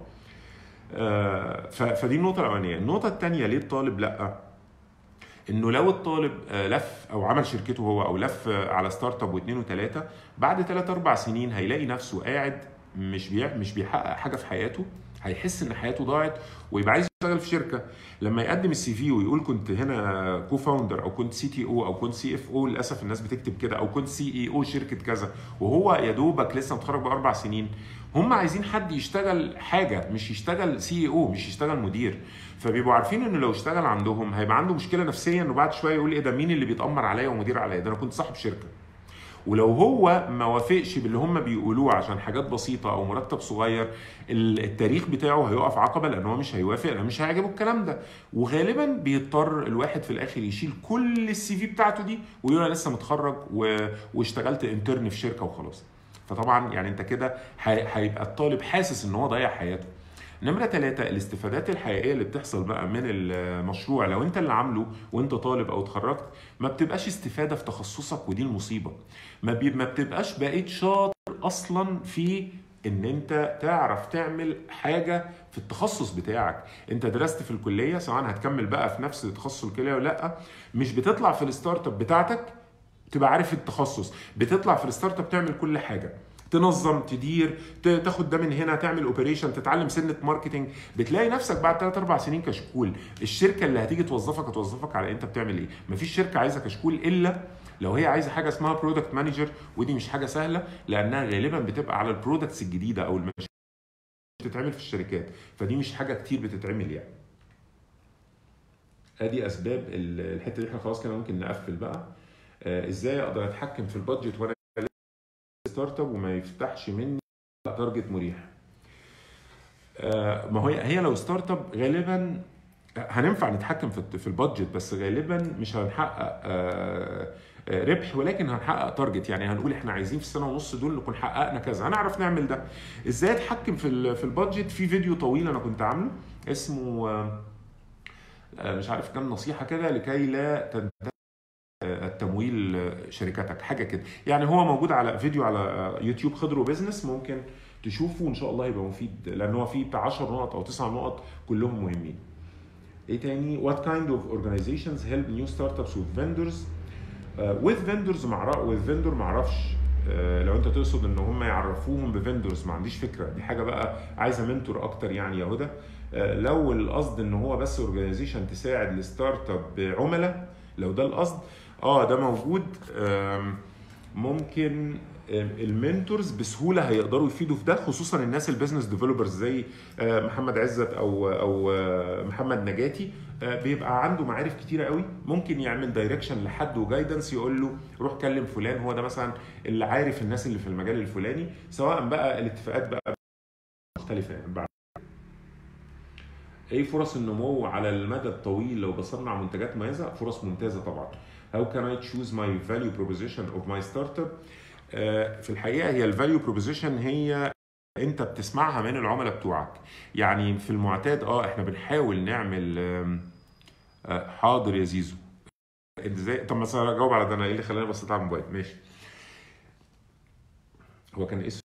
آه، ف- فدي النقطه الاولانيه النقطه الثانيه ليه الطالب لا انه لو الطالب آه، لف او عمل شركته هو او لف آه، على ستارت اب واثنين وثلاثه بعد ثلاث اربع سنين هيلاقي نفسه قاعد مش بيع مش بيحقق حاجه في حياته هيحس ان حياته ضاعت ويبقى عايز يشتغل في شركه لما يقدم السي في ويقول كنت هنا كو فاوندر او كنت سي تي او او كنت سي اف او للاسف الناس بتكتب كده او كنت سي اي او شركه كذا وهو يا دوبك لسه متخرج باربع سنين هم عايزين حد يشتغل حاجه مش يشتغل سي او مش يشتغل مدير فبيبقوا عارفين انه لو اشتغل عندهم هيبقى عنده مشكله نفسيه انه بعد شويه يقول ايه ده مين اللي بيتامر عليا ومدير عليا ده انا كنت صاحب شركه ولو هو ما وافقش باللي هم بيقولوه عشان حاجات بسيطه او مرتب صغير ال- التاريخ بتاعه هيقف عقبه لان هو مش هيوافق لان مش هيعجبه الكلام ده وغالبا بيضطر الواحد في الاخر يشيل كل السي في بتاعته دي ويقول انا لسه متخرج و... واشتغلت انترن في شركه وخلاص فطبعا يعني انت كده هي- هيبقى الطالب حاسس ان هو ضيع حياته نمرة ثلاثة الاستفادات الحقيقية اللي بتحصل بقى من المشروع لو انت اللي عامله وانت طالب او اتخرجت ما بتبقاش استفادة في تخصصك ودي المصيبة ما, بي ما بتبقاش بقيت شاطر اصلا في ان انت تعرف تعمل حاجة في التخصص بتاعك انت درست في الكلية سواء هتكمل بقى في نفس تخصص الكلية ولا لا مش بتطلع في الستارت اب بتاعتك تبقى عارف التخصص بتطلع في الستارت اب تعمل كل حاجه تنظم تدير ت- تاخد ده من هنا تعمل اوبريشن تتعلم سنه ماركتنج بتلاقي نفسك بعد 3 4 سنين كشكول الشركه اللي هتيجي توظفك هتوظفك على انت بتعمل ايه مفيش شركه عايزه كشكول الا لو هي عايزه حاجه اسمها برودكت مانجر ودي مش حاجه سهله لانها غالبا بتبقى على البرودكتس الجديده او المشاريع اللي بتتعمل في الشركات فدي مش حاجه كتير بتتعمل يعني ادي اسباب ال- الحته دي احنا خلاص كده ممكن نقفل بقى آه، ازاي اقدر اتحكم في البادجت وانا ستارت اب وما يفتحش مني تارجت مريح آه، ما هي هي لو ستارت اب غالبا هننفع نتحكم في في البادجت بس غالبا مش هنحقق آه، آه، ربح ولكن هنحقق تارجت يعني هنقول احنا عايزين في السنه ونص دول نكون حققنا كذا هنعرف نعمل ده ازاي اتحكم في ال- في البادجت في فيديو طويل انا كنت عامله اسمه آه، آه، مش عارف كام نصيحه كده لكي لا تنتهي التمويل شركتك حاجه كده يعني هو موجود على فيديو على يوتيوب خضر وبزنس ممكن تشوفه وان شاء الله يبقى مفيد لان هو فيه بتاع 10 نقط او 9 نقط كلهم مهمين ايه تاني what kind of organizations help new startups with vendors uh, with vendors مع with vendor معرفش uh, لو انت تقصد ان هم يعرفوهم بفندرز ما عنديش فكره دي حاجه بقى عايزه منتور اكتر يعني يا هدى uh, لو القصد ان هو بس اورجانيزيشن تساعد الستارت اب بعملاء لو ده القصد اه ده موجود آم، ممكن آم، المنتورز بسهوله هيقدروا يفيدوا في ده خصوصا الناس البيزنس ديفلوبرز زي آه، محمد عزت او او آه، محمد نجاتي آه، بيبقى عنده معارف كتيره قوي ممكن يعمل دايركشن لحد وجايدنس يقول له روح كلم فلان هو ده مثلا اللي عارف الناس اللي في المجال الفلاني سواء بقى الاتفاقات بقى مختلفه يعني بعد ايه فرص النمو على المدى الطويل لو بصنع منتجات مميزه فرص ممتازه طبعا how can I choose my value proposition of my startup آه، في الحقيقه هي الفاليو بروبوزيشن هي انت بتسمعها من العملاء بتوعك يعني في المعتاد اه احنا بنحاول نعمل آم، آه، حاضر يا زيزو ازاي طب مثلا اجاوب على ده انا ايه اللي خلاني بصيت على الموبايل ماشي هو كان اسمه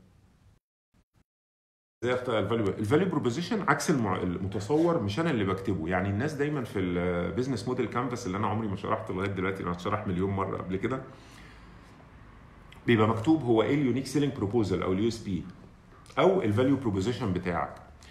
ازاي اختار الفاليو الفاليو بروبوزيشن عكس المع... المتصور مش انا اللي بكتبه يعني الناس دايما في البيزنس موديل كانفاس اللي انا عمري ما شرحته لغايه دلوقتي انا اتشرح مليون مره قبل كده بيبقى مكتوب هو ايه اليونيك سيلينج بروبوزل او اليو اس بي او الفاليو بروبوزيشن بتاعك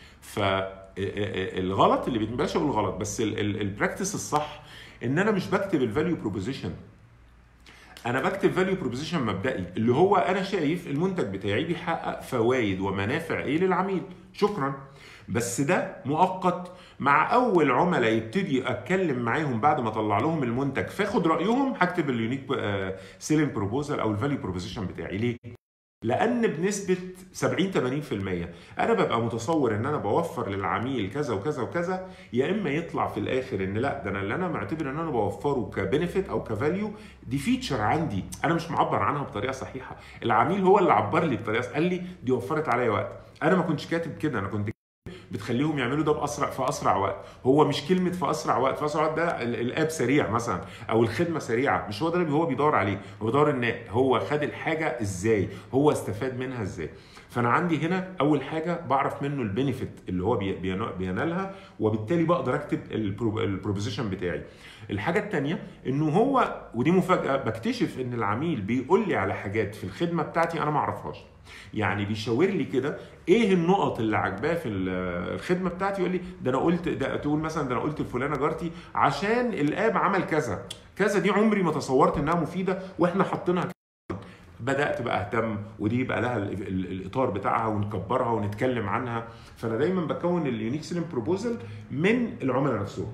فالغلط اللي بلاش اقول غلط بس البراكتس الصح ان انا مش بكتب الفاليو بروبوزيشن انا بكتب فاليو بروبوزيشن مبدئي اللي هو انا شايف المنتج بتاعي بيحقق فوائد ومنافع ايه للعميل شكرا بس ده مؤقت مع اول عملاء يبتدي اتكلم معاهم بعد ما اطلع لهم المنتج فاخد رايهم هكتب اليونيك سيلينج بروبوزال او الفاليو بروبوزيشن بتاعي ليه لان بنسبه 70 80% انا ببقى متصور ان انا بوفر للعميل كذا وكذا وكذا يا اما يطلع في الاخر ان لا ده انا اللي انا معتبر ان انا بوفره كبنفيت او كفاليو دي فيتشر عندي انا مش معبر عنها بطريقه صحيحه العميل هو اللي عبر لي بطريقه قال لي دي وفرت عليا وقت انا ما كنتش كاتب كده انا كنت بتخليهم يعملوا ده باسرع في اسرع وقت هو مش كلمه في اسرع وقت في اسرع وقت ده ال- الاب سريع مثلا او الخدمه سريعه مش هو ده اللي هو بيدور عليه هو بيدور ان هو خد الحاجه ازاي هو استفاد منها ازاي فانا عندي هنا اول حاجه بعرف منه البينيفيت اللي هو بي- بين- بينالها وبالتالي بقدر اكتب البروبوزيشن بتاعي الحاجه الثانيه انه هو ودي مفاجاه بكتشف ان العميل بيقول لي على حاجات في الخدمه بتاعتي انا ما اعرفهاش يعني بيشاور لي كده ايه النقط اللي عاجباه في ال- الخدمه بتاعتي يقول لي ده انا قلت ده تقول مثلا ده انا قلت لفلانه جارتي عشان الاب عمل كذا كذا دي عمري ما تصورت انها مفيده واحنا حاطينها بدات بقى اهتم ودي يبقى لها ال- ال- الاطار بتاعها ونكبرها ونتكلم عنها فانا دايما بكون اليونيك سيلين بروبوزل من العملاء نفسهم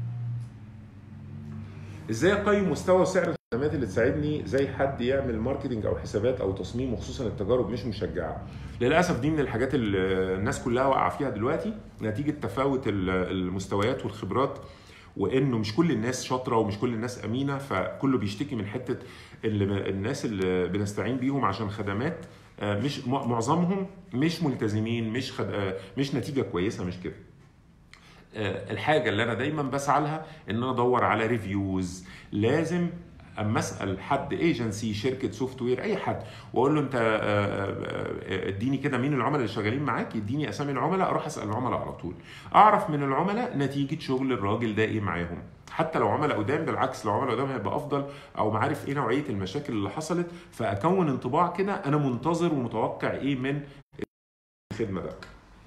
ازاي اقيم مستوى سعر الخدمات اللي تساعدني زي حد يعمل ماركتنج او حسابات او تصميم وخصوصا التجارب مش مشجعه للاسف دي من الحاجات اللي الناس كلها واقعه فيها دلوقتي نتيجه تفاوت ال- المستويات والخبرات وانه مش كل الناس شاطره ومش كل الناس امينه فكله بيشتكي من حته اللي الناس اللي بنستعين بيهم عشان خدمات آه، مش مع- معظمهم مش ملتزمين مش خد... آه، مش نتيجه كويسه مش كده آه، الحاجه اللي انا دايما بسعى لها ان انا ادور على ريفيوز لازم اما اسال حد ايجنسي شركه سوفت وير اي حد واقول له انت آه، آه، آه، اديني كده مين العملاء اللي شغالين معاك يديني اسامي العملاء اروح اسال العملاء على طول اعرف من العملاء نتيجه شغل الراجل ده ايه معاهم حتى لو عملاء قدام بالعكس لو عملاء قدام هيبقى افضل او معارف ايه نوعيه المشاكل اللي حصلت فاكون انطباع كده انا منتظر ومتوقع ايه من الخدمه ده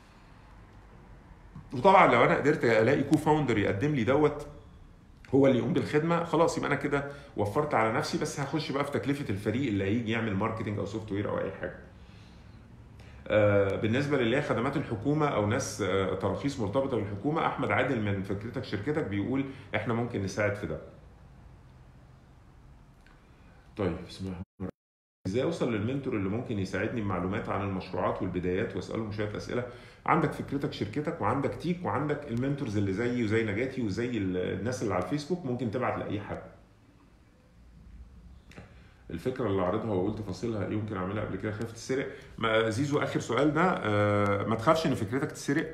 وطبعا لو انا قدرت الاقي كو فاوندر يقدم لي دوت هو اللي يقوم بالخدمه خلاص يبقى انا كده وفرت على نفسي بس هخش بقى في تكلفه الفريق اللي هيجي يعمل ماركتنج او سوفت وير او اي حاجه. آه، بالنسبه للي هي خدمات الحكومه او ناس آه، تراخيص مرتبطه بالحكومه احمد عادل من فكرتك شركتك بيقول احنا ممكن نساعد في ده. طيب بسم الله الرحمن الرحيم. ازاي اوصل للمنتور اللي ممكن يساعدني بمعلومات عن المشروعات والبدايات واسالهم شويه اسئله عندك فكرتك شركتك وعندك تيك وعندك المنتورز اللي زيي وزي نجاتي وزي ال- الناس اللي على الفيسبوك ممكن تبعت لاي حد الفكره اللي عارضها وقلت تفاصيلها يمكن اعملها قبل كده خايف تتسرق ما زيزو اخر سؤال ده آه، ما تخافش ان فكرتك تتسرق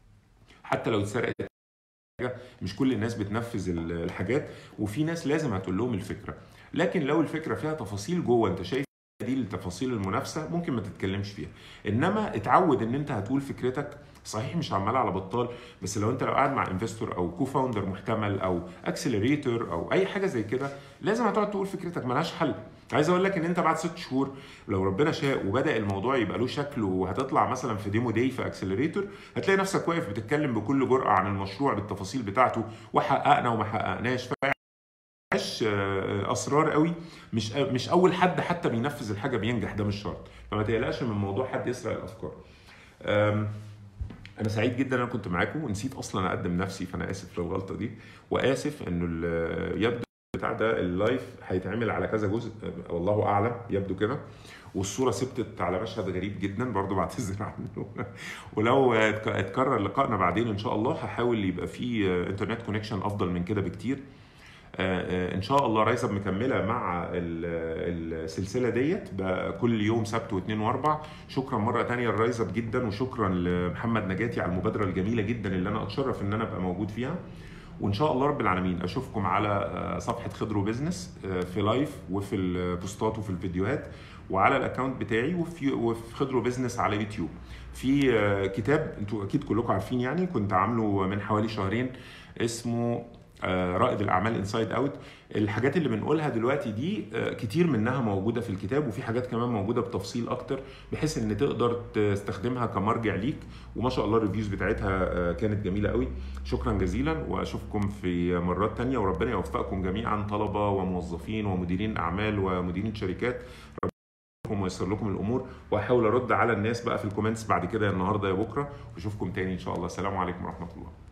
حتى لو اتسرقت حاجة، مش كل الناس بتنفذ ال- الحاجات وفي ناس لازم هتقول لهم الفكره لكن لو الفكره فيها تفاصيل جوه انت شايف دي التفاصيل المنافسه ممكن ما تتكلمش فيها انما اتعود ان انت هتقول فكرتك صحيح مش عمال على بطال بس لو انت لو قاعد مع انفستور او كو فاوندر محتمل او اكسلريتور او اي حاجه زي كده لازم هتقعد تقول فكرتك ملهاش حل عايز اقول لك ان انت بعد ست شهور لو ربنا شاء وبدا الموضوع يبقى له شكل وهتطلع مثلا في ديمو داي في اكسلريتور هتلاقي نفسك واقف بتتكلم بكل جرأه عن المشروع بالتفاصيل بتاعته وحققنا وما حققناش مش اسرار قوي مش مش اول حد حتى بينفذ الحاجه بينجح ده مش شرط فما تقلقش من موضوع حد يسرق الافكار أم، انا سعيد جدا انا كنت معاكم ونسيت اصلا اقدم نفسي فانا اسف للغلطه دي واسف انه ال- يبدو بتاع ده اللايف هيتعمل على كذا جزء أه، والله اعلم يبدو كده والصوره ثبتت على مشهد غريب جدا برضو بعتذر عنه ولو اتك- اتكرر لقائنا بعدين ان شاء الله هحاول يبقى في آه، انترنت كونكشن افضل من كده بكتير آه، آه، ان شاء الله رايزب مكمله مع ال- السلسله ديت بقى كل يوم سبت واثنين واربع شكرا مره تانية لرايزب جدا وشكرا لمحمد نجاتي على المبادره الجميله جدا اللي انا اتشرف ان انا ابقى موجود فيها وان شاء الله رب العالمين اشوفكم على آه، صفحه خضرو بزنس آه، في لايف وفي البوستات وفي الفيديوهات وعلى الاكونت بتاعي وفي وفي خضرو بزنس على يوتيوب في آه، كتاب انتوا اكيد كلكم عارفين يعني كنت عامله من حوالي شهرين اسمه آه، رائد الاعمال انسايد اوت الحاجات اللي بنقولها دلوقتي دي آه، كتير منها موجوده في الكتاب وفي حاجات كمان موجوده بتفصيل اكتر بحيث ان تقدر تستخدمها كمرجع ليك وما شاء الله الريفيوز بتاعتها آه، كانت جميله قوي شكرا جزيلا واشوفكم في مرات تانية وربنا يوفقكم جميعا طلبه وموظفين ومديرين اعمال ومديرين شركات ربنا ويسر لكم الامور واحاول ارد على الناس بقى في الكومنتس بعد كده يا النهارده يا بكره واشوفكم تاني ان شاء الله السلام عليكم ورحمه الله